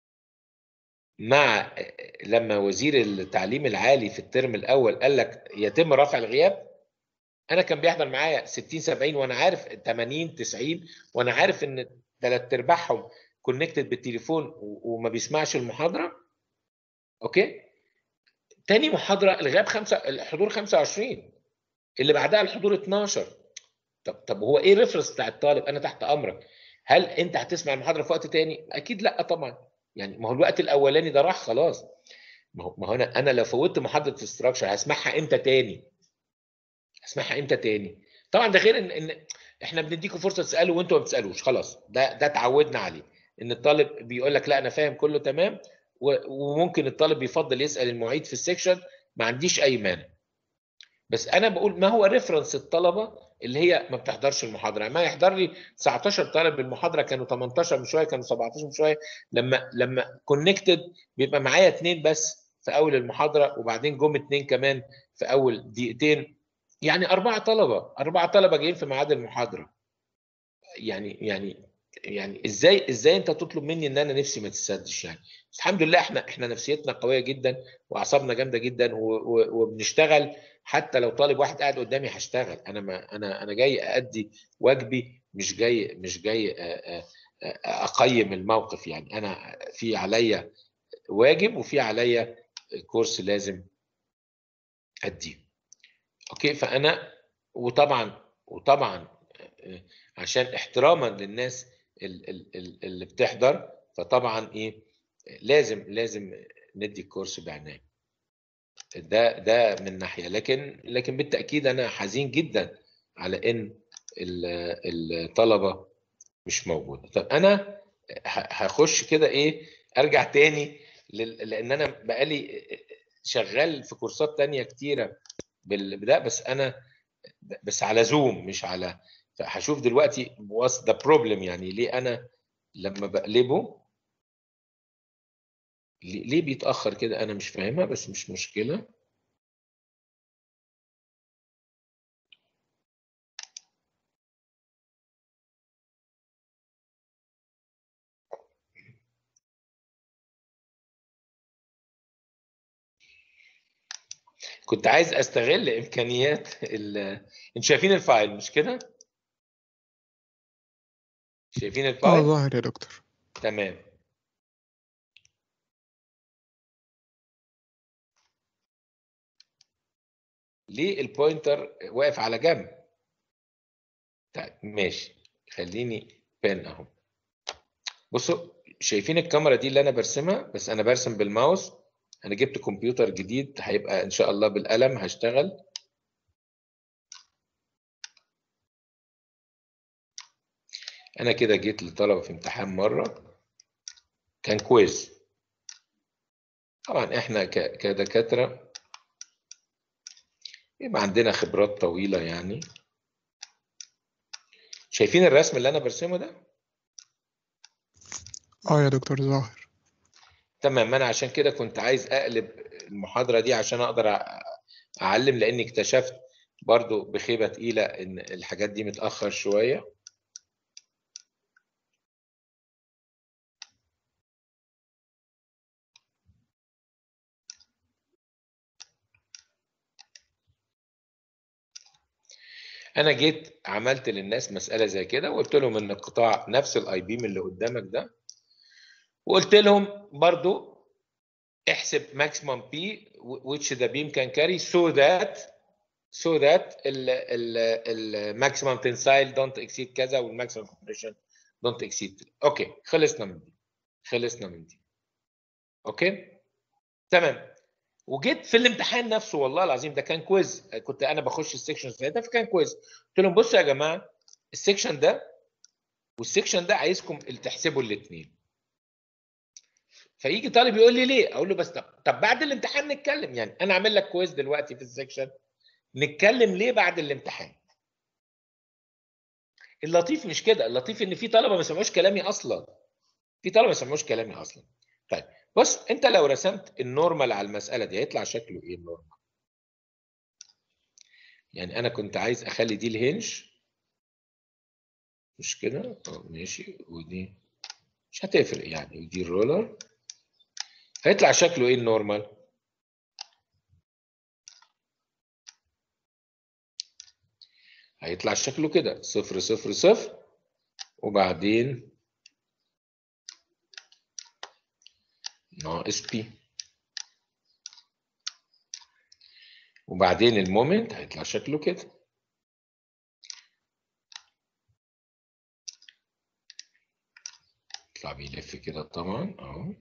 مع لما وزير التعليم العالي في الترم الاول قال لك يتم رفع الغياب انا كان بيحضر معايا 60 70 وانا عارف 80 90 وانا عارف ان ثلاث ارباعهم كونكتد بالتليفون وما بيسمعش المحاضره اوكي تاني محاضره الغياب خمسة الحضور 25 اللي بعدها الحضور 12 طب طب هو ايه الريفرنس بتاع الطالب انا تحت امرك هل انت هتسمع المحاضره في وقت تاني اكيد لا طبعا يعني ما هو الوقت الاولاني ده راح خلاص ما هو ما هو انا انا لو فوتت محاضره الاستراكشر هسمعها امتى تاني هسمعها امتى تاني طبعا ده غير ان ان احنا بنديكم فرصه تسالوا وانتوا ما بتسالوش خلاص ده ده اتعودنا عليه ان الطالب بيقول لك لا انا فاهم كله تمام وممكن الطالب يفضل يسال المعيد في السكشن ما عنديش اي مانع بس انا بقول ما هو ريفرنس الطلبه اللي هي ما بتحضرش المحاضره ما يحضر لي 19 طالب المحاضره كانوا 18 من شويه كانوا 17 من شويه لما لما كونكتد بيبقى معايا اثنين بس في اول المحاضره وبعدين جم اثنين كمان في اول دقيقتين يعني اربعه طلبه اربعه طلبه جايين في ميعاد المحاضره يعني يعني يعني ازاي ازاي انت تطلب مني ان انا نفسي ما تسدش يعني بس الحمد لله احنا احنا نفسيتنا قويه جدا واعصابنا جامده جدا وبنشتغل حتى لو طالب واحد قاعد قدامي هشتغل انا ما انا انا جاي ادي واجبي مش جاي مش جاي اقيم الموقف يعني انا في عليا واجب وفي عليا كورس لازم اديه اوكي فانا وطبعا وطبعا عشان احتراما للناس اللي بتحضر فطبعا ايه لازم لازم ندي الكورس بعنايه ده ده من ناحيه لكن لكن بالتاكيد انا حزين جدا على ان الطلبه مش موجوده طب انا هخش كده ايه ارجع تاني لان انا بقالي شغال في كورسات تانية كتيره بده بس انا بس على زوم مش على هشوف دلوقتي what's the problem يعني ليه انا لما بقلبه ليه بيتاخر كده انا مش فاهمها بس مش مشكله كنت عايز استغل امكانيات ال انتوا شايفين الفايل مش كده؟ شايفين اه الفايل؟ ظاهر يا دكتور تمام ليه البوينتر واقف على جنب؟ طيب ماشي خليني بين اهو بصوا شايفين الكاميرا دي اللي انا برسمها بس انا برسم بالماوس انا جبت كمبيوتر جديد هيبقى ان شاء الله بالقلم هشتغل انا كده جيت لطلبه في امتحان مره كان كويز طبعا احنا ك- كدكاتره يبقى عندنا خبرات طويله يعني شايفين الرسم اللي انا برسمه ده اه يا دكتور ظاهر تمام انا عشان كده كنت عايز اقلب المحاضره دي عشان اقدر أ- اعلم لاني اكتشفت برضو بخيبه تقيله ان الحاجات دي متاخر شويه انا جيت عملت للناس مساله زي كده وقلت لهم ان القطاع نفس الاي بيم اللي قدامك ده وقلت لهم برضو احسب maximum P which the beam can carry so that so that ال ال ال maximum tensile don't exceed كذا وال maximum compression don't exceed اوكي خلصنا من دي خلصنا من دي اوكي تمام وجيت في الامتحان نفسه والله العظيم ده كان كويز كنت انا بخش السكشن ساعتها فكان كويز قلت لهم بصوا يا جماعه السكشن ده والسكشن ده عايزكم تحسبوا الاثنين فيجي طالب يقول لي ليه اقول له بس طب, طب بعد الامتحان نتكلم يعني انا اعمل لك كويز دلوقتي في السكشن نتكلم ليه بعد الامتحان اللطيف مش كده اللطيف ان في طلبه ما سمعوش كلامي اصلا في طلبه ما سمعوش كلامي اصلا طيب بص انت لو رسمت النورمال على المساله دي هيطلع شكله ايه النورمال يعني انا كنت عايز اخلي دي الهنج مش كده اه ماشي ودي مش هتفرق يعني ودي الرولر هيطلع شكله ايه النورمال هيطلع شكله كده صفر صفر صفر وبعدين ناقص بي وبعدين المومنت هيطلع شكله كده يطلع بيلف كده طبعا اهو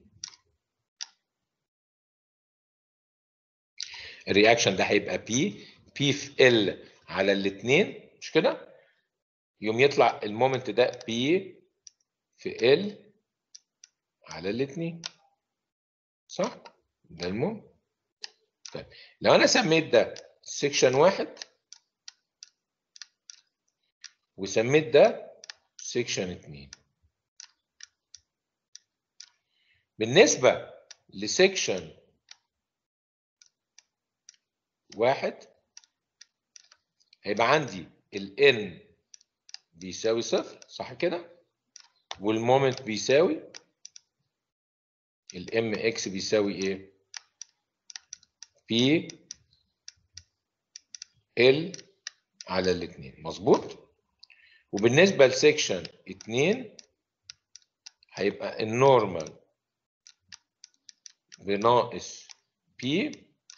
الرياكشن ده هيبقى بي بي في ال على الاثنين مش كده يوم يطلع المومنت ده بي في ال على الاثنين صح ده المومنت طيب لو انا سميت ده سيكشن واحد وسميت ده سيكشن اتنين بالنسبة لسيكشن واحد هيبقى عندي ال n بيساوي صفر صح كده والمومنت بيساوي ال mx بيساوي ايه p ال على الاثنين مظبوط وبالنسبه لسيكشن 2 هيبقى النورمال بناقص p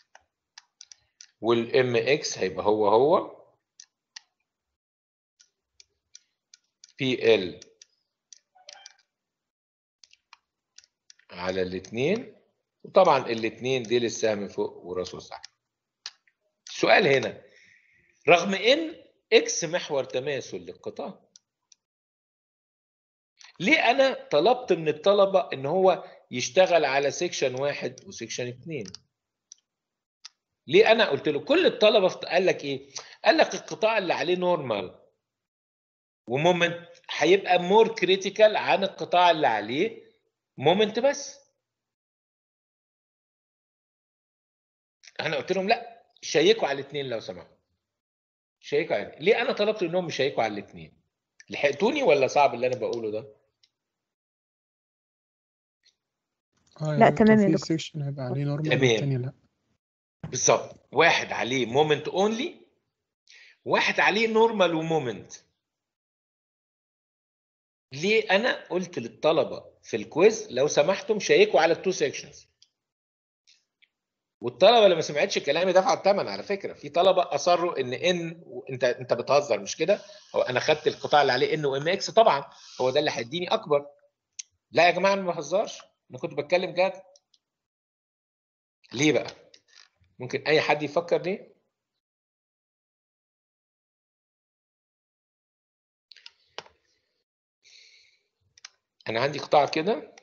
والام اكس هيبقى هو هو بي ال على الاثنين وطبعا الاثنين دي للسهم فوق وراسه تحت السؤال هنا رغم ان اكس محور تماثل للقطاع ليه انا طلبت من الطلبه ان هو يشتغل على سيكشن واحد وسيكشن اتنين ليه انا قلت له كل الطلبه قال لك ايه قال لك القطاع اللي عليه نورمال ومومنت هيبقى مور كريتيكال عن القطاع اللي عليه مومنت بس انا قلت لهم لا شيكوا على الاثنين لو سمحتوا شيكوا على ليه انا طلبت انهم يشيكوا على الاثنين لحقتوني ولا صعب اللي انا بقوله ده اه لا، يعني تمام يا في دكتور. سيكشن هيبقى عليه نورمال تمام. والتاني لا بالظبط واحد عليه مومنت اونلي واحد عليه نورمال ومومنت ليه انا قلت للطلبه في الكويز لو سمحتم شيكوا على التو سيكشنز والطلبه اللي ما سمعتش كلامي دفعوا الثمن على فكره في طلبه اصروا ان ان انت انت بتهزر مش كده هو انا خدت القطاع اللي عليه ان وام اكس طبعا هو ده اللي هيديني اكبر لا يا جماعه انا ما بهزرش انا كنت بتكلم جد ليه بقى ممكن اي حد يفكر ليه انا عندي قطاع كده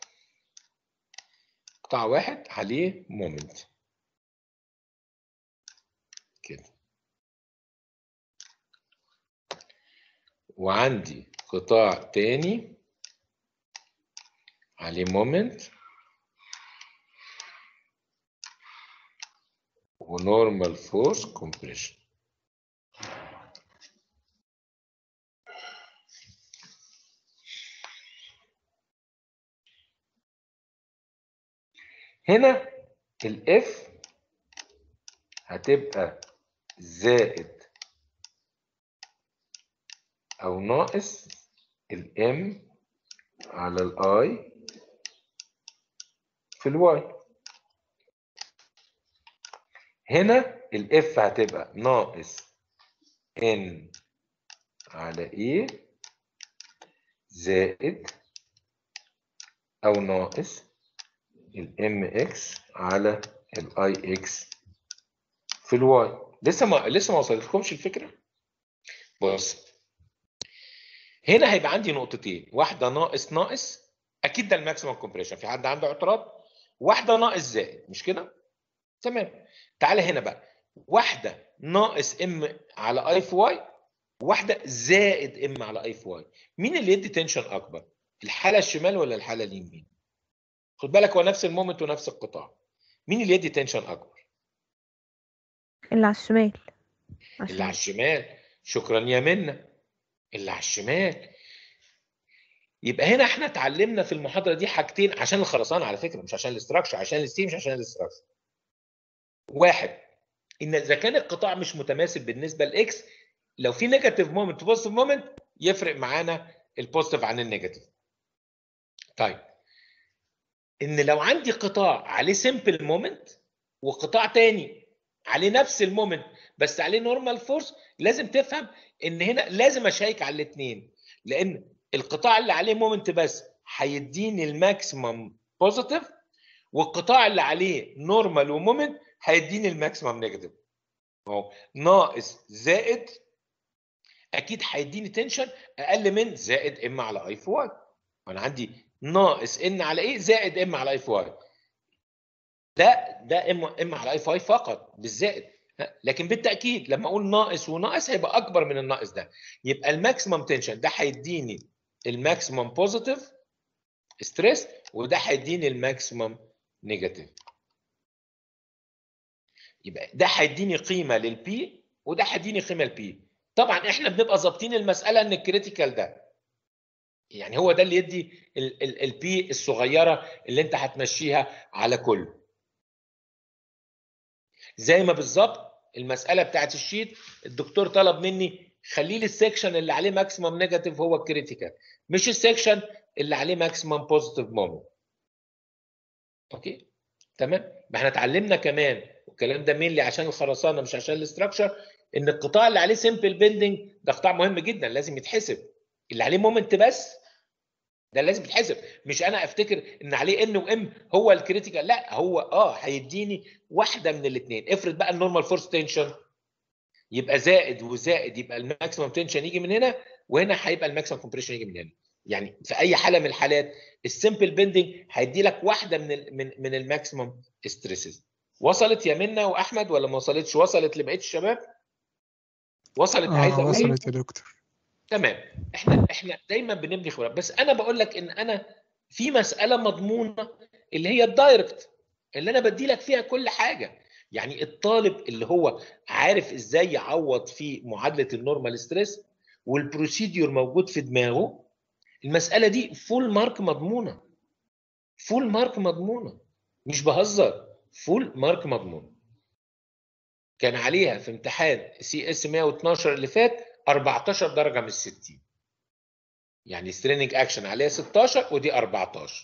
قطاع واحد عليه مومنت كده وعندي قطاع تاني عليه مومنت ونورمال فورس كومبريشن هنا الاف هتبقى زائد او ناقص الام على الاي في الواي هنا الاف هتبقى ناقص ان على ايه زائد او ناقص الام اكس على الاي اكس في الواي لسه ما لسه ما وصلتكمش الفكره بص هنا هيبقى عندي نقطتين واحده ناقص ناقص اكيد ده الماكسيمم كومبريشن في حد عنده اعتراض واحده ناقص زائد مش كده تمام تعالى هنا بقى واحده ناقص ام على اي في واي واحده زائد ام على اي في واي مين اللي يدي تنشن اكبر الحاله الشمال ولا الحاله اليمين خد بالك هو نفس المومنت ونفس القطاع مين اللي يدي تنشن اكبر اللي على الشمال اللي على الشمال شكرا يا منى اللي على الشمال يبقى هنا احنا اتعلمنا في المحاضره دي حاجتين عشان الخرسانه على فكره مش عشان الاستراكشر عشان الستيم مش عشان الاستراكشر واحد ان اذا كان القطاع مش متماثل بالنسبه لاكس لو في نيجاتيف مومنت وبوزيتيف مومنت يفرق معانا البوزيتيف عن النيجاتيف طيب ان لو عندي قطاع عليه سمبل مومنت وقطاع تاني عليه نفس المومنت بس عليه نورمال فورس لازم تفهم ان هنا لازم اشيك على الاثنين لان القطاع اللي عليه مومنت بس هيديني الماكسيمم بوزيتيف والقطاع اللي عليه نورمال ومومنت هيديني الماكسيمم نيجاتيف اهو ناقص زائد اكيد هيديني تنشن اقل من زائد ام على اي في واي انا عندي ناقص ان على ايه زائد ام على اي في واي ده ده ام ام على اي في واي فقط بالزائد لكن بالتاكيد لما اقول ناقص وناقص هيبقى اكبر من الناقص ده يبقى الماكسيمم تنشن ده هيديني الماكسيمم بوزيتيف ستريس وده هيديني الماكسيمم نيجاتيف يبقى ده هيديني قيمه للبي وده هيديني قيمه للبي طبعا احنا بنبقى ظابطين المساله ان الكريتيكال ده يعني هو ده اللي يدي البي الصغيره اللي انت هتمشيها على كله زي ما بالظبط المساله بتاعت الشيت الدكتور طلب مني خلي لي السكشن اللي عليه ماكسيمم نيجاتيف هو الكريتيكال مش السكشن اللي عليه ماكسيمم بوزيتيف مومنت اوكي تمام ما احنا اتعلمنا كمان والكلام ده مين عشان الخرسانه مش عشان الاستراكشر ان القطاع اللي عليه سمبل بيلدينج ده قطاع مهم جدا لازم يتحسب اللي عليه مومنت بس ده لازم يتحسب مش انا افتكر ان عليه ان وام هو الكريتيكال لا هو اه هيديني واحده من الاثنين افرض بقى النورمال فورس تنشن يبقى زائد وزائد يبقى الماكسيمم تنشن يجي من هنا وهنا هيبقى الماكسيمم كومبريشن يجي من هنا يعني في اي حاله من الحالات السمبل بيندنج هيدي لك واحده من ال من من الماكسيمم ستريسز وصلت يا منى واحمد ولا ما وصلتش وصلت لبقيه الشباب وصلت عايزه اه اقول وصلت يا دكتور تمام احنا احنا دايما بنبني خبرات بس انا بقول لك ان انا في مساله مضمونه اللي هي الدايركت اللي انا بدي لك فيها كل حاجه يعني الطالب اللي هو عارف ازاي يعوض في معادله النورمال ستريس والبروسيديور موجود في دماغه المساله دي فول مارك مضمونه فول مارك مضمونه مش بهزر فول مارك مضمونه كان عليها في امتحان سي اس 112 اللي فات 14 درجه من 60 يعني ستريننج اكشن عليها 16 ودي 14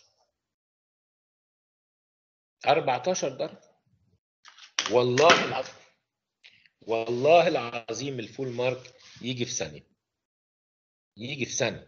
14 درجه والله العظيم والله العظيم الفول مارك يجي في ثانيه يجي في ثانيه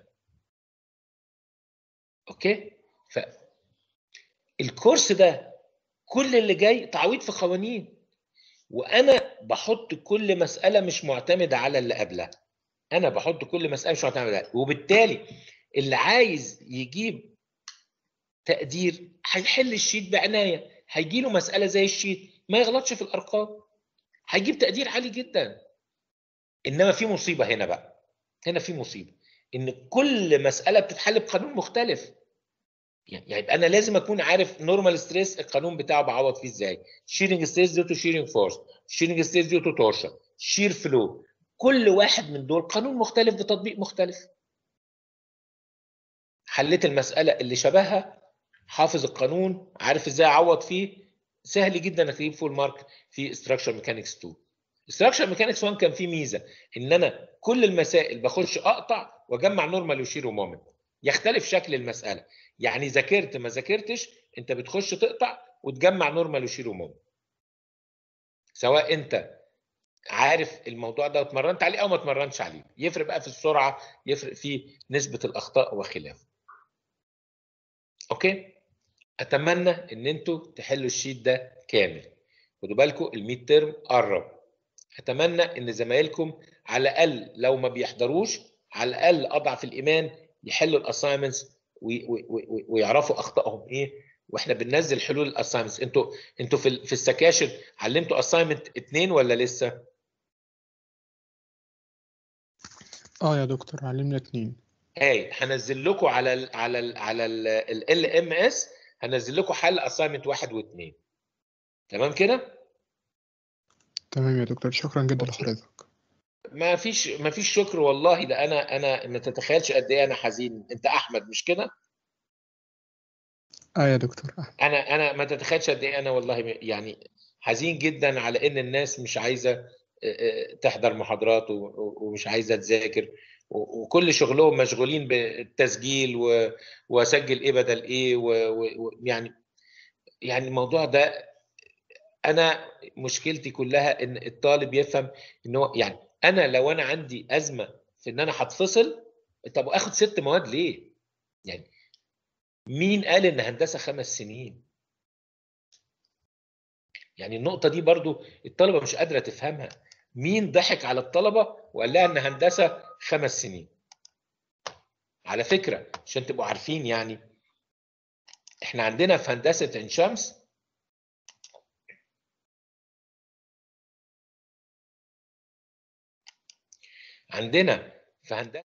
اوكي ف الكورس ده كل اللي جاي تعويض في قوانين وانا بحط كل مساله مش معتمده على اللي قبلها انا بحط كل مساله مش معتمده على وبالتالي اللي عايز يجيب تقدير هيحل الشيت بعنايه هيجي له مساله زي الشيت ما يغلطش في الارقام هيجيب تقدير عالي جدا انما في مصيبه هنا بقى هنا في مصيبه ان كل مساله بتتحل بقانون مختلف يعني يبقى انا لازم اكون عارف نورمال ستريس القانون بتاعه بعوض فيه ازاي شيرنج ستريس ديو تو شيرنج فورس شيرنج ستريس ديو تو تورشن شير فلو كل واحد من دول قانون مختلف بتطبيق مختلف حليت المساله اللي شبهها حافظ القانون عارف ازاي اعوض فيه سهل جدا انك تجيب فول مارك في ستراكشر ميكانكس 2 ستراكشر ميكانكس 1 كان فيه ميزه ان انا كل المسائل بخش اقطع واجمع نورمال وشير ومومنت يختلف شكل المساله يعني ذاكرت ما ذاكرتش انت بتخش تقطع وتجمع نورمال وشير ومومنت سواء انت عارف الموضوع ده واتمرنت عليه او ما اتمرنتش عليه يفرق بقى في السرعه يفرق في نسبه الاخطاء وخلافه اوكي اتمنى ان انتوا تحلوا الشيت ده كامل خدوا بالكم الميد ترم قرب اتمنى ان زمايلكم على الاقل لو ما بيحضروش على الاقل اضعف الايمان يحلوا الاساينمنتس ويعرفوا اخطائهم ايه واحنا بننزل حلول الاساينمنتس انتوا انتوا في في السكاشن علمتوا اساينمنت اتنين ولا لسه؟ اه يا دكتور علمنا اتنين هاي هنزل لكم على ال على ال على ال ام اس هنزل لكم حل اساينمنت واحد واثنين تمام كده؟ تمام يا دكتور شكرا جدا لحضرتك ما فيش ما فيش شكر والله ده انا انا ما تتخيلش قد ايه انا حزين انت احمد مش كده؟ اه يا دكتور آه. انا انا ما تتخيلش قد ايه انا والله يعني حزين جدا على ان الناس مش عايزه آه، آه، تحضر محاضرات و- و- ومش عايزه تذاكر و- وكل شغلهم مشغولين بالتسجيل و- واسجل ايه بدل ايه ويعني يعني الموضوع ده انا مشكلتي كلها ان الطالب يفهم ان هو يعني انا لو انا عندي ازمه في ان انا هتفصل طب اخد ست مواد ليه؟ يعني مين قال ان هندسه خمس سنين؟ يعني النقطة دي برضو الطلبة مش قادرة تفهمها مين ضحك على الطلبة وقال لها ان هندسة خمس سنين على فكرة عشان تبقوا عارفين يعني احنا عندنا في هندسة عين شمس عندنا في هندسة